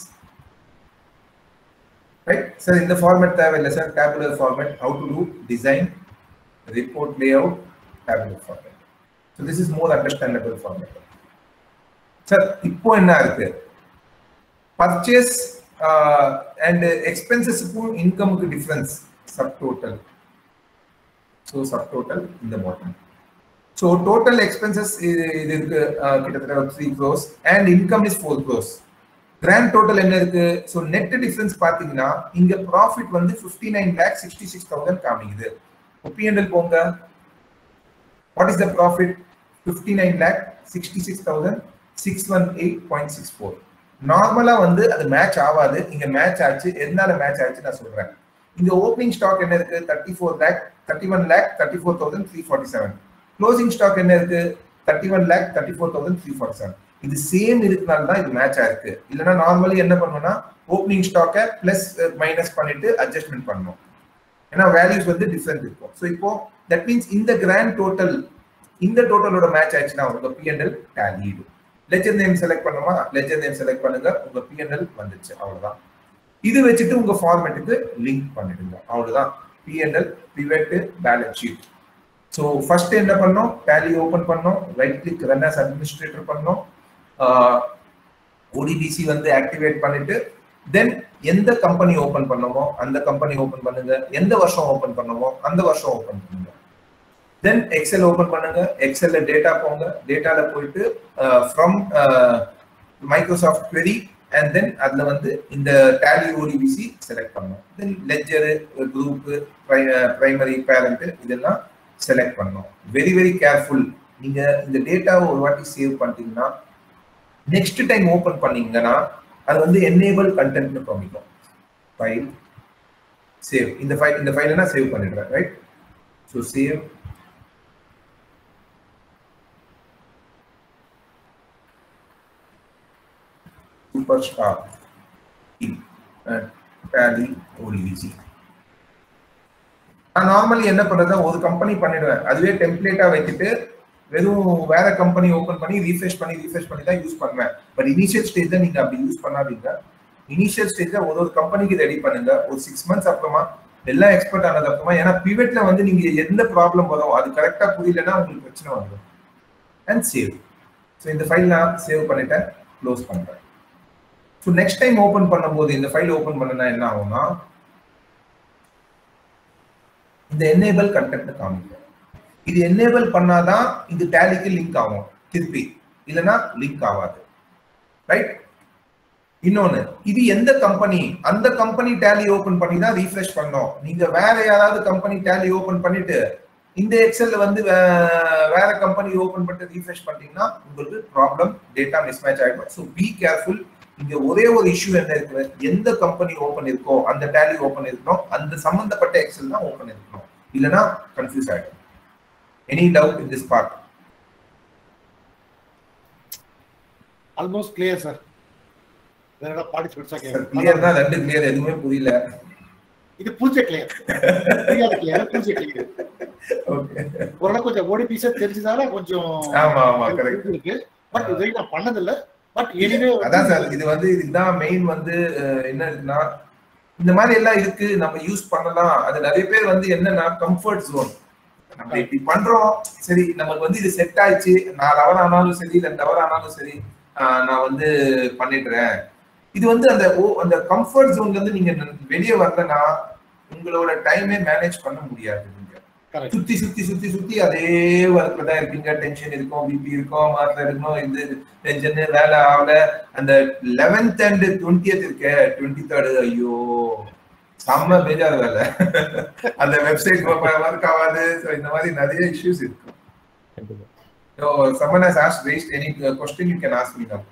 right sir இந்த ஃபார்மேட் தேவையில்லை sir tabular format how to do design report layout tabular format so this is more understandable format sir இப்போ என்ன இருக்கு purchase and எக்ஸ்பென்சஸுக்கும் இன்கமுக்கு difference sub total so sub total இந்த bottom so total expenses இது இருக்கு uh, கிட்டத்தட்ட three crores and income is four crores grand total என்ன இருக்கு ஸோ நெட் டிஃபரன்ஸ் பார்த்தீங்கன்னா இங்க ப்ராஃபிட் வந்து fifty nine lakh sixty six thousand காமிக்குது ஒப்பிஎன்எல் போங்க what is the profit fifty nine lakh sixty six thousand six one eight point six four நார்மலா வந்து அது மேட்ச் ஆகாது இங்க மேட்ச் ஆச்சு எதனால மேட்ச் ஆச்சு நான் சொல்றேன் இங்க ஓப்பனிங் ஸ்டாக் என்ன இருக்கு thirty four lakh thirty one lakh thirty four thousand three forty seven closing stock என்ன இருக்கு thirty one lakh thirty four thousand three forty seven இது சேம் இருக்கனால தான் இது மேட்ச் ஆயிருக்கு இல்லைன்னா நார்மலி என்ன பண்ணுவோம்னா ஓப்பனிங் ஸ்டாக்கை பிளஸ் மைனஸ் பண்ணிட்டு அட்ஜஸ்ட்மெண்ட் பண்ணணும் ஏன்னா வேல்யூஸ் வந்து டிஃப்ரெண்ட் இருக்கும் ஸோ இப்போ தட் மீன்ஸ் இந்த கிராண்ட் டோட்டல் இந்த டோட்டலோட மேட்ச் ஆச்சுன்னா உங்க PNL tallied ledger name select பண்ணுமா லெஜர் நேம் செலக்ட் பண்ணுங்க உங்க பிஎன்எல் வந்துச்சு அவ்வளவுதான் இது வச்சுட்டு உங்க ஃபார்மேட்டுக்கு லிங்க் பண்ணிடுங்க அவ்வளவுதான் PNL pivot balance sheet so first என்ன பண்ணோம் டேலி ஓபன் பண்ணோம் right click run as administrator பண்ணோம் ஓடிபிசி வந்து ஆக்டிவேட் பண்ணிட்டு தென் எந்த கம்பெனி ஓபன் பண்ணமோ அந்த கம்பெனி ஓபன் பண்ணுங்க எந்த வருஷம் ஓபன் பண்ணமோ அந்த வருஷம் ஓபன் பண்ணுங்க தென் எக்ஸல் ஓபன் பண்ணுங்க எக்ஸல்ல டேட்டா போங்க டேட்டால போயிட்டு from Microsoft query and then அதுல வந்து இந்த டேலி ஓடிபிசி செலக்ட் பண்ணணும் then ledger group primary parent இதெல்லாம் செலக்ட் பண்ணணும் வெரி வெரி கேர்ஃபுல் நீங்க இந்த டேட்டாவை ஒரு வாட்டி சேவ் பண்ணிட்டீங்கன்னா நெக்ஸ்ட் டைம் ஓபன் பண்ணீங்கன்னா அது வந்து என்னேபிள் கண்டென்ட்னு காமிக்கும் ஃபைல் சேவ் இந்த ஃபைல் இந்த ஃபைலை நான் சேவ் பண்ணிடுறேன் right so save super star Tally ODBC நான் நார்மலி என்ன பண்றதா ஒரு கம்பெனி பண்ணிடுவேன் அதுவே டெம்ப்ளேட்டா வச்சுட்டு வெறும் வேற கம்பெனி ஓபன் பண்ணி ரீஃப்ரெஷ் பண்ணி ரீஃப்ரெஷ் பண்ணி தான் யூஸ் பண்ணுவேன் பட் இனிஷியல் ஸ்டேஜ்ல நீங்க அப்படி யூஸ் பண்ணாதீங்க இனிஷியல் ஸ்டேஜ்ல ஒரு ஒரு கம்பெனிக்கு ரெடி பண்ணுங்க ஒரு சிக்ஸ் மந்த்ஸ் அப்புறமா எல்லாம் எக்ஸ்பர்ட் ஆனது அப்புறமா ஏன்னா பிவெட்ல வந்து நீங்க எந்த ப்ராப்ளம் வரும் அது கரெக்டா புரியலன்னா உங்களுக்கு பிரச்சனை வந்துடும் அண்ட் சேவ் ஸோ இந்த ஃபைல் நான் சேவ் பண்ணிட்டேன் க்ளோஸ் பண்றேன் ஸோ நெக்ஸ்ட் டைம் ஓபன் பண்ணும்போது இந்த ஃபைல் ஓபன் பண்ணனா என்ன ஆகும்னா இந்த என்னேபிள் கண்டென்ட் காமிக்கும் இது என்னேபிள் பண்ணாதான் இது டேலிக்கு லிங்க் ஆகும் திருப்பி இல்லைன்னா லிங்க் ஆகாது ரைட் இன்னொன்னு இது எந்த கம்பெனி அந்த கம்பெனி டேலி ஓபன் பண்ணி தான் ரீஃப்ரெஷ் பண்ணோம் நீங்க வேற யாராவது கம்பெனி டேலி ஓபன் பண்ணிட்டு இந்த எக்ஸல்ல வந்து வே- வேற கம்பெனி ஓபன் பண்ணிட்டு ரீஃப்ரெஷ் பண்ணிட்டீங்கன்னா உங்களுக்கு ப்ராப்ளம் டேட்டா மிஸ்மேட்ச் ஆயிடும் ஸோ பி கேர்ஃபுல் இங்க ஒரே ஒரு இஷ்யூ என்ன இருக்கு எந்த கம்பெனி ஓபன் இருக்கோ அந்த டேலி ஓபன் இருக்கணும் அந்த சம்பந்தப்பட்ட எக்ஸல் தான் ஓபன் இருக்கணும் இல்லைன்னா கன்ஃபியூஸ் ஆயிடும் any doubt in this part almost clear sir வேற ஏதாவது பார்ட்டிசிபென்ட்ஸா கிளியர் கேட்க தான் ரெண்டு கிளியர் எதுவுமே புரியல இது புரிஞ்ச கிளியர் புரியாத கிளியர் புரிஞ்ச கிளியர் ஓகே ஓரளவு கொஞ்சம் ஓடிபிஸா தெரிஞ்சதால கொஞ்சம் ஆமா ஆமா கரெக்ட் இருக்கு பட் இதை நான் பண்ணதில்ல பட் எனிவே அதான் சார் இது வந்து இதுதான் மெயின் வந்து அஹ், என்ன இருக்குன்னா இந்த மாதிரி எல்லாம் இருக்கு நம்ம யூஸ் பண்ணலாம் அது நிறைய பேர் வந்து என்னன்னா கம்ஃபர்ட் ஜோன் நம்ம இப்படி பண்றோம் சரி நமக்கு வந்து இது செட் ஆயிடுச்சு நாலு ஹவர் ஆனாலும் சரி ரெண்டு ஹவர் ஆனாலும் சரி ஆஹ், நான் வந்து பண்ணிடுறேன் இது வந்து அந்த ஓ அந்த கம்ஃபர்ட் ஜோன்ல இருந்து நீங்க வெளியே வரலன்னா உங்களோட டைமே மேனேஜ் பண்ண முடியாது நீங்க கரெக்ட் சுத்தி சுத்தி சுத்தி சுத்தி அதே ஒர்க்ல தான் இருக்கீங்க டென்ஷன் இருக்கும் பிபி இருக்கும் மாத்திரை இருக்கணும் இது டென்ஷன் வேலை ஆகல அந்த லெவன்த் அண்ட் டுவெண்ட்டியத் இருக்க டுவெண்ட்டி தேர்டு ஐயோ செம்ம பேஜார் வேலை அந்த வெப்சைட் ஒர்க் ஆகாது So, இந்த மாதிரி நிறைய இஷ்யூஸ் இருக்கும் கண்டிப்பா So, someone has asked raised any uh, question you can ask me now.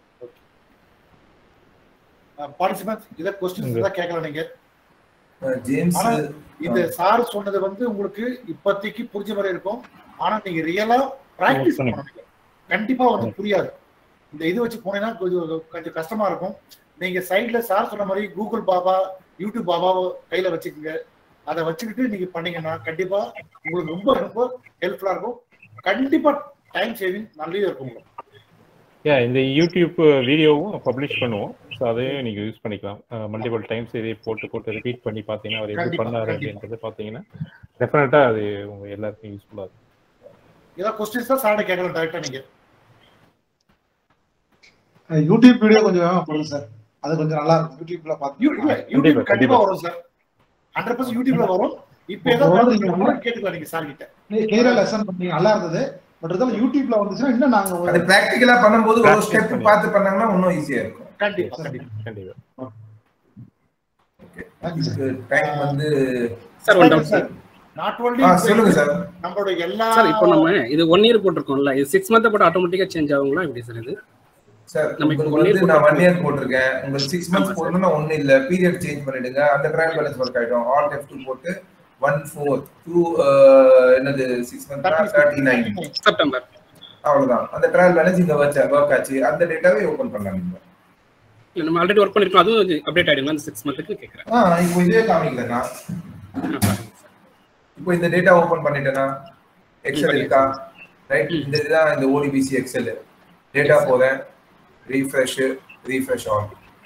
Participants இத கொஸ்டின்ஸ் தான் கேட்கலாம் நீங்க Uh, James, ஆனா, uh, இந்த சார் சொன்னது வந்து உங்களுக்கு இப்போதைக்கு புரிஞ்ச மாதிரி இருக்கும் ஆனா நீங்க ரியலா பிராக்டிஸ் பண்ணி- பண்ணணும் கண்டிப்பா வந்து புரியாது இந்த இது வச்சு போனீங்கன்னா கொஞ்சம் கொஞ்சம் கஷ்டமா இருக்கும் நீங்க சைட்ல சார் சொன்ன மாதிரி கூகுள் பாபா யூடியூப் பாபாவை கையில வச்சுக்கோங்க அதை வச்சுக்கிட்டு நீங்க பண்ணீங்கன்னா கண்டிப்பா உங்களுக்கு ரொம்ப ரொம்ப ஹெல்ப்ஃபுல்லா இருக்கும் கண்டிப்பா டைம் சேவிங் நல்லவே இருக்கும் உங்களுக்கு யா இந்த யூடியூப் வீடியோவும் பப்ளிஷ் பண்ணுவோம் ஸோ அதையும் நீங்க யூஸ் பண்ணிக்கலாம் மல்டிபிள் டைம்ஸ் இதே போட்டு போட்டு ரிப்பீட் பண்ணி பார்த்தீங்கன்னா அவர் எப்படி கண்டிப்பா, பண்ணாரு கண்டிப்பா. அப்படின்றது பார்த்தீங்கன்னா டெஃபினட்டா அது உங்க எல்லாருக்கும் யூஸ்ஃபுல்லா இருக்கும் ஏதாவது கொஸ்டின்ஸ் தான் சார்ட்ட கேட்கலாம் டேரக்டா நீங்க யூடியூப் வீடியோ கொஞ்சம் வேகமா போடுங்க சார் அது கொஞ்சம் நல்லா இருக்கும் யூடியூப்ல யூ- பார்த்து இல்ல, யூடியூப் கண்டிப்பா. கண்டிப்பா வரும் சார் ஹண்ட்ரட் பர்சன்ட் யூடியூப்ல வரும் இப்ப ஏதாவது ஒரு நீங்க வாரம் கூட கேட்டுக்கலாம் நீங்க சார் கிட்ட கிளியரா லெசன் பண்ணீங்க நல்லா இருந்தது பட் இருந்தாலும் யூடியூப்ல வந்துச்சுன்னா இன்னும் நாங்க ஒரு- அது பிராக்டிகலா பண்ணும்போது ஒரு Practice ஸ்டெப் பண்ணி. பார்த்து பண்ணாங்கன்னா இன்னும் ஈஸியா இருக்கும் கண்டிப்பா கண்டிப்பா கண்டிப்பா இதுக்கு டைம் வந்து sir one doubt sir not ah, only சொல்லுங்க சார் நம்மளோட எல்லா சார் இப்போ நம்ம இது ஒன் இயர் போட்டிருக்கோம்ல இது சிக்ஸ் மந்த் போட்டு ஆட்டோமேட்டிக்கா சேஞ்ச் ஆகுங்களா எப்படி சார் இது சார் நம்ம இப்ப உங்களுக்கு one year வந்து நான் ஒன் போட்டிருக்கோம். இயர் போட்டிருக்கேன் உங்களுக்கு சிக்ஸ் மந்த்ஸ் ஆமா, sir. போடணும்னா ஒண்ணு இல்ல பீரியட் சேஞ்ச் பண்ணிடுங்க அந்த ட்ரையல் பேலன்ஸ் ஒர்க் ஆயிடும் ஆல் எஃப் டூ போட்டு ஒன் ஃபோர் டூ என்னது six month thirty nine September அவ்வளவுதான் அந்த ட்ரையல் பேலன்ஸ் இங்க வச்ச ஒர்க் ஆச்சு அந்த டேட்டாவே ஓபன் பண்ணலாம் நீங்க இல்ல நம்ம ஆல்ரெடி ஒர்க் பண்ணிருக்கோம் அதுவும் அப்டேட் ஆயிடுங்களா அந்த சிக்ஸ் மந்த்துக்கு கேட்கறேன் ஆ இப்போ இதே காமிக்கலண்ணா இப்போ இந்த டேட்டா ஓபன் பண்ணிட்டேன்னா எக்ஸல் இருக்கா ரைட் இந்த இதுதான் இந்த ஓடிபிசி எக்ஸல் டேட்டா போறேன் ரீஃப்ரெஷ் ரீஃப்ரெஷ் ஆன்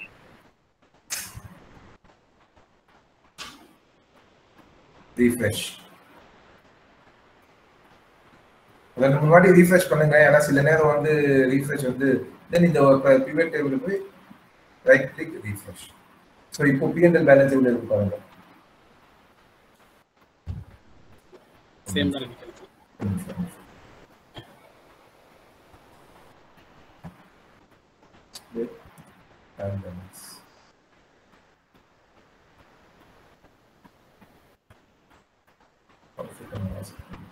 ரீஃப்ரெஷ் ரெண்டு மூணு வாட்டி ரீஃப்ரெஷ் பண்ணுங்க ஏன்னா சில நேரம் வந்து ரீஃப்ரெஷ் வந்து தென் இந்த பிவட் டேபிள் போய் ரைட் கிளிக் ரீஃப்ரெஷ் ஸோ இப்போ பிஎன்எல் பேலன்ஸ் எவ்வளோ இருக்கு பாருங்க சேம் தான் நினைக்கிறேன் Split and balance. Profit and loss.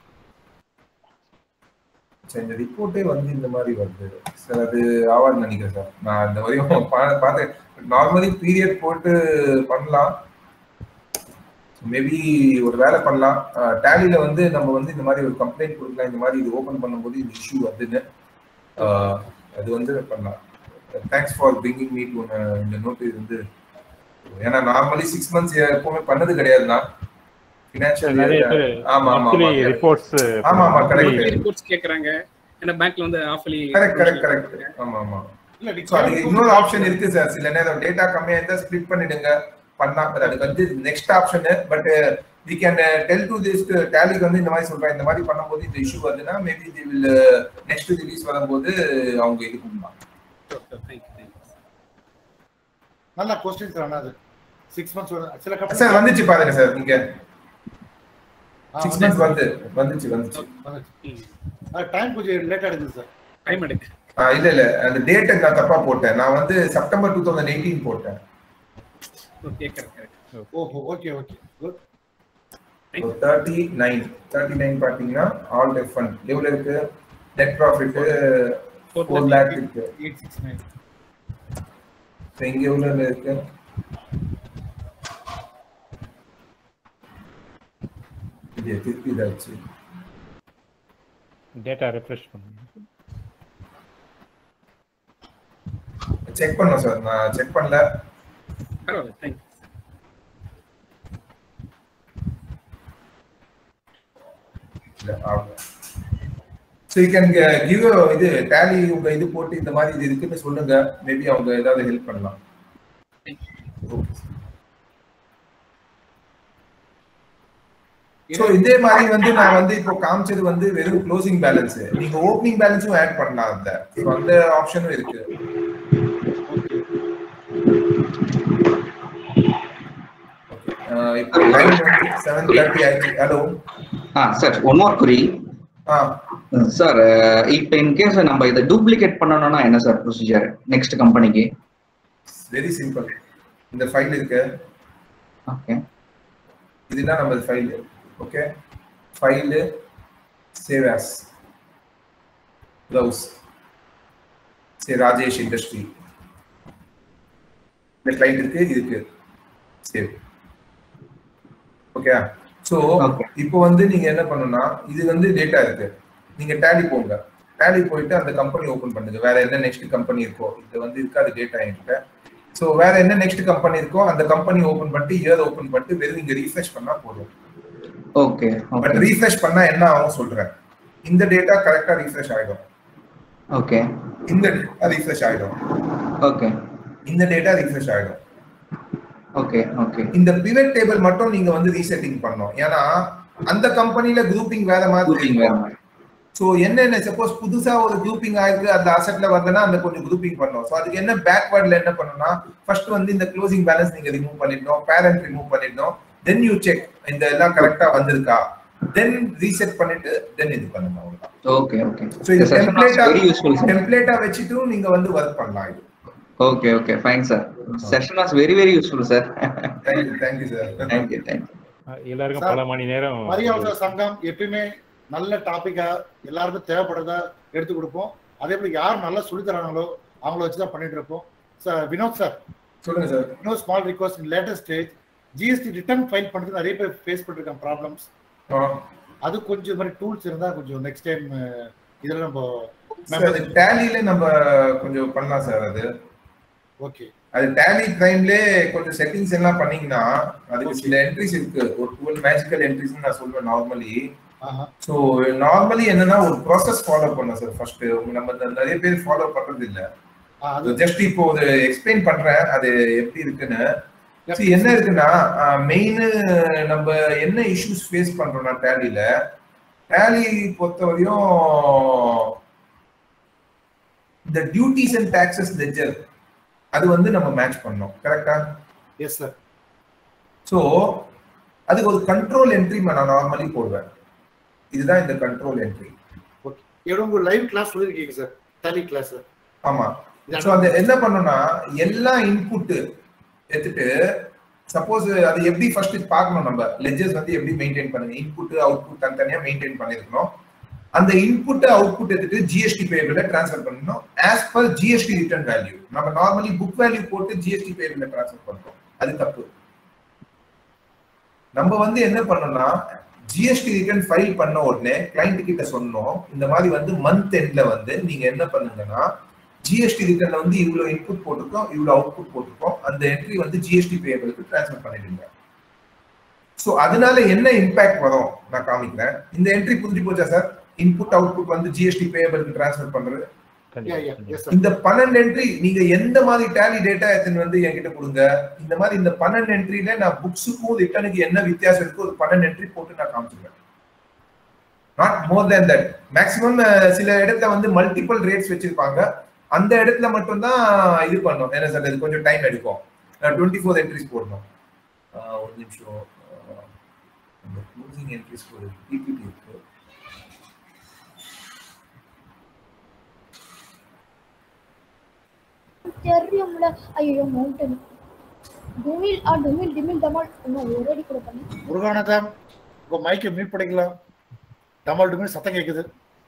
சரி இந்த ரிப்போர்ட்டே வந்து இந்த மாதிரி வருது சார் அது ஆவாதுன்னு நினைக்கிறேன் சார் நான் இந்த வரையும் பா- பார்த்தேன் நார்மலி பீரியட் போட்டு பண்ணலாம் மேபி ஒரு வேலை பண்ணலாம் டேலியில வந்து நம்ம வந்து இந்த மாதிரி ஒரு கம்ப்ளைண்ட் கொடுக்கலாம் இந்த மாதிரி இது ஓபன் பண்ணும்போது இந்த இஷ்யூ வருதுன்னு ஆஹ் அது வந்து பண்ணலாம் thanks for bringing me to இந்த நோட் இது வந்து ஏன்னா நார்மலி சிக்ஸ் மந்த்ஸ் எப்பவுமே பண்ணது கிடையாது நான் ஃபினான்ஷியல் நிறைய பேர் ஆமா ஆமா மந்த்லி ஆமா ரிப்போர்ட்ஸ் ஆமா, ஆமா, correct. ரிப்போர்ட்ஸ் கேக்குறாங்க ஏன்னா பேங்க்ல வந்து ஆஃபலி கரெக்ட் கரெக்ட் கரெக்ட் ஆமா ஆமா இல்ல ஸோ அது இன்னொரு ஆப்ஷன் இருக்கு சார் சில நேரம் டேட்டா கம்மியா இருந்தா ஸ்ப்ளிட் பண்ணிடுங்க பண்ணலாம் but அதுக்கு வந்து next option but we can tell to this டேலிக்கு வந்து இந்த மாதிரி சொல்றேன் இந்த மாதிரி பண்ணும்போது இந்த இஷ்யூ வருதுன்னா maybe the will next release வரும்போது அவங்க இது பண்ணலாம் நல்ல கொஸ்டின் சார் அது சிக்ஸ் மந்த்ஸ் சில சார் வந்துச்சு பாருங்க சார் நீங்க சிக்ஸ் மந்த்ஸ் வந்து வந்துச்சு வந்துச்சு டைம் கொஞ்சம் லேட்டா எடுக்குது சார் டைம் எடுக்கு ஆ, இல்ல இல்ல அந்த டேட்டை நான் தப்பா போட்டேன் நான் வந்து செப்டம்பர் டூ தௌசண்ட் எயிட்டீன் போட்டேன் ஓகே கரெக்ட் கரெக்ட் ஓஹோ okay okay good thirty nine thirty nine பாத்தீங்கன்னா ஆல் டெஃப் ஃபண்ட் எவ்வளவு இருக்கு நெட் ப்ராஃபிட் ஃபோர் லேக் இருக்கு எயிட் சிக்ஸ் நைன் So, இங்க எவ்வளவு இருக்கு இது திருப்பி இதாச்சு டேட்டா ரெஃப்ரெஷ் பண்ணுங்க செக் பண்ணோம் சார் நான் செக் பண்ணல பரவாயில்ல தேங்க்யூ இல்ல ஆகல ஸோ யூ கேன் கிவ் இது டேலி உங்க இது போட்டு இந்த மாதிரி இது இருக்குன்னு சொல்லுங்க மேபி அவங்க ஏதாவது ஹெல்ப் பண்ணலாம் ஓகே ஸோ இதே மாதிரி வந்து நான் வந்து இப்போ காமிச்சது வந்து வெறும் க்ளோசிங் பேலன்ஸ் நீங்க ஓப்பனிங் பேலன்ஸும் ஆட் பண்ணலாம் அதுல So, அந்த ஆப்ஷனும் இருக்கு அஹ் இப்போ லைன் வந்து செவன் தேர்ட்டி ஆயிடுச்சு ஹலோ ஆ சார் ஒன் மோர் குறி ஆ சார் இப்போ இன் கேஸ் நம்ம இதை டூப்ளிகேட் பண்ணணும்னா என்ன சார் ப்ரொசீஜர் நெக்ஸ்ட் கம்பெனிக்கு வெரி சிம்பிள் இந்த ஃபைல் இருக்கு ஓகே இதுதான் நம்ம file okay file save as ப்ளவுஸ் சரி ராஜேஷ் இண்டஸ்ட்ரி இந்த கிளைண்ட் இருக்கு இதுக்கு சேவ் ஓகே ஸோ Okay. இப்போ வந்து நீங்க என்ன பண்ணணும்னா இது வந்து டேட்டா இருக்கு நீங்க டேலி போங்க டேலி போயிட்டு அந்த கம்பெனி ஓபன் பண்ணுங்க வேற என்ன நெக்ஸ்ட் கம்பெனி இருக்கோ இது வந்து இருக்காது டேட்டா என்கிட்ட ஸோ வேற என்ன நெக்ஸ்ட் கம்பெனி இருக்கோ அந்த கம்பெனி ஓபன் பண்ணிட்டு இயர் ஓபன் பண்ணிட்டு வெறும் இங்க ரீஃப்ரெஷ் பண்ணா போதும் ஓகே பட் ஓகே ரீஃப்ரெஷ் பண்ணா என்ன ஆகும் சொல்றேன் இந்த டேட்டா கரெக்டா ரீஃப்ரெஷ் ஆயிடும் ஓகே இந்த டேட்டா ரீஃப்ரெஷ் ஆயிடும் ஓகே இந்த டேட்டா ரீஃப்ரெஷ் ஆயிடும் ஓகே ஓகே இந்த பிவட் டேபிள் மட்டும் நீங்க வந்து ரீசெட்டிங் பண்ணணும் ஏன்னா அந்த கம்பெனில குரூப்பிங் வேற மாதிரி Grouping வேற மாதிரி. ஸோ என்னென்ன சப்போஸ் புதுசா ஒரு குரூப்பிங் ஆயிருக்கு அந்த அசெட்ல வருதுன்னா அந்த கொஞ்சம் குரூப்பிங் பண்ணணும் ஸோ அதுக்கு என்ன பேக்வேர்ட்ல என்ன பண்ணணும்னா ஃபர்ஸ்ட் வந்து இந்த க்ளோசிங் பேலன்ஸ் நீங்க ரிமூவ் பண்ணிடணும் பேரண்ட் ரிமூவ் பண்ணிடணும் தென் யூ செக் இந்த எல்லாம் கரெக்டா வந்திருக்கா தென் ரீசெட் பண்ணிட்டு தென் இது பண்ணணும் அவ்வளவுதான் ஓகே ஓகே ஸோ இது டெம்ப்ளேட்டா வெரி யூஸ்ஃபுல் சார் டெம்ப்ளேட்டா வச்சுட்டும் நீங்க வந்து ஒர்க் பண்ணலாம் இது okay okay fine sir session was very very useful sir thank you thank you sir thank you thank you எல்லாருக்கும் Sir, பல மணி நேரம் மரியாதை சங்கம் எப்பயுமே நல்ல டாபிக்கா எல்லாருக்கும் தேவைப்படுறதா எடுத்து கொடுப்போம் அதே போல யார் நல்லா சொல்லி தராங்களோ அவங்கள வச்சு தான் பண்ணிட்டு இருப்போம் சார் வினோத் சார் சொல்லுங்க சார் இன்னொரு small request in latest stage GST return file பண்ணுறது நிறைய பேர் ஃபேஸ் பண்ணிருக்காங்க ப்ராப்ளம்ஸ் அது கொஞ்சம் இது மாதிரி டூல்ஸ் இருந்தா கொஞ்சம் நெக்ஸ்ட் டைம் இதுல நம்ம அது டேலியில நம்ம கொஞ்சம் பண்ணலாம் சார் அது ஓகே அது டேலி டைம்ல கொஞ்சம் செட்டிங்ஸ் எல்லாம் பண்ணீங்கன்னா அதுக்கு சில என்ட்ரிஸ் இருக்கு ஒரு டுவெல் மேஜிக்கல் என்ட்ரிஸ் நான் சொல்லுவேன் நார்மலி ஆஹா ஸோ நார்மலி என்னன்னா ஒரு ப்ராசஸ் ஃபாலோ பண்ண சார் ஃபர்ஸ்ட் நம்ம இந்த நிறைய பேர் ஃபாலோ பண்றது இல்ல ஆ, அது ஜஸ்ட் இப்போ ஒரு எக்ஸ்பிளைன் பண்றேன் அது எப்படி இருக்குன்னு See, என்ன இருக்குன்னா மெயின் நம்ம என்ன இஷ்யூஸ் ஃபேஸ் பண்றோம்னா டேலியில டேலி பொறுத்தவரையும் இந்த டியூட்டிஸ் அண்ட் டாக்ஸஸ் லெஜர் அது வந்து நம்ம மேட்ச் பண்ணோம் கரெக்டா எஸ் சார் ஸோ அதுக்கு ஒரு கண்ட்ரோல் என்ட்ரி நான் நார்மலி போடுவேன் இதுதான் இந்த கண்ட்ரோல் என்ட்ரி ஓகே இவ்வளோ உங்க லைவ் கிளாஸ் சொல்லியிருக்கீங்க சார் டேலி கிளாஸ் ஆமா ஸோ அந்த என்ன பண்ணணும்னா எல்லா இன்புட் எடுத்துட்டு சப்போஸ் அது எப்படி ஃபர்ஸ்ட் பார்க்கணும் நம்ம லெஜர்ஸ் வந்து எப்படி மெயின்டைன் பண்ணுங்க இன்புட் அவுட்புட் தனித்தனியா மெயின்டைன் பண்ணிருக்கணும் அந்த இன்புட் அவுட்புட் எடுத்துட்டு ஜிஎஸ்டி பேபிள் ட்ரான்ஸ்ஃபர் பண்ணணும் as per GST return value நம்ம நார்மலி புக் வேல்யூ போட்டு ஜிஎஸ்டி பேபிள் ட்ரான்ஸ்ஃபர் பண்றோம் அது தப்பு நம்ம வந்து என்ன பண்ணோம்னா ஜிஎஸ்டி ரிட்டர்ன் ஃபைல் பண்ண உடனே கிளைண்ட் கிட்ட சொன்னோம் இந்த மாதிரி வந்து மந்த் எண்ட்ல வந்து நீங்க என்ன பண்ணுங்கன்னா ஜிஎஸ்டி ரிட்டர்ன்ல வந்து இவ்வளவு இன்புட் போட்டிருக்கோம் இவ்வளவு அவுட்புட் போட்டிருக்கோம் அந்த என்ட்ரி வந்து ஜிஎஸ்டி பேபிளுக்கு ட்ரான்ஸ்ஃபர் பண்ணிடுங்க ஸோ அதனால என்ன இம்பாக்ட் வரும் நான் காமிக்கிறேன் இந்த என்ட்ரி புரிஞ்சு போச்சா சார் இன்புட் அவுட்புட் வந்து ஜிஎஸ்டி பேபிளுக்கு ட்ரான்ஸ்ஃபர் பண்றது யா யா எஸ் சார் இந்த பன்னெண்டு என்ட்ரி நீங்க எந்த மாதிரி டேலி டேட்டா எடுத்துன்னு வந்து என்கிட்ட கொடுங்க இந்த மாதிரி இந்த பன்னெண்டு என்ட்ரில நான் புக்ஸுக்கும் ரிட்டனுக்கு என்ன வித்தியாசம் இருக்கு ஒரு பன்னெண்டு என்ட்ரி போட்டு நான் காமிச்சிருவேன் not more than that maximum சில இடத்துல வந்து மல்டிபிள் ரேட்ஸ் வச்சிருப்பாங்க அந்த இடத்துல மட்டும்தான் இது பண்ணும் என்ன சார் இது கொஞ்சம் டைம் எடுக்கும் டுவெண்ட்டி ஃபோர் என்ட்ரிஸ் போடணும் ஆஹ் ஒரு நிமிஷம் ஆஹ் அந்த க்ளோசிங் என்ட்ரிஸ் ஒரு பிபிடி இருக்கு தெரியும்ல ஐயோ மவுண்டன் டுமில் ஆ டுமில் டிமில் டமால் இன்னும் ஒரு அடி கூட பண்ணி முருகானந்தம் உங்க மைக்கை மியூட் பண்ணிக்கலாம் டமால் டுமில் சத்தம் கேக்குது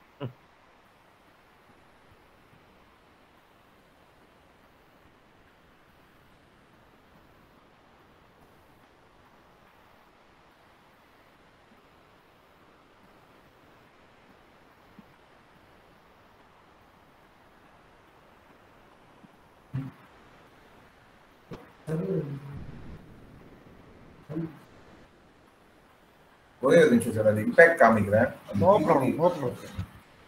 ஒரே ஒரு நிமிஷம் சார் அது இம்பாக்ட் காமிக்கிறேன் நோ ப்ராப்ளம் நோ ப்ராப்ளம்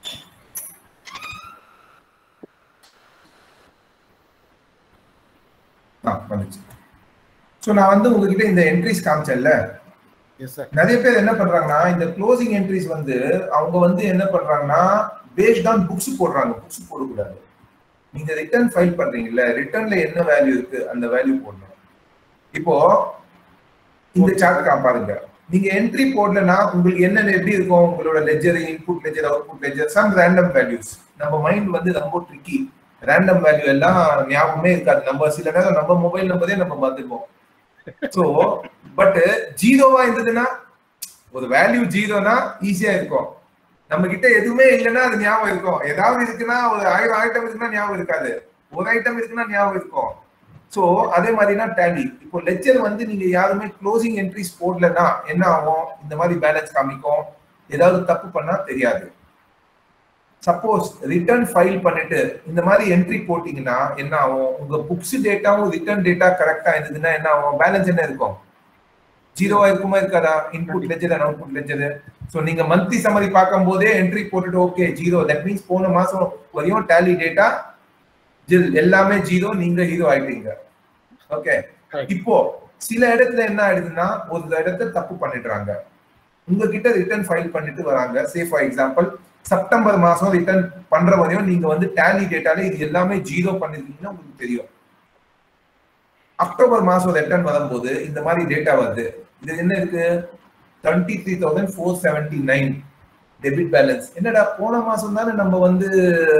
ஆ வந்துச்சு ஸோ நான் வந்து உங்ககிட்ட இந்த என்ட்ரிஸ் காமிச்சேன்ல எஸ் சார் நிறைய பேர் என்ன பண்றாங்கன்னா இந்த க்ளோசிங் என்ட்ரிஸ் வந்து அவங்க வந்து என்ன பண்றாங்கன்னா பேஸ்ட் ஆன் புக்ஸ் போடுறாங்க புக்ஸ் போடக்கூடாது நீங்க ரிட்டர்ன் ஃபைல் பண்றீங்கல்ல ரிட்டர்ன்ல என்ன வேல்யூ இருக்கு அந்த வேல்யூ போடணும் இப்போ இந்த சார்ட் பாருங்க நீங்க என்ட்ரி போடலன்னா உங்களுக்கு என்னென்ன எப்படி இருக்கும் உங்களோட ledger input ledger output ledger some random values நம்ம மைண்ட் வந்து ரொம்ப ட்ரிக்கி ரேண்டம் வேல்யூ எல்லாம் ஞாபகமே இருக்காது நம்ம சில நேரம் நம்ம மொபைல் நம்பரே நம்ம மறந்துப்போம் சோ பட் ஜீரோவா இருந்ததுன்னா ஒரு வேல்யூ ஜீரோனா ஈஸியா இருக்கும் நம்ம கிட்ட எதுவுமே இல்லைன்னா அது ஞாபகம் இருக்கும் ஏதாவது இருக்குன்னா ஒரு ஆயிரம் ஐட்டம் இருக்குன்னா ஞாபகம் இருக்காது ஒரு ஐட்டம் இருக்குன்னா ஞாபகம் இருக்கும் சோ அதே மாதிரினா டேலி இப்போ லெக்சர் வந்து நீங்க யாருமே க்ளோசிங் என்ட்ரிஸ் போடலன்னா என்ன ஆகும் இந்த மாதிரி பேலன்ஸ் காமிக்கும் ஏதாவது தப்பு பண்ணா தெரியாது சப்போஸ் ரிட்டர்ன் ஃபைல் பண்ணிட்டு இந்த மாதிரி என்ட்ரி போட்டீங்கன்னா என்ன ஆகும் உங்க புக்ஸ் டேட்டாவும் ரிட்டர்ன் டேட்டா கரெக்டா இருந்ததுன்னா என்ன ஆகும் பேலன்ஸ் என்ன இருக்கும் ஜீரோவா இருக்குமா இருக்காதா input ledger and output ledger so நீங்க மந்த்லி சம்மரி பார்க்கும் போதே என்ட்ரி போட்டுட்டு ஓகே ஜீரோ தட் மீன்ஸ் போன மாசம் வரையும் டேலி டேட்டா எல்லாமே ஜீரோ நீங்க ஹீரோ ஆயிட்டீங்க ஓகே இப்போ சில இடத்துல என்ன ஆயிடுதுன்னா ஒரு இடத்துல தப்பு பண்ணிடுறாங்க உங்ககிட்ட ரிட்டர்ன் ஃபைல் பண்ணிட்டு வராங்க சே ஃபார் எக்ஸாம்பிள் செப்டம்பர் மாசம் ரிட்டர்ன் பண்ற வரையும் நீங்க வந்து டேலி டேட்டால இது எல்லாமே ஜீரோ பண்ணிருக்கீங்கன்னா உங்களுக்கு தெரியும் அக்டோபர் மாசம் ரிட்டர்ன் வரும்போது இந்த மாதிரி டேட்டா வருது இது என்ன இருக்கு twenty three thousand four seventy nine debit balance என்னடா போன மாசம் தானே நம்ம வந்து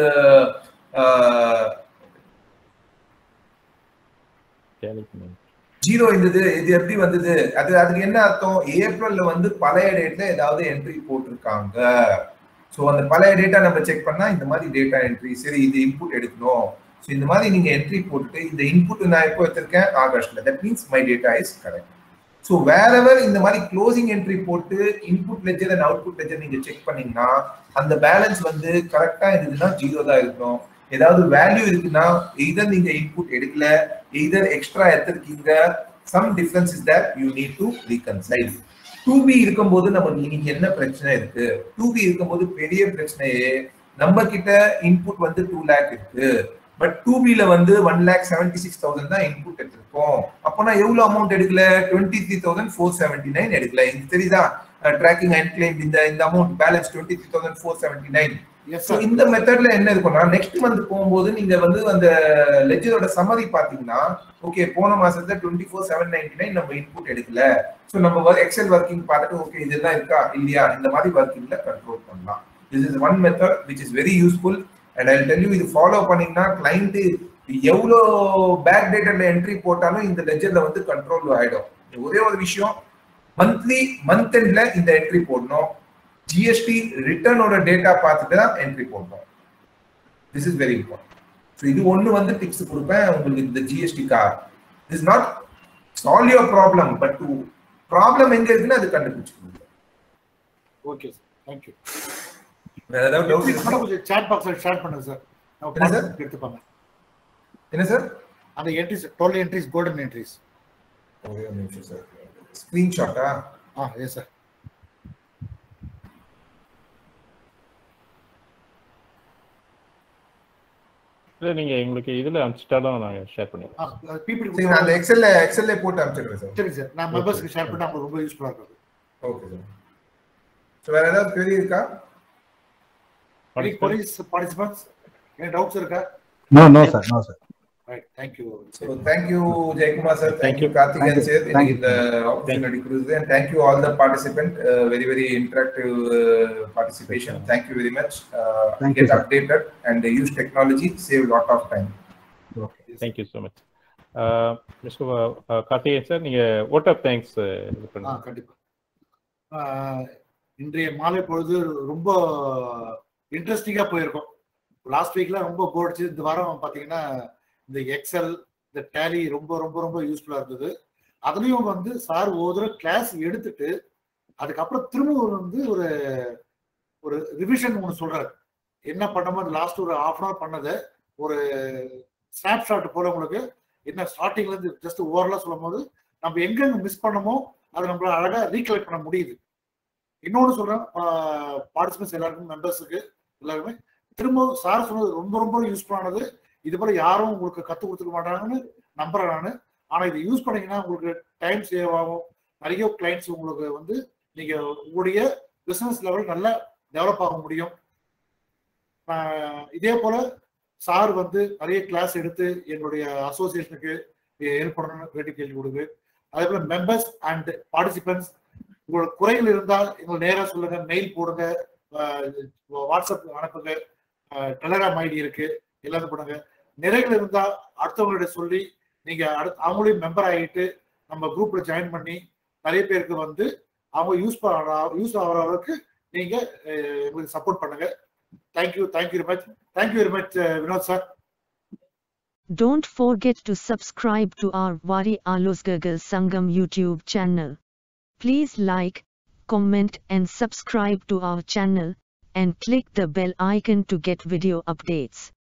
ஜீரோ இருந்தது இது எப்படி வந்தது அது அதுக்கு என்ன அர்த்தம் ஏப்ரல்ல வந்து பழைய டேட்ல ஏதாவது என்ட்ரி போட்டிருக்காங்க ஸோ அந்த பழைய டேட்டா நம்ம செக் பண்ணா இந்த மாதிரி டேட்டா என்ட்ரி சரி இது இன்புட் எடுக்கணும் ஸோ இந்த மாதிரி நீங்க என்ட்ரி போட்டுட்டு இந்த இன்புட் நான் எப்போ எடுத்திருக்கேன் ஆகஸ்ட்ல that means my data is correct so வேறவர் இந்த மாதிரி க்ளோசிங் என்ட்ரி போட்டு input ledger and output ledger நீங்க செக் பண்ணீங்கன்னா அந்த பேலன்ஸ் வந்து கரெக்டா இருந்ததுன்னா ஜீரோ தான் இருக்கணும் ஏதாவது வேல்யூ இருக்குன்னா எய்தர் நீங்க இன்புட் எடுக்கல எய்தர் எக்ஸ்ட்ரா எடுத்திருக்கீங்க some difference is that you need to reconcile to be இருக்கும்போது நமக்கு இன்னைக்கு என்ன பிரச்சனை இருக்கு டூ பி இருக்கும்போது பெரிய பிரச்சனையே நம்ம கிட்ட இன்புட் வந்து டூ லேக் இருக்கு பட் டூ பில வந்து one lakh seventy six thousand தான் இன்புட் எடுத்திருக்கோம் அப்போ நான் எவ்வளவு அமௌண்ட் எடுக்கல twenty three thousand four seventy nine எடுக்கல இது தெரியுதா ட்ராக்கிங் அண்ட் கிளைம் இந்த இந்த amount balance twenty three thousand four seventy nine so இந்த மெத்தட்ல என்ன இருக்கும்னா நெக்ஸ்ட் மந்த் போகும்போது நீங்க வந்து அந்த லெஜரோட சம்மரி பாத்தீங்கன்னா ஓகே போன மாசத்துல twenty four seven ninety nine நம்ம இன்புட் எடுக்கல ஸோ நம்ம எக்ஸல் ஒர்க்கிங் பார்த்துட்டு ஓகே இதெல்லாம் இருக்கா இல்லையா இந்த மாதிரி ஒர்க்கிங்ல கண்ட்ரோல் பண்ணலாம் this is one method which is very useful and I tell you இது ஃபாலோ பண்ணீங்கன்னா கிளைண்ட் எவ்வளோ பேக் டேட்டர்ல என்ட்ரி போட்டாலும் இந்த லெஜர்ல வந்து கண்ட்ரோல் ஆயிடும் ஒரே ஒரு விஷயம் மந்த்லி மந்த் எண்ட்ல இந்த என்ட்ரி போடணும் ஜிஎஸ்டி ரிட்டர்னோட டேட்டா பார்த்துட்டு தான் என்ட்ரி போடணும் this is very important so இது ஒன்று வந்து டிப்ஸ் கொடுப்பேன் உங்களுக்கு இந்த ஜிஎஸ்டி கார் is not solve your problem but to problem எங்க இருக்குன்னு அது கண்டுபிடிச்சிக்கணும் ஓகே சார் தேங்க்யூ வேற ஏதாவது டவுட் இருக்கு கொஞ்சம் சாட் பாக்ஸ்ல ஷேர் பண்ணுங்க சார் என்ன sir? எடுத்துப்பாங்க என்ன சார் அந்த entries twelve entries golden entries ஒரே ஒரு நிமிஷம் சார் ஸ்கிரீன்ஷாட்டா ஆ எஸ் சார் இல்லை நீங்க எங்களுக்கு இதுல அனுப்பிச்சிட்டாலும் நாங்க ஷேர் பண்ணிடுறோம் பிபிடி சரி நான் அந்த எக்ஸல்ல எக்ஸல்ல போட்டு அனுப்பிச்சிடுறேன் சார் சரி சார் நான் மெம்பர்ஸ்க்கு ஷேர் பண்ணா உங்களுக்கு ரொம்ப யூஸ்ஃபுல்லா இருக்கும் ஓகே சார் ஸோ வேற ஏதாவது query இருக்கா கொரிஸ் பார்ட்டிசிபென்ட்ஸ் என்ன டவுட்ஸ் இருக்கா no no sir no sir right thank you so thank you Jayakumar sir thank you Karthikeyan sir எனக்கு இந்த ஆப்பர்ச்சுனிட்டி கொடுத்தது and thank you all the participant very very interactive participation thank you very much Thank you, get sir. Updated and use technology save lot of time thank you so much mister Karthikeyan sir நீங்க vote of thanks இது ஆ பண்ணுங்க கண்டிப்பா ஆஹ், இன்றைய மாலை பொழுது ரொம்ப இன்ட்ரெஸ்டிங்கா போயிருக்கும் லாஸ்ட் வீக்ல ரொம்ப போடுச்சு இந்த வாரம் பாத்தீங்கன்னா இந்த எக்ஸல் இந்த டேலி ரொம்ப ரொம்ப ரொம்ப யூஸ்ஃபுல்லா இருந்தது அதுலயும் வந்து சார் ஒரு தடவை கிளாஸ் எடுத்துட்டு அதுக்கப்புறம் திரும்ப ஒரு வந்து ஒரு ஒரு ரிவிஷன் ஒன்று சொல்றாரு என்ன பண்ணமோ லாஸ்ட் ஒரு ஹாஃப் அன் அவர் பண்ணதை ஒரு ஸ்னாப்ஷாட் போல உங்களுக்கு என்ன ஸ்டார்டிங்ல இருந்து ஜஸ்ட் ஓவரலா சொல்லும் போது நம்ம எங்கெங்க மிஸ் பண்ணமோ அதை நம்மளால அழகா ரீகலெக்ட் பண்ண முடியுது இன்னொன்னு சொல்றேன் பார்ட்டிசிபென்ட்ஸ் எல்லாருக்கும் மெம்பர்ஸுக்கு எல்லாருமே திரும்ப சார் சொன்னது ரொம்ப ரொம்ப யூஸ்ஃபுல்லானது இது போல யாரும் உங்களுக்கு கத்து கொடுத்துக்க மாட்டாங்கன்னு நம்புறேன் நான் ஆனா இதை யூஸ் பண்ணீங்கன்னா உங்களுக்கு டைம் சேவ் ஆகும் நிறைய கிளைண்ட்ஸ் உங்களுக்கு வந்து நீங்க உங்களுடைய பிசினஸ் லெவல் நல்லா டெவலப் ஆக முடியும் ஆஹ் இதே போல சார் வந்து நிறைய கிளாஸ் எடுத்து எங்களுடைய அசோசியேஷனுக்கு ஹெல்ப் பண்ணணும்னு வேண்டி கேள்வி கொடுக்கு அதே போல மெம்பர்ஸ் அண்ட் பார்ட்டிசிபென்ட்ஸ் உங்களோட குறைகள் இருந்தால் எங்களை நேரா சொல்லுங்க மெயில் போடுங்க ஆஹ் வாட்ஸ்அப் அனுப்புங்க டெலகிராம் ஐடி இருக்கு எல்லாத்தையும் பண்ணுங்க நிறைகள் இருந்தா அடுத்தவங்கள்ட்ட சொல்லி நீங்க அடுத்து அவங்களையும் மெம்பர் ஆகிட்டு நம்ம குரூப்ல ஜாயின் பண்ணி நிறைய பேருக்கு வந்து அவங்க யூஸ் பண்ண யூஸ் ஆகிற அளவுக்கு நீங்க அஹ், எங்களுக்கு சப்போர்ட் பண்ணுங்க thank you thank you very much thank you very much Vinod sir Don't forget to subscribe to our Vari Alosgagal Sangam YouTube channel. Please like, comment and subscribe to our channel and click the bell icon to get video updates.